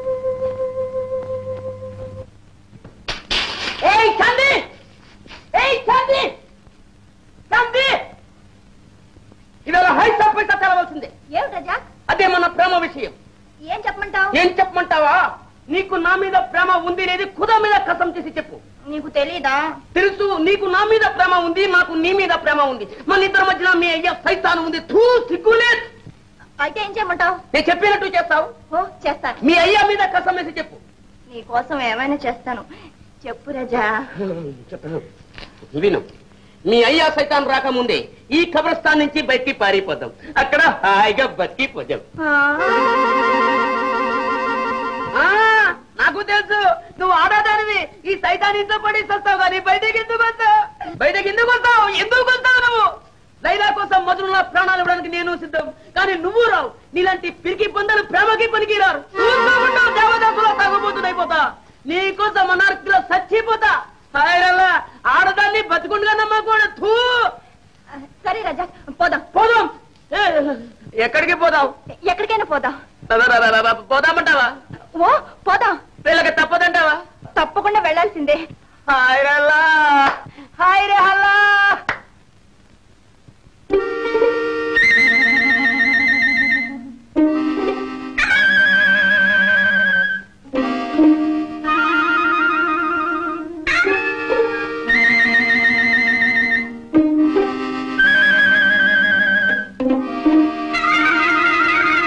ఏయ్ చంది ఏయ్ చంది చంది ఇవాళ హై పైసా తెలవలసిందే ఏమిటా అదే మన ప్రేమ విషయం ఏం చెప్పమంటావు ఏం చెప్పమంటావా నీకు నా మీద ప్రేమ ఉంది అనేది ఖుదా మీద కసం చేసి చెప్పు నీకు తెలీదా తెలుసు నీకు నా మీద ప్రేమ ఉంది నాకు నీ మీద ప్రేమ ఉంది మన ఇద్దరి మధ్యన మీ అయ్యా సైతాను ఉంది థూ సిగ్గులే అయితే ఏం చేయమంటావు నేను చెప్పినట్టు చేస్తావు ఓ చేస్తాను మీ అయ్యా మీద కసం వేసి చెప్పు నీ కోసం ఏమైనా చేస్తాను చెప్పు రజా విను మీ అయ్యా సైతాన్ రాకముందే ఈ కబ్రస్థాన్ నుంచి బయటికి పారిపోదాం అక్కడ హాయిగా బతికిపోదాం ఆ, నాకు తెలుసు నువ్వు ఆడాదానివి ఈ సైతాన్ ఇంట్లో పడి వస్తావు కానీ బయటకి ఎందుకు వస్తావు బయటకి ఎందుకు వస్తావు ఎందుకు వస్తావు నువ్వు లైలా కోసం మధురుల ప్రాణాలు ఇవ్వడానికి నేను సిద్ధం కానీ నువ్వు రావు నీలాంటి పిరికి పొందలు ప్రేమకి పనికి రారు చూస్తామంటావు దేవదాసులో తాగబోతున్నైపోతా నీ కోసం అనార్కిలో చచ్చిపోతా హాయరల్లా ఆడదాన్ని బతుకుండగా నమ్మకూడదు థూ సరే రజా పోదాం పోదాం ఏ, ఎక్కడికి పోదాం ఎక్కడికైనా పోదాం పోదామంటావా ఓ పోదాం వీళ్ళకి తప్పదంటావా తప్పకుండా వెళ్ళాల్సిందే హాయరల్లా హాయ్ రే హల్లా ఆ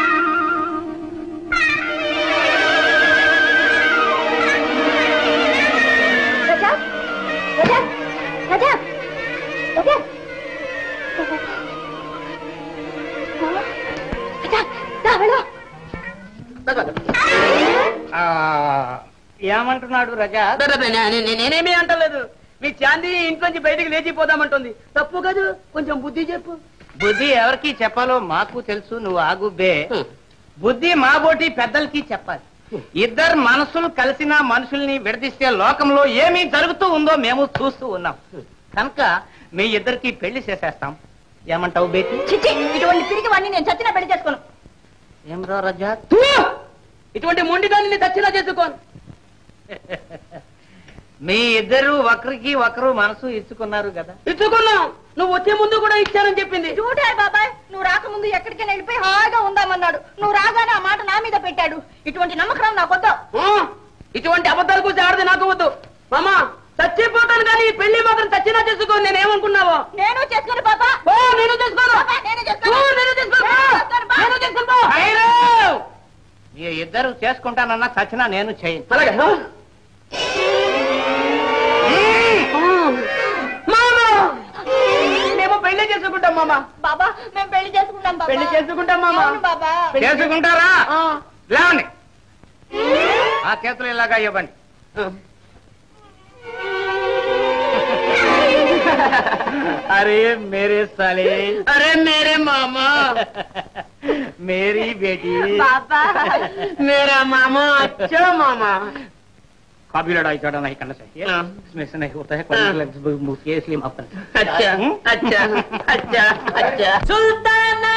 అంటున్నాడు రజా నేనేమీ అంటలేదు మీ చాందీ ఇంట్లోంచి బయటికి లేచిపోదామంటుంది తప్పు కాదు కొంచెం బుద్ధి చెప్పు బుద్ధి ఎవరికి చెప్పాలో మాకు తెలుసు నువ్వు ఆగుబే బుద్ధి మా బోటి పెద్దలకి చెప్పాలి ఇద్దరు మనసులు కలిసిన మనుషుల్ని విడదీస్తే లోకంలో ఏమీ జరుగుతూ ఉందో మేము చూస్తూ ఉన్నాం కనుక మీ ఇద్దరికి పెళ్లి చేసేస్తాం ఏమంటావు బేటి చిచ్చి ఇటువంటి తిరిగి వాడిని నేను చచ్చిన పెళ్లి చేసుకోను ఏం రా రజా తూ! ఇటువంటి మొండిదాన్ని దక్షిణ చేసుకోను మీ ఇద్దరు ఒకరికి ఒకరు మనసు ఇచ్చుకున్నారు కదా ఇచ్చుకున్నాం నువ్వు వచ్చే ముందు కూడా ఇచ్చానని చెప్పింది చూడే బాబాయ్ నువ్వు రాకముందు ఎక్కడికి వెళ్ళిపోయి హాయిగా ఉందామన్నాడు నువ్వు రాగానే ఆ మాట నా మీద పెట్టాడు ఇటువంటి నమ్మకం నాకు వద్దు ఆ, ఇటువంటి అబద్ధాలు కూర్చి ఆడది నాకు వద్దు మామా చచ్చిపోతాను కానీ ఈ పెళ్లి మాత్రం చచ్చినా చేసుకోను నేనేమనుకున్నావో నేను చేసుకోను బాబా ఓ నేను చేసుకోను నేను ఓ, నేను చేసుకోను పో. నేను చేసుకోను పో. భైరవ్! మీ ఇద్దరు చేసుకుంటానన్నా చచ్చినా నేను చేయను అలాగే ఆ. మామా మేము పెళ్లి చేసుకుంటాం మామా బాబా మేము పెళ్లి చేసుకుంటాం బాబా పెళ్లి చేసుకుంటాం మామా అవును బాబా చేసుకుంటారా ఆ. లేవండి ఆ చేతులు ఇలాగా ఇవ్వండి अरे मेरे साले अरे मेरे मामा मेरी बेटी बाबा मेरा मामा अच्छा मामा कभी लड़ाई झगड़ा नहीं करना चाहिए हाँ। इसमें से नहीं होता है कोई मुझे इसलिए माफ कर अच्छा अच्छा अच्छा अच्छा सुल्ताना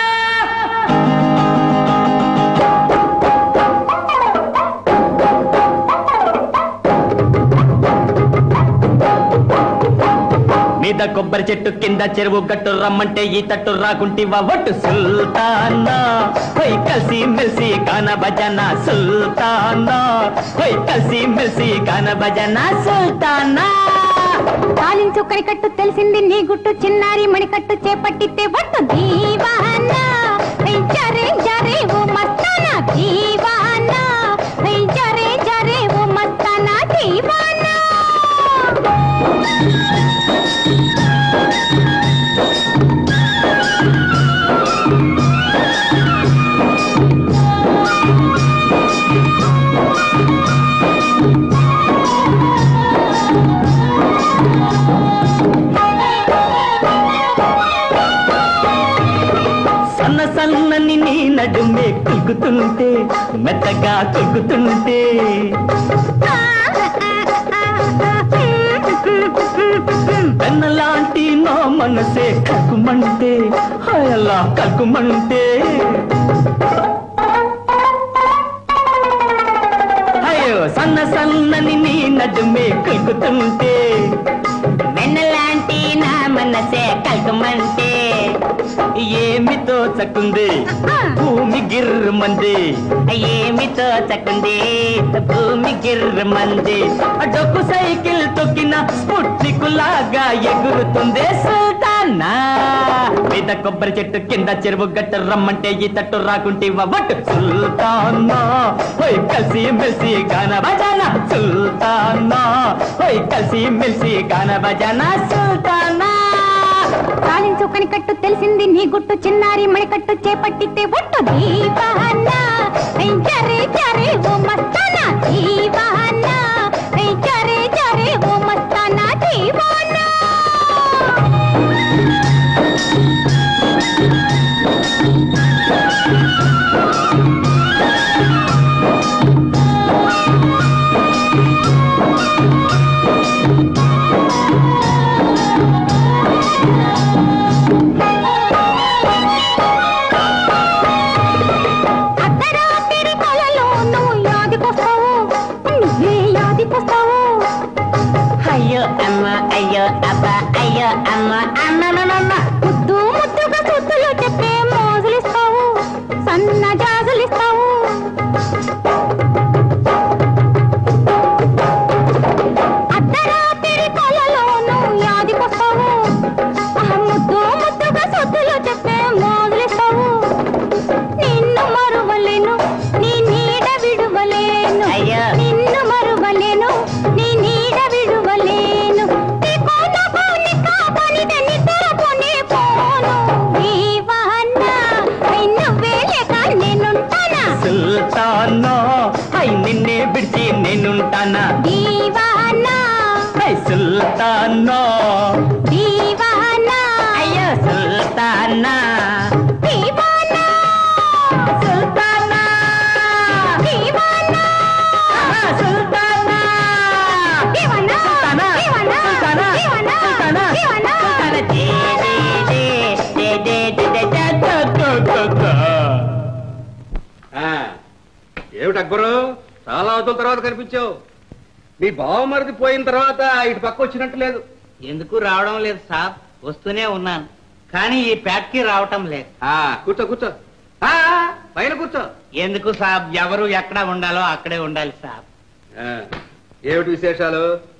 మీద కొబ్బరి చెట్టు కింద చెరువు గట్టు రమ్మంటే ఈ తట్టు రాకుంటివా ఒట్టు సుల్తానా హోయ్ కలిసి మెలిసి గాన భజన సుల్తానా హోయ్ కలిసి మెలిసి గాన భజన సుల్తానా తాలించుక్కని కట్టు తెలిసింది నీ గుట్టు చిన్నారి మణికట్టు చేపట్టితే వట్టు దీవానా ఐ జరే జరే ఓ మస్తానా దీవానా ఐ జరే జరే ఓ మస్తానా దీవానా సన్న సన్నని నీ నడుమే కులుకుతుంటే మెత్తగా కులుకుతుంటే వెన్నలాంటి నా మనసే కక్కుమంటే అలా కక్కుమంటే అయ్యో సన్న సన్నని నీ నడుమే కులుకుతుంటే వెన్నలాంటి నా మనసే కలకమంటే ఏమి తోచకుంది భూమి గిర్రమంది ఏమి తోచకుంది భూమి గిర్రమంది డొక్కు సైకిల్ తొక్కిన స్పుట్నికులాగా ఎగురుతుంది సుల్తానా మీద కొబ్బరి చెట్టు కింద చెరువు గట్ట రమ్మంటే ఈ తట్టు రాకుంటే వట్టు సుల్తానా హోయ్ కలిసి మెలిసి గాన భజన సుల్తానా హోయ్ కలిసి మెలిసి గాన భజన సుల్తానా తాలించుక్కని కట్టు తెలిసింది నీ గుట్టు చిన్నారి మణికట్టు చేపట్టితే ఒట్టు దీవానా ఐ జరే జరే ఓ మస్తానా దీవానా ఐ జరే జరే ఓ మస్తానా దీవానా అర్ధరాత్రి కలలో నువ్వు యాదికొస్తావు నువ్వే యాదికొస్తావు అయ్యో అమ్మ అయ్యో అబ్బ అయ్యో అమ్మ అమ్మ ముద్దు ముద్దుగా సుద్దులు చెప్పే మోజులిస్తావు సన్న జాజులిస్తావు అర్ధరాత్రి కలలో నువ్వు యాదికొస్తావు ఆ ముద్దు ముద్దుగా సుద్దులు చెప్పే మోజులిస్తావు నిన్ను మరువలేను నీ నీడ విడువలేను అయ్యో. నిన్ను మరువలేను నీ నీడ విడువలేను నీ కోట పోని కాపనిద నిద్ర పోనే పోను అక్బరు చాలా అవతల తర్వాత కనిపించావు నీ బావమరిది పోయిన తర్వాత ఇటు పక్క వచ్చినట్టు లేదు ఎందుకు రావడం లేదు సార్ వస్తూనే ఉన్నాను కానీ ఈ ప్యాట్కి రావటం లేదు ఆ కూర్చో కూర్చో ఆ, పైన కూర్చో ఎందుకు సాబ్ ఎవరు ఎక్కడ ఉండాలో అక్కడే ఉండాలి సాబ్ ఆ, ఏమిటి విశేషాలు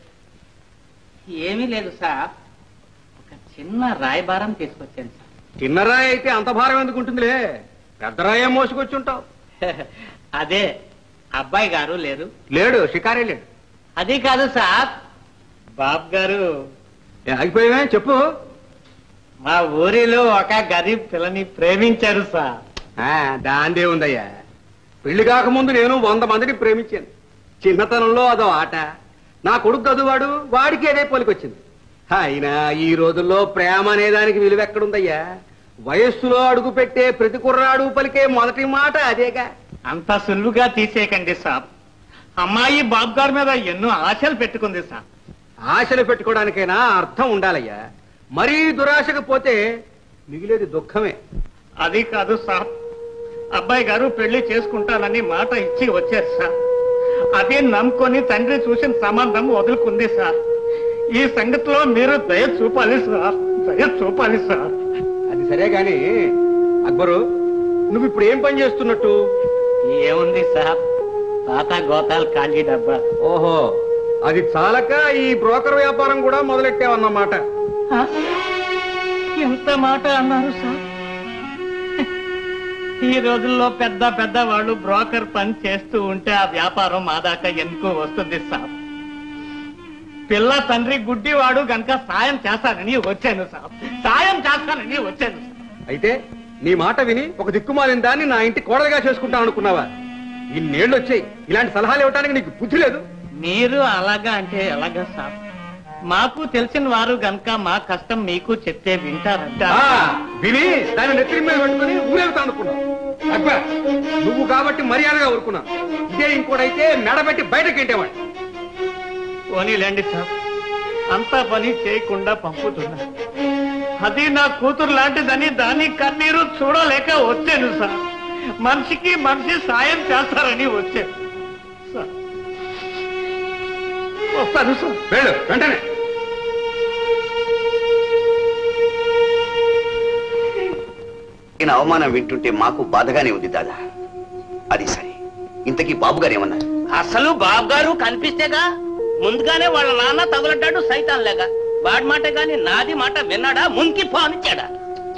ఏమీ లేదు సాబ్ ఒక చిన్న రాయబారం తీసుకొచ్చాను సార్ చిన్నరాయి అయితే అంత భారం ఎందుకు ఉంటుందిలే పెద్ద రాయే మోసుకొచ్చి ఉంటావు అదే అబ్బాయి గారు లేరు లేడు షికారే లేడు అది కాదు సాబ్ బాబ్ గారు ఏ, ఆగిపోయావే చెప్పు మా ఊరిలో ఒక గరీబ్ పిల్లని ప్రేమించారు సార్ ఆ, దాందే ఉందయ్యా పెళ్లి కాకముందు నేను వంద మందిని ప్రేమించాను చిన్నతనంలో అదో ఆట నా కొడుకు చదువాడు వాడికి అదే పొలికొచ్చింది అయినా ఈ రోజుల్లో ప్రేమ అనే దానికి విలువ ఎక్కడుందయ్యా వయస్సులో అడుగు పెట్టే ప్రతి కుర్రాడు పలికే మొదటి మాట అదేగా అంత సులువుగా తీసేయకండి సాబ్ అమ్మాయి బాబు గారి మీద ఎన్నో ఆశలు పెట్టుకుంది సాబ్ ఆశలు పెట్టుకోవడానికైనా అర్థం ఉండాలయ్యా మరీ దురాశకు పోతే మిగిలేది దుఃఖమే అది కాదు సాబ్ అబ్బాయి గారు పెళ్లి చేసుకుంటానని మాట ఇచ్చి వచ్చారు సార్ అదే నమ్ముకొని తండ్రి చూసిన సంబంధం వదులుకుంది సార్ ఈ సంగతిలో మీరు దయ చూపాలి సార్ దయ చూపాలి సార్ అది సరే గాని అక్బరు నువ్వు ఇప్పుడు ఏం పని చేస్తున్నట్టు ఏముంది సార్ తాత గోతాలు ఖాళీ డబ్బా ఓహో అది చాలక ఈ బ్రోకర్ వ్యాపారం కూడా మొదలెట్టావన్నమాట ఎంత మాట అన్నారు సార్ ఈ రోజుల్లో పెద్ద పెద్ద వాళ్ళు బ్రోకర్ పని చేస్తూ ఉంటే ఆ వ్యాపారం మా దాకా ఎందుకు వస్తుంది సార్ పిల్ల తండ్రి గుడ్డివాడు గనక సాయం చేస్తానని వచ్చాను సార్ సాయం చేస్తానని వచ్చాను సార్ అయితే నీ మాట విని ఒక దిక్కుమాలిన దాన్ని నా ఇంటి కోడలుగా చేసుకుంటాను అనుకున్నావా ఇన్నేళ్ళు వచ్చాయి ఇలాంటి సలహాలు ఇవ్వడానికి నీకు బుద్ధి లేదు మీరు అలాగా అంటే ఎలాగా సార్ మాకు తెలిసిన వారు గనక మా కష్టం మీకు చెప్తే వింటారంట ఆ, విని దాన్ని నెత్తిరి మీద పెట్టుకుని ఊరేగుతా అనుకున్నావు అక్బర్ నువ్వు కాబట్టి మర్యాదగా ఊరుకున్నావు ఇదే ఇంకోటైతే మెడబెట్టి బయటకి ఇంటేవాడు పోనీలేండి సార్ అంతా పని చేయకుండా పంపుతున్నా అది నా కూతురు లాంటిదని దాని కన్నీరు చూడలేక వచ్చాను సార్ మనిషికి మనిషి సాయం చేస్తారని వచ్చాను సార్ వస్తాను సార్ వెళ్ళు వెంటనే ఈయన అవమానం వింటుంటే మాకు బాధగానే ఉంది దాదా అది సరే ఇంతకీ బాబు గారు ఏమన్నారు అసలు బాబు గారు కనిపిస్తేగా ముందుగానే వాళ్ళ నాన్న తగులడ్డాడు సైతాన్ లేక వాడి మాట గాని నాది మాట విన్నాడా ముంకి పానిచ్చాడా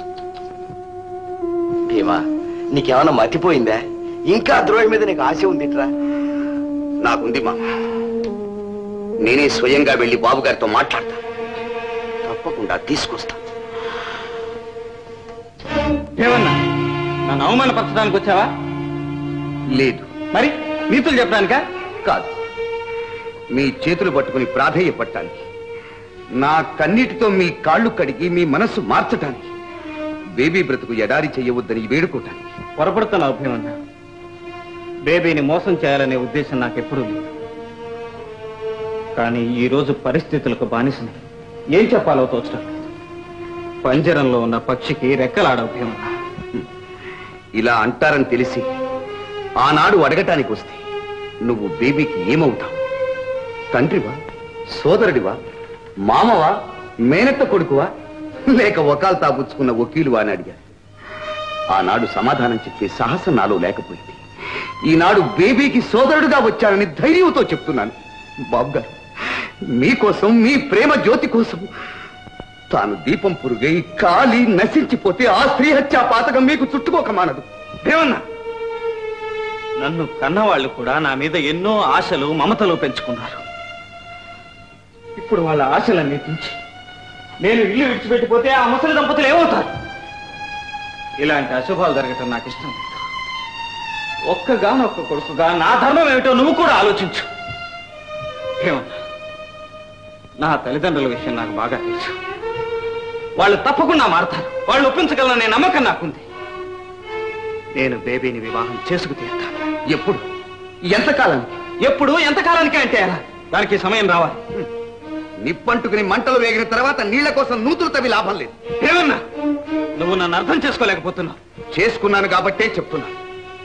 భీమా నీకేమన్నా మతిపోయిందా ఇంకా ద్రోహి మీద నీకు ఆశ ఉందిట్రా నాకుంది మా నేనే స్వయంగా వెళ్లి బాబు గారితో మాట్లాడతా తప్పకుండా తీసుకొస్తా ఏమన్నా నన్ను అవమానపరచడానికి వచ్చావా లేదు మరి నీతులు చెప్పడానికా కాదు మీ చేతులు పట్టుకుని ప్రాధేయపడటానికి నా కన్నీటితో మీ కాళ్ళు కడిగి మీ మనస్సు మార్చటానికి బేబీ బ్రతుకు ఎడారి చెయ్యవద్దని వేడుకోటానికి పొరపడుతున్నావు భీమన్న బేబీని మోసం చేయాలనే ఉద్దేశం నాకు ఎప్పుడూ లేదు కానీ ఈ రోజు పరిస్థితులకు బానిసని ఏం చెప్పాలో తోచడం లేదు పంజరంలో ఉన్న పక్షికి రెక్కలాడవు భీమన్న ఇలా అంటారని తెలిసి ఆనాడు అడగటానికి వస్తే నువ్వు బేబీకి ఏమవుతావు తండ్రివా సోదరుడివా మామవా మేనత్త కొడుకువా లేక వకాలు తాపుచ్చుకున్న వకీలువా అని అడిగారు ఆనాడు సమాధానం చెప్పే సాహసం నాలో లేకపోయింది ఈనాడు బేబీకి సోదరుడుగా వచ్చానని ధైర్యంతో చెప్తున్నాను బాబు గారు మీకోసం మీ ప్రేమ జ్యోతి కోసం తాను దీపం పురుగై కాలి నశించిపోతే ఆ స్త్రీ హత్యా పాతకం మీకు చుట్టుకోక మానదు భీమన్న నన్ను కన్నవాళ్ళు కూడా నా మీద ఎన్నో ఆశలు మమతలు పెంచుకున్నారు ఇప్పుడు వాళ్ళ ఆశలన్నీ తుంచి నేను ఇల్లు విడిచిపెట్టిపోతే ఆ ముసలి దంపతులు ఏమవుతారు ఇలాంటి అశుభాలు జరగటం నాకు ఇష్టం లేదు ఒక్కగానొక్క ఒక్క కొడుకుగా నా ధర్మం ఏమిటో నువ్వు కూడా ఆలోచించు ఏమన్నా నా తల్లిదండ్రుల విషయం నాకు బాగా తెలుసు వాళ్ళు తప్పకుండా మారతారు వాళ్ళు ఒప్పించగలననే నమ్మకం నాకుంది నేను బేబీని వివాహం చేసుకు తీరుతాను ఎప్పుడు ఎంతకాలానికి ఎప్పుడు ఎంతకాలానికి అంటే ఎలా దానికి సమయం రావాలి నిప్పంటుకుని మంటలు వేగిన తర్వాత నీళ్ల కోసం నూతులు తవి లాభం లేదు ఏమన్నా నువ్వు నన్ను అర్థం చేసుకోలేకపోతున్నావు చేసుకున్నాను కాబట్టే చెప్తున్నా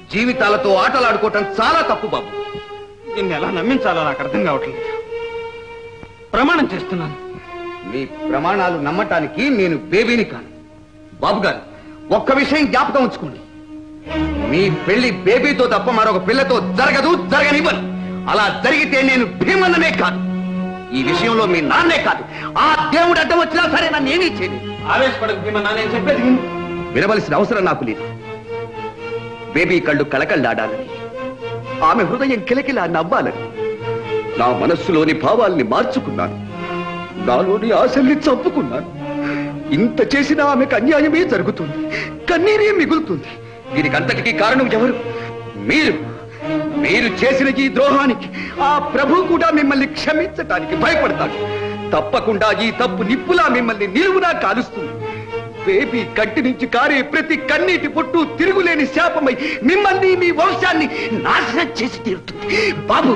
జీవితాలతో ఆటలాడుకోవటం చాలా తప్పు బాబు దీన్ని ఎలా నమ్మించాలో నాకు అర్థం కావట్లేదు ప్రమాణం చేస్తున్నాను మీ ప్రమాణాలు నమ్మటానికి నేను బేబీని కాను బాబు గారు ఒక్క విషయం జ్ఞాపకం ఉంచుకోండి మీ పెళ్లి బేబీతో తప్ప మరొక పిల్లతో జరగదు జరగనివ్వను అలా జరిగితే నేను భీమన్ననే కాదు ఈ విషయంలో మీ నాన్నే కాదు ఆ దేవుడు అడ్డం వచ్చినా సరే నన్ను ఏమీ చేయలేదు ఆవేశపడకు భీమన్నా నేను చెప్పేది విను. వినవలసిన అవసరం నాకు లేదు బేబీ కళ్ళు కళకళ్ళాడాలని ఆమె హృదయం కిలకిలా నవ్వాలని నా మనస్సులోని భావాల్ని మార్చుకున్నాను నాలోని ఆశల్ని చంపుకున్నాను ఇంత చేసినా ఆమెకు అన్యాయమే జరుగుతుంది కన్నీరే మిగులుతుంది దీనికి అంతటికీ కారణం ఎవరు మీరు మీరు చేసిన ఈ ద్రోహానికి ఆ ప్రభు కూడా మిమ్మల్ని క్షమించటానికి భయపడతాడు తప్పకుండా ఈ తప్పు నిప్పులా మిమ్మల్ని నిలువునా కాలుస్తుంది బేబీ కంటి నుంచి కారే ప్రతి కన్నీటి పొట్టు తిరుగులేని శాపమై మిమ్మల్ని మీ వంశాన్ని నాశనం చేసి తీరుతుంది బాబు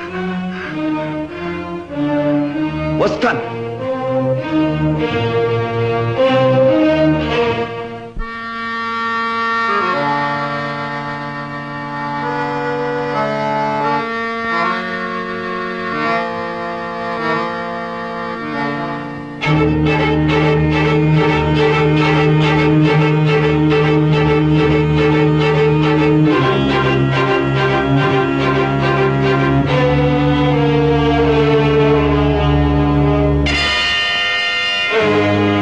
వస్తాను ఆ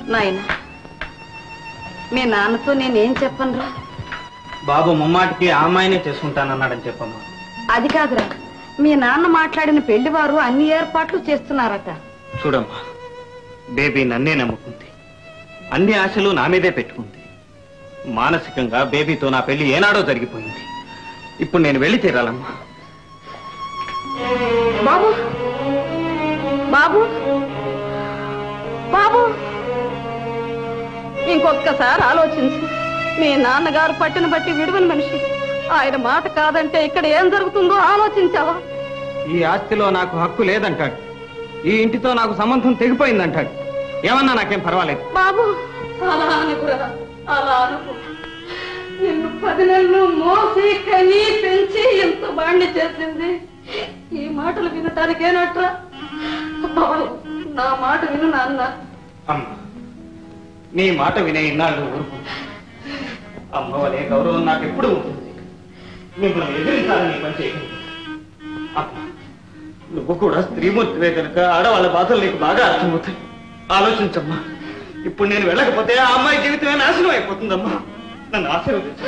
నాయన మీ నాన్నతో నేనేం చెప్పనురా బాబు ముమ్మాటికి ఆ అమ్మాయినే చేసుకుంటానన్నాడని చెప్పమ్మా అది కాదురా మీ నాన్న మాట్లాడిన పెళ్లివారు అన్ని ఏర్పాట్లు చేస్తున్నారట చూడమ్మా బేబీ నన్నే నమ్ముకుంది అన్ని ఆశలు నా మీదే పెట్టుకుంది మానసికంగా బేబీతో నా పెళ్లి ఏనాడో జరిగిపోయింది ఇప్పుడు నేను వెళ్ళి తీరాలమ్మా బాబు బాబు బాబు ఇంకొక్కసారి ఆలోచించు మీ నాన్నగారు పట్టిన బట్టి విడువని మనిషి ఆయన మాట కాదంటే ఇక్కడ ఏం జరుగుతుందో ఆలోచించావా ఈ ఆస్తిలో నాకు హక్కు లేదంటాడు ఈ ఇంటితో నాకు సంబంధం తెగిపోయిందంటాడు ఏమన్నా నాకేం పర్వాలేదు బాబు అలా అనుకురా అలా అనుకు నిన్ను పది నెలలు మోసి కని పెంచి ఎంత బాండి చేసింది ఈ మాటలు వినటానికేనట్రా బాబు నా మాట విను నాన్న అమ్మా నీ మాట వినే ఇన్నాళ్ళు ఊరుకు అమ్మ వలే గౌరవం నాకు ఎప్పుడు ఉంటుంది మిమ్మల్ని ఎదిరించాలని పని చేయకండి అమ్మా నువ్వు కూడా స్త్రీమూర్తివే కనుక ఆడవాళ్ళ బాధలు నీకు బాగా అర్థమవుతాయి ఆలోచించమ్మా ఇప్పుడు నేను వెళ్ళకపోతే ఆ అమ్మాయి జీవితమే నాశనం అయిపోతుందమ్మా నన్ను ఆశీర్వదించు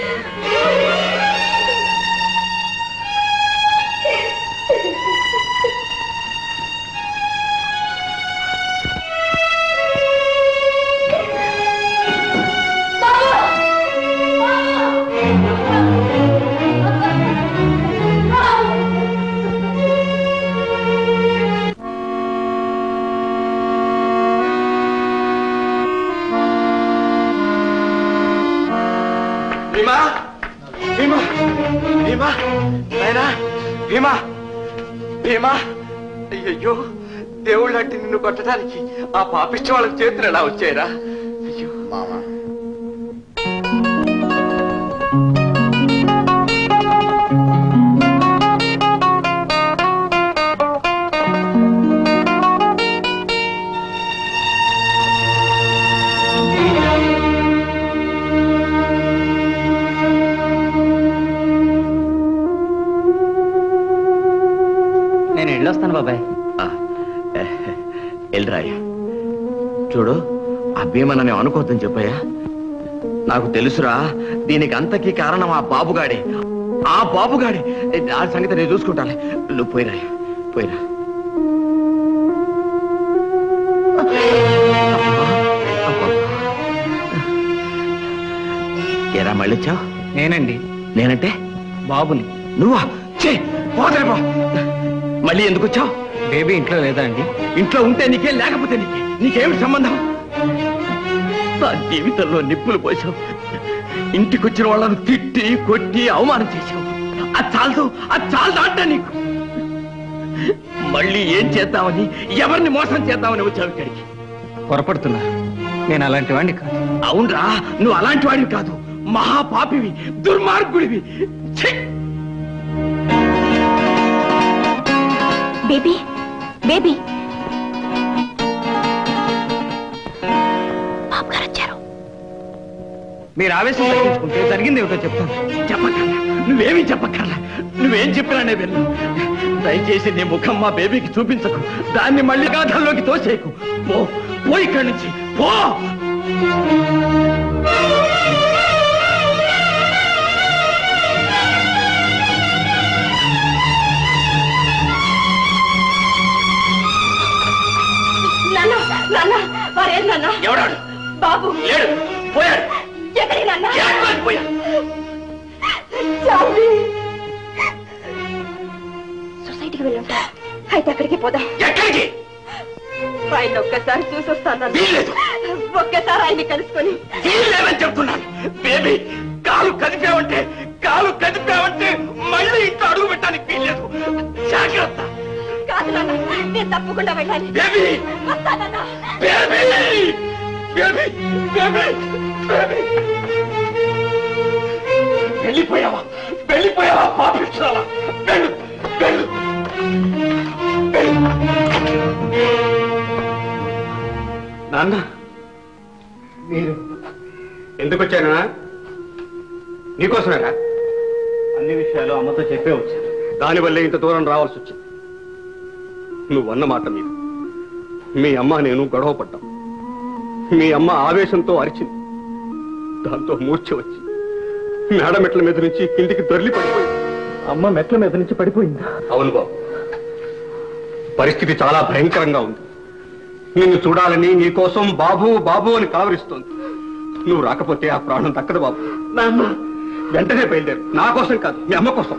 భీమా భీమా భీమా నాయనా భీమా భీమా అయ్యయ్యో దేవుళ్ళంటి నిన్ను కొట్టడానికి ఆ పాపిష్టి వాళ్ళకి చేతులు ఎలా వచ్చాయిరా అయ్యో మామా నేను వెళ్ళొస్తాను బాబాయ్ వెళ్ళరాయ్యా చూడు ఆ భీమా నన్ను అనుకోవద్దని చెప్పాయా నాకు తెలుసురా దీనికి అంతకీ కారణం ఆ బాబుగాడే ఆ బాబుగాడే ఆ సంగతి నేను చూసుకుంటాను నువ్వు పోయిరా పోయిరా ఎరా మళ్ళీ వచ్చావు నేనండి నేనంటే బాబుని నువ్వా చే పోతలే పో మళ్ళీ ఎందుకు వచ్చావు బేబీ ఇంట్లో లేదా అండి ఇంట్లో ఉంటే నీకే లేకపోతే నీకే నీకేమిటి సంబంధం నా జీవితంలో నిప్పులు పోసావు ఇంటికొచ్చిన వాళ్ళను తిట్టి కొట్టి అవమానం చేశావు అది చాలదు అది చాలదు అంట నీకు మళ్ళీ ఏం చేద్దామని ఎవరిని మోసం చేద్దామని వచ్చావు ఇక్కడికి పొరపడుతున్నా నేను అలాంటి వాడిని కాదు అవునరా నువ్వు అలాంటి వాడివి కాదు మహాపాపివి దుర్మార్గుడివి ఛీ! బేబీ బేబీ బాబుగారు వచ్చారు మీరు ఆవేశం తగ్గించుకుంటే జరిగింది ఏమిటో చెప్తాను చెప్పక్కర్లా నువ్వేమీ చెప్పక్కర్లా నువ్వేం చెప్పినా నేను విన్ను దయచేసి నీ ముఖం మా బేబీకి చూపించకు దాన్ని మళ్ళీ గాథల్లోకి తోసేకు పో పో ఇక్కడి నుంచి పో నాన్న నాన్న వారేం నాన్న ఎవడాడు బాబు లేడు పోయాడు ఎక్కడికి నాన్న ఎక్కడికి పోయాడు చాంది సొసైటీకి వెళ్ళండి అయితే అక్కడికి పోదాం ఎక్కడికి ఆయన ఒక్కసారి చూసొస్తాను వీల్లేదు. ఒక్కసారి ఆయన్ని కలుసుకొని వీళ్ళేమని చెప్తున్నాను బేబీ కాలు కదిపావంటే కాలు కదిపావంటే మళ్ళీ ఇంట్లో అడుగు పెట్టడానికి వీల్లేదు జాగ్రత్త కాదు నాన్న నేను తప్పకుండా వెళ్ళాలి బేబీ వస్తానన్నా బేబీ బేబీ బేబీ బేబీ వెళ్ళిపోయావా వెళ్ళిపోయావా పాపిస్తావా వెళ్ళు వెళ్ళు వెళ్ళు నాన్న మీరు ఎందుకు వచ్చానా నీకోసమేరా అన్ని విషయాలు అమ్మతో చెప్పే వచ్చాను దానివల్లే ఇంత దూరం రావాల్సి వచ్చింది నువ్వు అన్న మాట మీద మీ అమ్మ నేను గొడవ పడ్డాం మీ అమ్మ ఆవేశంతో అరిచింది దాంతో మూర్ఛ వచ్చి మేడ మెట్ల మీద నుంచి కిందికి దొర్లి పడిపోయింది అమ్మ మెట్ల మీద నుంచి పడిపోయిందా అవును బాబు పరిస్థితి చాలా భయంకరంగా ఉంది నిన్ను చూడాలని నీ కోసం బాబు బాబు అని కావరిస్తోంది నువ్వు రాకపోతే ఆ ప్రాణం దక్కదు బాబు నాన్న వెంటనే బయలుదేరు నా కోసం కాదు మీ అమ్మ కోసం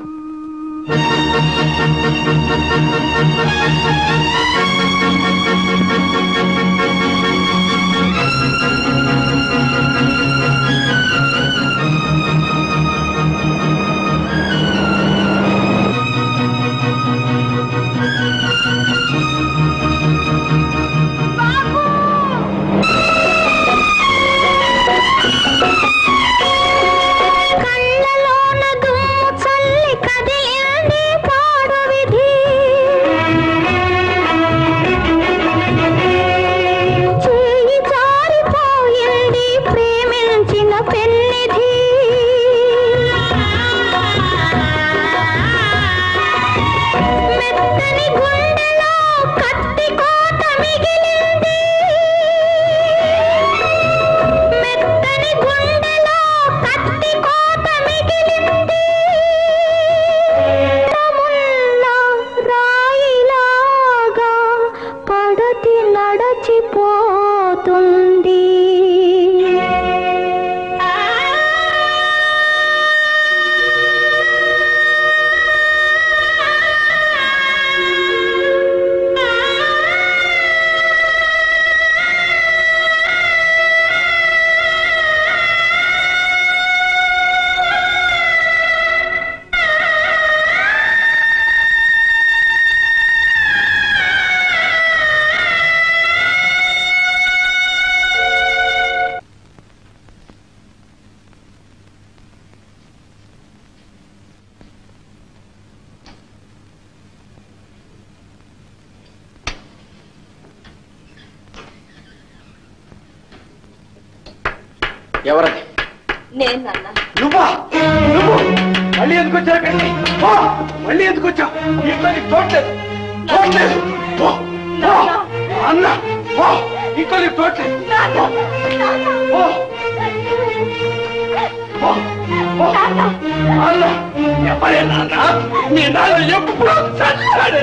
కళ్ళలోన దుమ్ము చల్లి కదిలింది పాడు విధి చేయి జారిపోయింది ప్రేమించిన పెన్నిధి మెత్తని గుండెలో కత్తి కోట మిగిలింది మెత్తని గుండెలో కత్తి కోట మిగిలింది రముల్ల రాయిలాగా పడతి నడచిపోతుంది ఎవరది నేను నాన్న నువ్వా నువ్వు మళ్ళీ ఎందుకు వచ్చావు ఇక్కడికి పో! మళ్ళీ ఎందుకు వచ్చావు ఇంట్లో నీకు తోట్లేదు తోట్లేదు పో! పో! అన్న పో! ఇంట్లో నీకు తోట్లేదు పో! పో! పో! పో! అన్న ఎవరే నాన్న మీ నాన్న ఎప్పుడు చచ్చాడు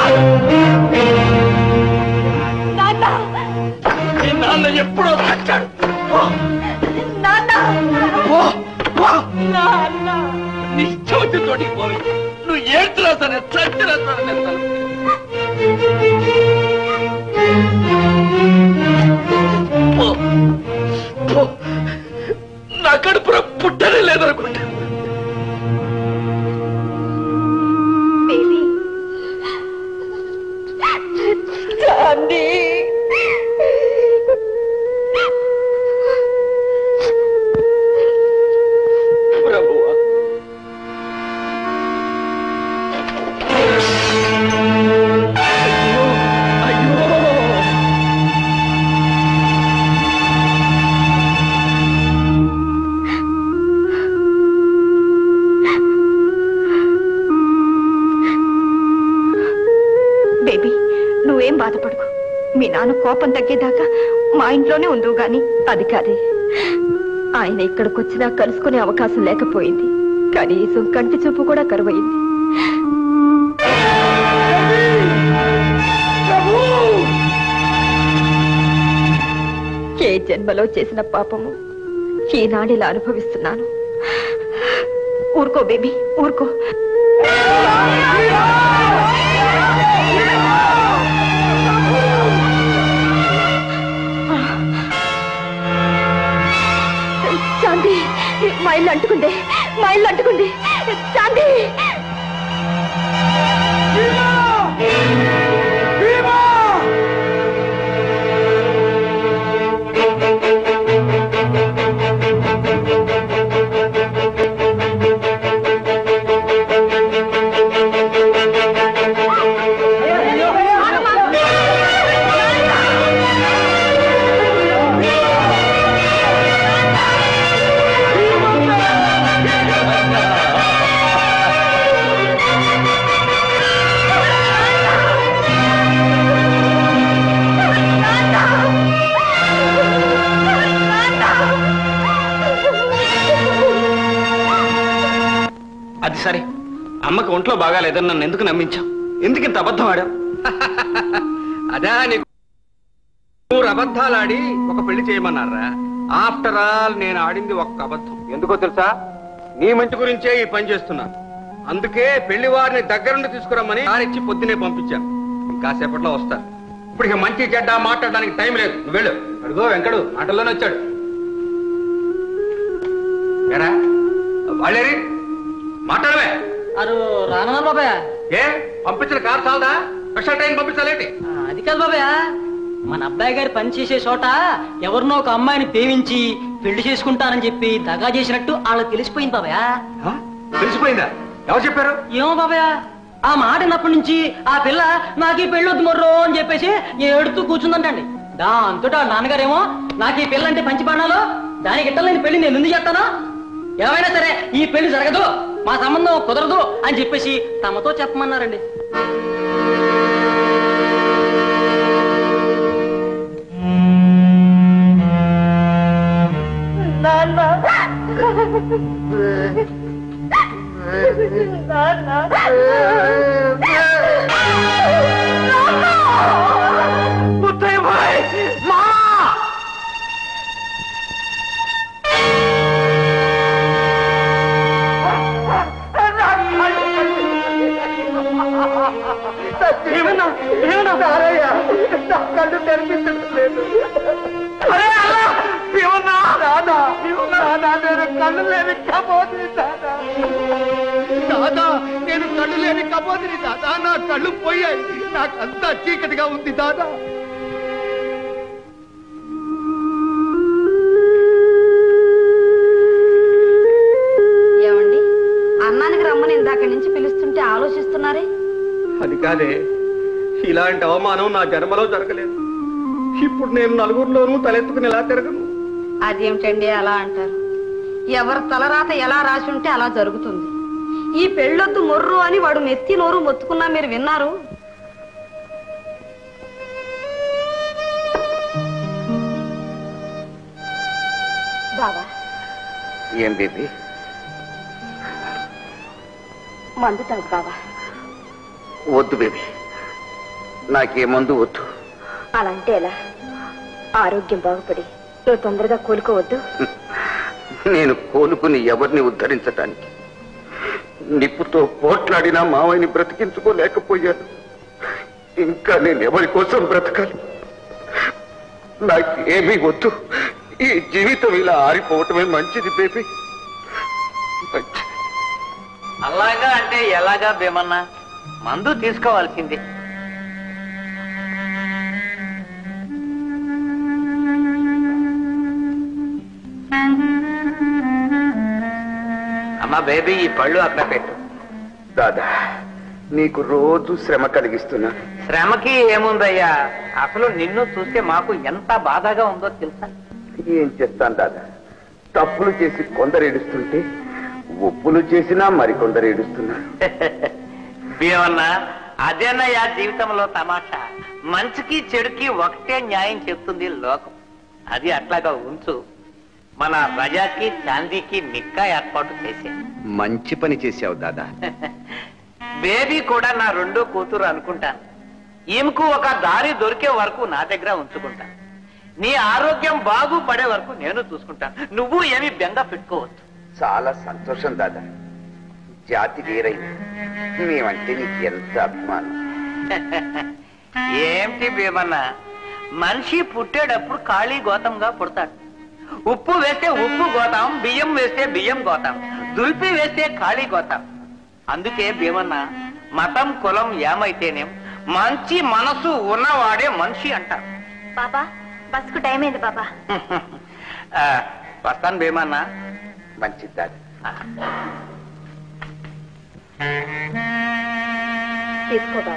మీ నాన్న ఎప్పుడో చచ్చాడు పో! పో! పో! నీ చోటు తోటి పోయి నువ్వు ఏడ్చినా సరే చచ్చినా సరే నేను తలుపు పో! పో! నా కడుపులో పుట్టనే లేదనుకుంటా బేబీ చాందీ ప్రభువా బేబీ నువ్వేం బాధపడకు మీ నాన్న కోపం తగ్గేదాకా మా ఇంట్లోనే ఉందువు గాని అది కాదే ఆయన ఇక్కడికి వచ్చినా కలుసుకునే అవకాశం లేకపోయింది కనీసం కంటి చూపు కూడా కరువయింది ఏ జన్మలో చేసిన పాపము ఈనాడిలా అనుభవిస్తున్నాను ఊరుకో బేబీ ఊరుకో చాంది మా ఇల్లు అంటుకుంది మా ఇల్లు అంటుకుంది చాంది ఆ అమ్మకి ఒంట్లో బాగాలేదని నన్ను ఎందుకు నమ్మించావు ఎందుకు ఇంత అబద్ధం ఆడావు అదే నీకు నూరు అబద్ధాలు ఆడి ఒక పెళ్లి చేయమన్నారా ఆఫ్టర్ ఆల్ నేను ఆడింది ఒక్క అబద్ధం ఎందుకో తెలుసా నీ మంచి గురించే ఈ పని చేస్తున్నా అందుకే పెళ్లి వారిని దగ్గరుండి తీసుకురమ్మని కానిచ్చి పొద్దునే పంపించాను ఇంకాసేపట్లో వస్తారు ఇప్పుడు ఇక మంచి చెడ్డ మాట్లాడడానికి టైం లేదు నువ్వు వెళ్ళు అడుగో వెంకడు మాటల్లోనే వచ్చాడు ఏరా వాళ్ళేరి మాట్లాడవే అరు రానా బాబాయ్ ఏ పంపించిన కారు చాలదా స్పెషల్ ట్రైన్ పంపించాలేంటి అది కాదు బాబాయ్ మన అబ్బాయి గారు పని చేసే చోట ఎవరినో ఒక అమ్మాయిని ప్రేమించి పెళ్లి చేసుకుంటానని చెప్పి దగా చేసినట్టు వాళ్ళకి తెలిసిపోయింది బాబాయ్ తెలిసిపోయిందా ఎవరు చెప్పారు ఏమో బాబాయ్ ఆ మాట విన్నప్పటి నుంచి ఆ పిల్ల నాకు ఈ పెళ్ళొద్దు మొర్రో అని చెప్పేసి ఏడుతూ కూర్చుందంటండి దాంతో వాళ్ళ నాన్నగారేమో నాకు ఈ పిల్ల అంటే పంచి బాణాలు దానికి ఇట్టలేని పెళ్లి నేను ఎందుకు చేస్తాను ఏమైనా సరే ఈ పెళ్లి జరగదు మా సంబంధం కుదరదు అని చెప్పేసి తమతో చెప్పమన్నారండి నాన్న ముత్తయ్య భాయ్ మా ఏమన్నా ఏమన్నా సారయ్య నా కళ్ళు తెరిపించడం లేదు అరే అలా ఏమన్నా దాదా దాదా నేను కళ్ళు లేని కబోదిని దాదా దాదా నేను కళ్ళు లేని కబోదిని దాదా నా కళ్ళు పోయాయి నాకంతా చీకటిగా ఉంది దాదా ఏమండి అన్నానికి రమ్మని ఇందాక నుంచి పిలుస్తుంటే ఆలోచిస్తున్నారే అది కాదే ఇలాంటి అవమానం నా జన్మలో జరగలేదు ఇప్పుడు నేను నలుగురిలోనూ తలెత్తుకుని ఎలా తిరగను అదేమిటండి అలా అంటారు ఎవరి తలరాత ఎలా రాసి ఉంటే అలా జరుగుతుంది ఈ పెళ్ళొద్దు మొర్రు అని వాడు నెత్తి నోరు మొత్తుకున్నా మీరు విన్నారు బావా ఏం బేబీ మందు తాగు బావా వద్దు బేబీ నాకే మందు వద్దు అలా అంటే ఎలా ఆరోగ్యం బాగుపడి నువ్వు తొందరగా కోలుకోవద్దు నేను కోలుకుని ఎవరిని ఉద్ధరించటానికి నిప్పుతో పోట్లాడినా మావయ్యని బ్రతికించుకోలేకపోయాను ఇంకా నేను ఎవరి కోసం బ్రతకాలి నాకేమీ వద్దు ఈ జీవితం ఇలా ఆరిపోవటమే మంచిది బేబీ మంచిది అలాగా అంటే ఎలాగా భీమన్నా మందు తీసుకోవాల్సింది అమ్మా బేబీ ఈ పళ్ళు అక్కడ పెట్టు దాదా నీకు రోజు శ్రమ కలిగిస్తున్నాను శ్రమకి ఏముందయ్యా అసలు నిన్ను చూస్తే మాకు ఎంత బాధగా ఉందో తెలుసా ఏం చేస్తాను దాదా తప్పులు చేసి కొందరు ఏడుస్తుంటే ఒప్పులు చేసినా మరికొందరు ఏడుస్తున్నారు భీమన్నా అదేనయ్యా జీవితంలో తమాషా మంచికి చెడుకి ఒకటే న్యాయం చెప్తుంది లోకం అది అట్లాగా ఉంచు మన రజాకి చాందీకి నిక్కా ఏర్పాటు చేశాను మంచి పని చేశావు దాదా బేబీ కూడా నా రెండో కూతురు అనుకుంటాను ఈమెకు ఒక దారి దొరికే వరకు నా దగ్గర ఉంచుకుంటాను నీ ఆరోగ్యం బాగుపడే వరకు నేను చూసుకుంటాను నువ్వు ఏమి బెంగ పెట్టుకోవద్దు చాలా సంతోషం దాదా జాతి వేరైంది మేమంటే నీకు ఎంత అభిమానం ఏమిటి భీమన్న మనిషి పుట్టేటప్పుడు ఖాళీ గోతంగా పుడతాడు ఉప్పు వేస్తే ఉప్పు గోతాం బియ్యం వేస్తే బియ్యం గోతాం దుల్పి వేస్తే ఖాళీ గోతాం అందుకే భీమన్న మతం కులం ఏమైతేనేం మంచి మనసు ఉన్నవాడే మనిషి అంటారు బాబా బస్కు టైం అయింది బాబా ఆ, వస్తాను భీమన్న మంచిది దాదా తీసుకో బాబా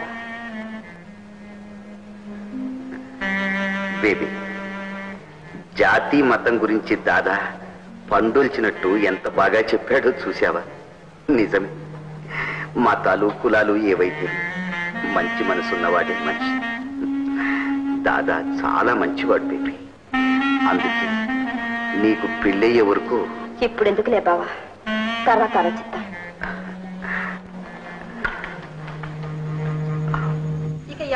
బేబీ జాతి మతం గురించి దాదా పండొల్చినట్టు ఎంత బాగా చెప్పాడో చూశావా నిజమే మతాలు కులాలు ఏవైతే మంచి మనసున్నవాడే మనిషి దాదా చాలా మంచివాడు బేబీ అందుకే నీకు పెళ్ళయ్యే వరకు ఇప్పుడు ఎందుకులే బావా తర్వాత ఆలోచిద్దాం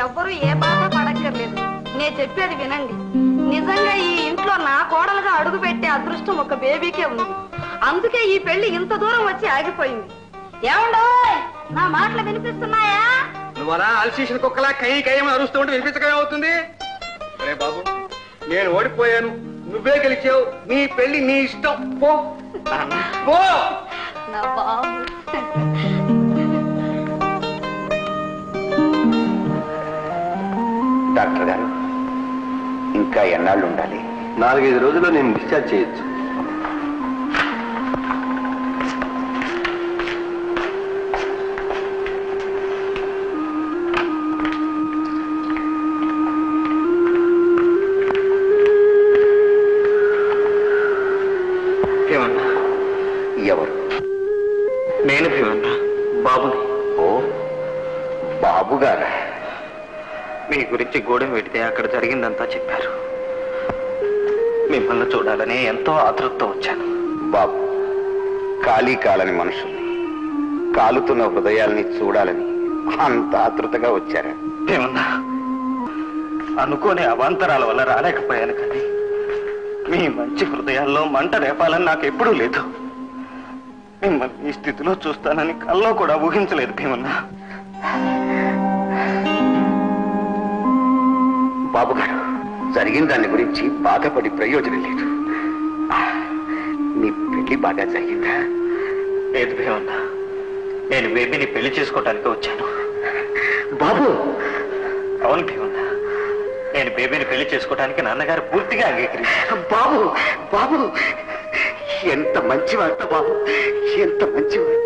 ఎవ్వరూ ఏ బాధ పడక్కర్లేదు నేను చెప్పేది వినండి నిజంగా ఈ ఇంట్లో నా కోడలుగా అడుగు పెట్టే అదృష్టం ఒక బేబీకే ఉంది అందుకే ఈ పెళ్లి ఇంత దూరం వచ్చి ఆగిపోయింది ఏమండో నా మాటలు వినిపిస్తున్నాయా నువ్వు అలా అల్సీసిన కుక్కలా కై కయ్యమని అరుస్తూ ఉంటే వినిపించకమే అవుతుంది రే బాబు నేను ఓడిపోయాను నువ్వే గెలిచావు నీ పెళ్లి నీ ఇష్టం పో పో నా బాబు డాక్టర్ గారు ఇంకా ఎన్నాళ్ళు ఉండాలి నాలుగైదు రోజుల్లో నేను డిశ్చార్జ్ చేయొచ్చు భీమన్నా ఎవరు నేను భీమన్నా బాబుని ఓ బాబు గారా మీ గురించి గూడెం పెడితే అక్కడ జరిగిందంతా చెప్పారు మిమ్మల్ని చూడాలని ఎంతో ఆతృతతో వచ్చాను బాబు ఖాళీ కాలని మనుషుల్ని కాలుతున్న హృదయాల్ని చూడాలని అంత ఆతృతగా వచ్చారా భీమన్నా అనుకోని అవాంతరాల వల్ల రాలేకపోయాను కానీ మీ మంచి హృదయాల్లో మంట రేపాలని నాకు ఎప్పుడూ లేదు మిమ్మల్ని ఈ స్థితిలో చూస్తానని కల్లో కూడా ఊహించలేదు భీమన్నా బాబు గారు జరిగిన దాని గురించి బాధపడి ప్రయోజనం లేదు మీ పెళ్లి బాగా జరిగిందా లేదు భీమన్నా నేను బేబీని పెళ్లి చేసుకోవటానికి వచ్చాను బాబు అవును భీమన్నా నేను బేబీని పెళ్లి చేసుకోవటానికి నాన్నగారు పూర్తిగా అంగీకరించారు బాబు బాబు ఎంత మంచి వార్త బాబు ఎంత మంచి వార్త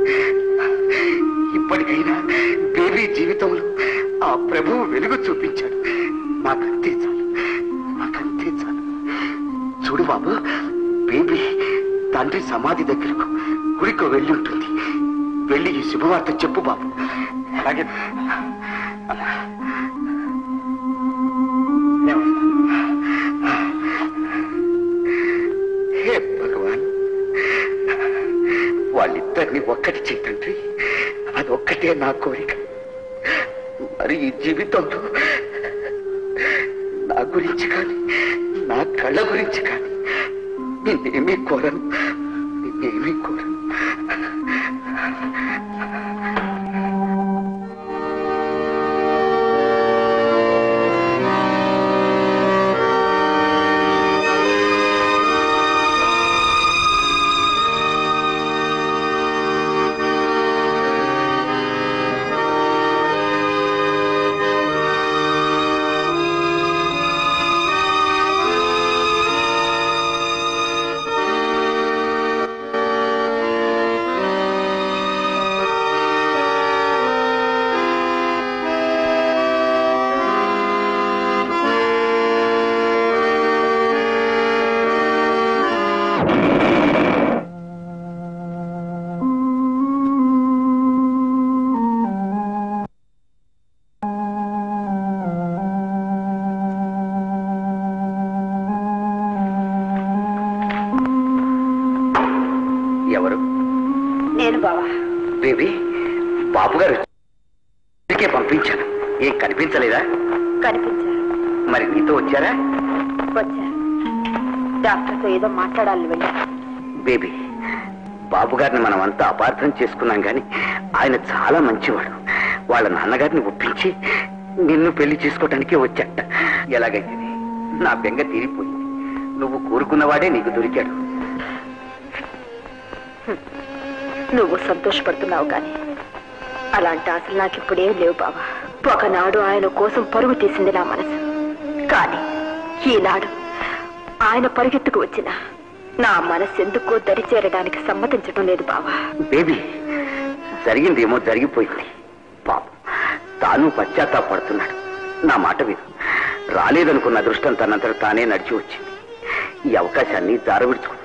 ఇప్పటికైనా బేబీ జీవితంలో ఆ ప్రభువు వెలుగు చూపించాడు నాకంతే చాలు నాకంతే చాలు చూడు బాబు బేబీ తండ్రి సమాధి దగ్గరకు గుడికో వెళ్ళి ఉంటుంది వెళ్ళి ఈ శుభవార్త చెప్పు బాబు అలాగే హే భగవాన్ వాళ్ళిద్దరిని ఒక్కటి చేయతండ్రి అది ఒక్కటే నా కోరిక మరి ఈ జీవితంలో నా గురించి కానీ నా కళ్ళ గురించి కానీ నేనేమీ కోరను నేనేమీ కోరను ఎవరు నేను బావా బేబీ బాబు గారు ఇక్కడికే పంపించాను ఏం కనిపించలేదా కనిపించారు మరి నీతో వచ్చారా వచ్చారు డాక్టర్తో ఏదో మాట్లాడాలని వెళ్ళారు బేబీ బాబు గారిని మనం అంతా అపార్థం చేసుకున్నాం గాని ఆయన చాలా మంచివాడు వాళ్ళ నాన్నగారిని ఒప్పించి నిన్ను పెళ్లి చేసుకోవటానికే వచ్చాట ఎలాగైతే నా బెంగ తీరిపోయింది నువ్వు కోరుకున్నవాడే నీకు దొరికాడు నువ్వు సంతోషపడుతున్నావు కానీ అలాంటి ఆశలు నాకు ఇప్పుడే లేవు బావా ఒకనాడు ఆయన కోసం పరుగు తీసింది నా మనసు కానీ ఈనాడు ఆయన పరుగెత్తుకు వచ్చిన నా మనసు ఎందుకో దరిచేరడానికి సమ్మతించడం లేదు బావా బేబీ జరిగిందేమో జరిగిపోయింది పాపం తాను పశ్చాత్తాపడుతున్నాడు నా మాట విను రాలేదనుకున్న అదృష్టం తనంతట తానే నడిచి వచ్చింది ఈ అవకాశాన్ని జారవిడుచుకోవద్దు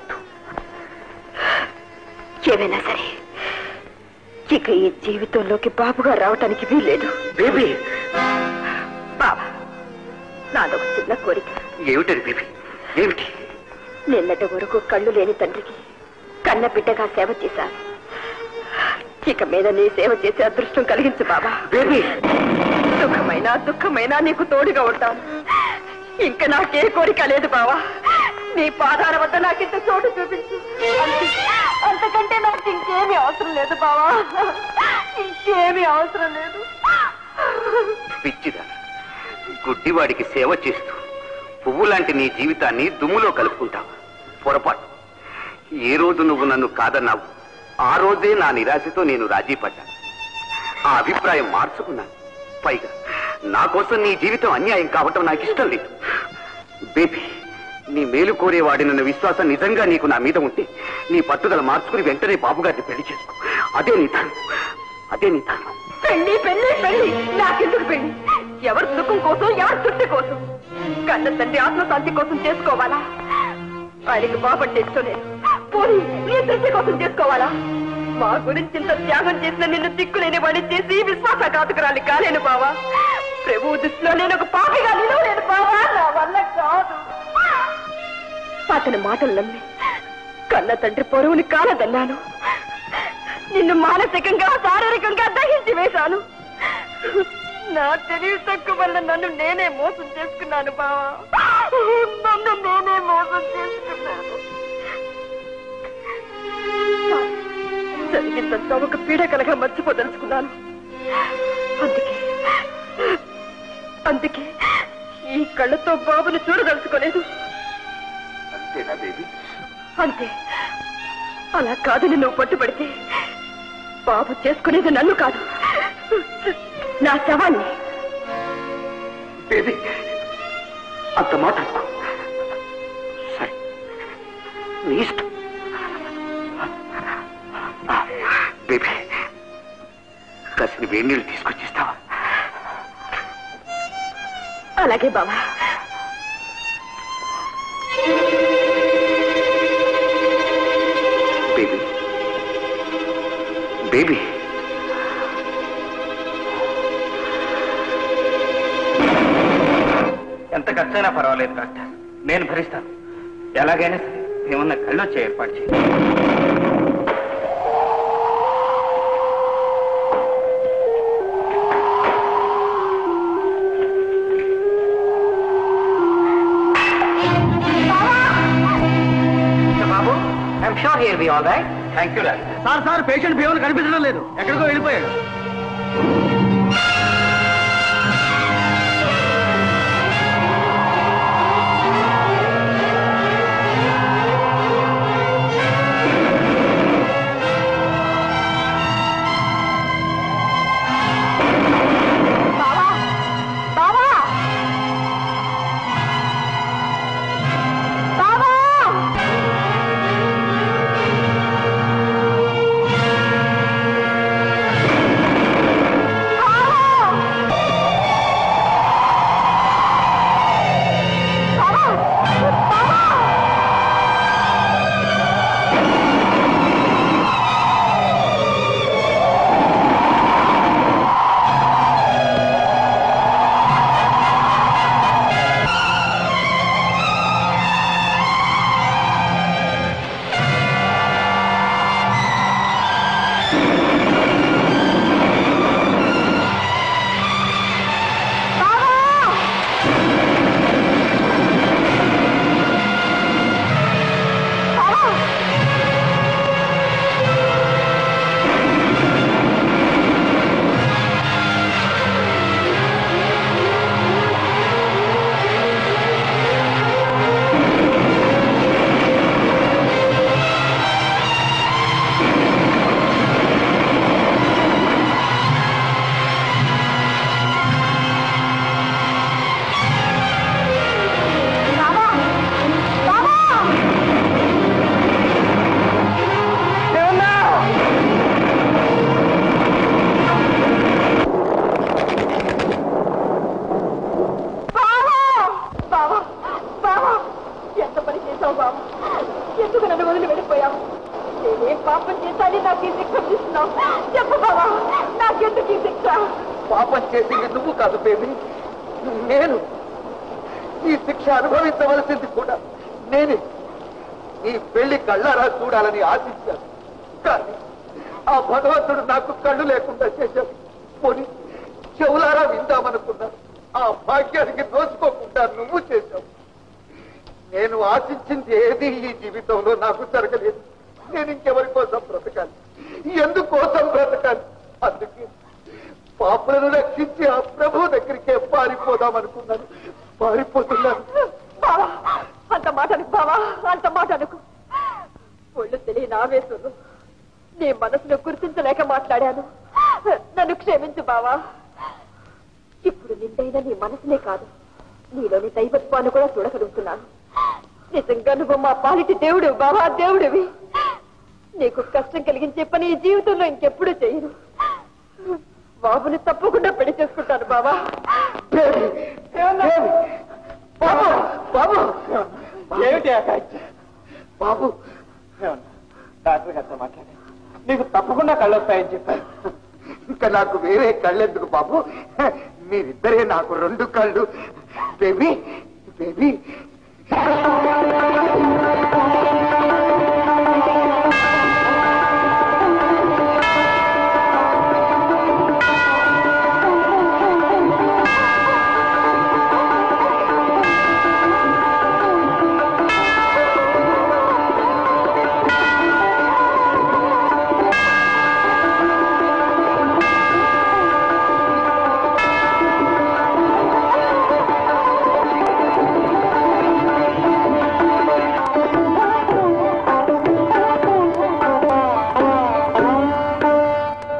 ఏమైనా సరే ఇక ఈ జీవితంలోకి బాబుగా రావటానికి వీల్లేదు బేబీ బాబా నాదొక చిన్న కోరిక ఏమిటది బేబీ ఏమిటి నిన్నటి వరకు కళ్ళు లేని తండ్రికి కన్న బిడ్డగా సేవ చేశాను ఇక మీద నీ సేవ చేసే అదృష్టం కలిగించు బాబా బేబీ సుఖమైన సుఖమైనా దుఃఖమైనా నీకు తోడుగా ఉంటాను ఇంకా నాకే కోరిక లేదు బావా నీ పాదాల వద్ద నాకింత చోటు చూపించు అంతే. అంతకంటే నాకు ఇంకేమీ అవసరం లేదు బావా ఇంకేమీ అవసరం లేదు పిచ్చిదా గుడ్డివాడికి సేవ చేస్తూ పువ్వు లాంటి నీ జీవితాన్ని దుమ్ములో కలుపుకుంటావు పొరపాటు ఏ రోజు నువ్వు నన్ను కాదన్నావు ఆ రోజే నా నిరాశతో నేను రాజీ పడ్డాను ఆ అభిప్రాయం మార్చుకున్నాను పైగా నా కోసం నీ జీవితం అన్యాయం కావటం నాకు ఇష్టం లేదు బేబీ నీ మేలు కోరేవాడినన్న విశ్వాసం నిజంగా నీకు నా మీద ఉంటే నీ పట్టుదల మార్చుకుని వెంటనే బాబుగారిని పెళ్లి చేసుకో అదే నీ ధర్మం అదే నీ ధర్మం పెళ్లి పెళ్లి పెళ్లి నాకెందుకు పెళ్లి ఎవరి సుఖం కోసం ఎవరి తృప్తి కోసం కన్న తండ్రి ఆత్మశాంతి కోసం చేసుకోవాలా ఆయనకి బాబంటే ఇష్టం లేదు పోనీ నీ తృప్తి కోసం చేసుకోవాలా మా గురించి ఇంత త్యాగం చేసిన నిన్ను దిక్కులేని వాడిని చేసి విశ్వాసఘాతకురాలి కాలేను బావా ప్రభు దృష్టిలో నేను ఒక పాపిగా నిలవలేను బావా నా వల్ల కాదు అతని మాటలు నమ్మి కన్న తండ్రి పొరువుని కాలదన్నాను నిన్ను మానసికంగా శారీరకంగా దహించి వేశాను నా తెలివి తక్కువ వల్ల నన్ను నేనే మోసం చేసుకున్నాను బావా నన్ను నేనే మోసం చేసుకున్నాను జరిగిందంతా ఒక పీడకలగా మర్చిపోదలుచుకున్నాను అందుకే అందుకే ఈ కళ్ళతో బాబుని చూడదలుచుకోలేదు అంతేనా బేబీ అంతే అలా కాదని నువ్వు పట్టుబడితే బాబు చేసుకునేది నన్ను కాదు నా శవాన్ని బేబీ అంత మాట అనుకో. సరే నీ ఇష్టం ఆ, బేబీ కాసిన వేడి నీళ్ళు తీసుకొచ్చిస్తావా అలాగే బావా బేబీ బేబీ ఎంత ఖర్చైనా పర్వాలేదు డాక్టర్ నేను భరిస్తాను ఎలాగైనా సరే ఏమన్నా కళ్ళు వచ్చే ఏర్పాటు చేయండి బాబు I'm sure here be all right thank you doctor sir sir patient భీమలు కనిపించడం లేదు ఎక్కడికో వెళ్ళిపోయాడు బావా బావా బావా బావా బావా ఎంత పని చేశావు బావా ఎందుకు నన్ను వదిలి వెళ్ళిపోయావు నేనేం పాపం చేశాని నాకు ఈ శిక్ష ఇస్తున్నావు చెప్పు బావా నాకెందుకు ఈ శిక్ష పాపం చేసింది నువ్వు కాదు బేబీ నేను ఈ శిక్ష అనుభవించవలసింది కూడా నేనే నీ పెళ్లి కళ్ళారా చూడాలని ఆశించాను కానీ ఆ భగవంతుడు నాకు కళ్ళు లేకుండా చేశాడు పోనీ చెవులారా విందామనుకున్నాను ఆ భాగ్యానికి దోచుకోకుండా నువ్వు చేశావు నేను ఆశించింది ఏది ఈ జీవితంలో నాకు జరగలేదు నేను ఇంకెవరి కోసం బ్రతకాలి ఎందుకోసం బ్రతకాలి అందుకే పాపులను రక్షించి ఆ ప్రభు దగ్గరికే పారిపోదాం అనుకున్నాను పారిపోతున్నాను బావా అంత మాట అనుకు బావా అంత మాట అనుకు ఒళ్ళు తెలియని ఆవేశంలో నీ మనసును గుర్తించలేక మాట్లాడాను నన్ను క్షమించు బావా ఇప్పుడు నిండైన నీ మనసునే కాదు నీలోని దైవత్వాన్ని కూడా చూడగలుగుతున్నాను నిజంగా నువ్వు మా పాలిటి దేవుడు బావా దేవుడివి నీకు కష్టం కలిగించే పని ఈ జీవితంలో ఇంకెప్పుడు చేయను బాబుని తప్పకుండా పెళ్లి చేసుకుంటాను బావా బాబు బాబు ఏమిటి ఆకాశ బాబు డాక్టర్ గారితో మాట్లాడి నీకు తప్పకుండా కళ్ళు వస్తాయని చెప్పారు ఇంకా నాకు వేరే కళ్ళెందుకు బాబు మీరిద్దరే నాకు రెండు కళ్ళు బేబీ బేబీ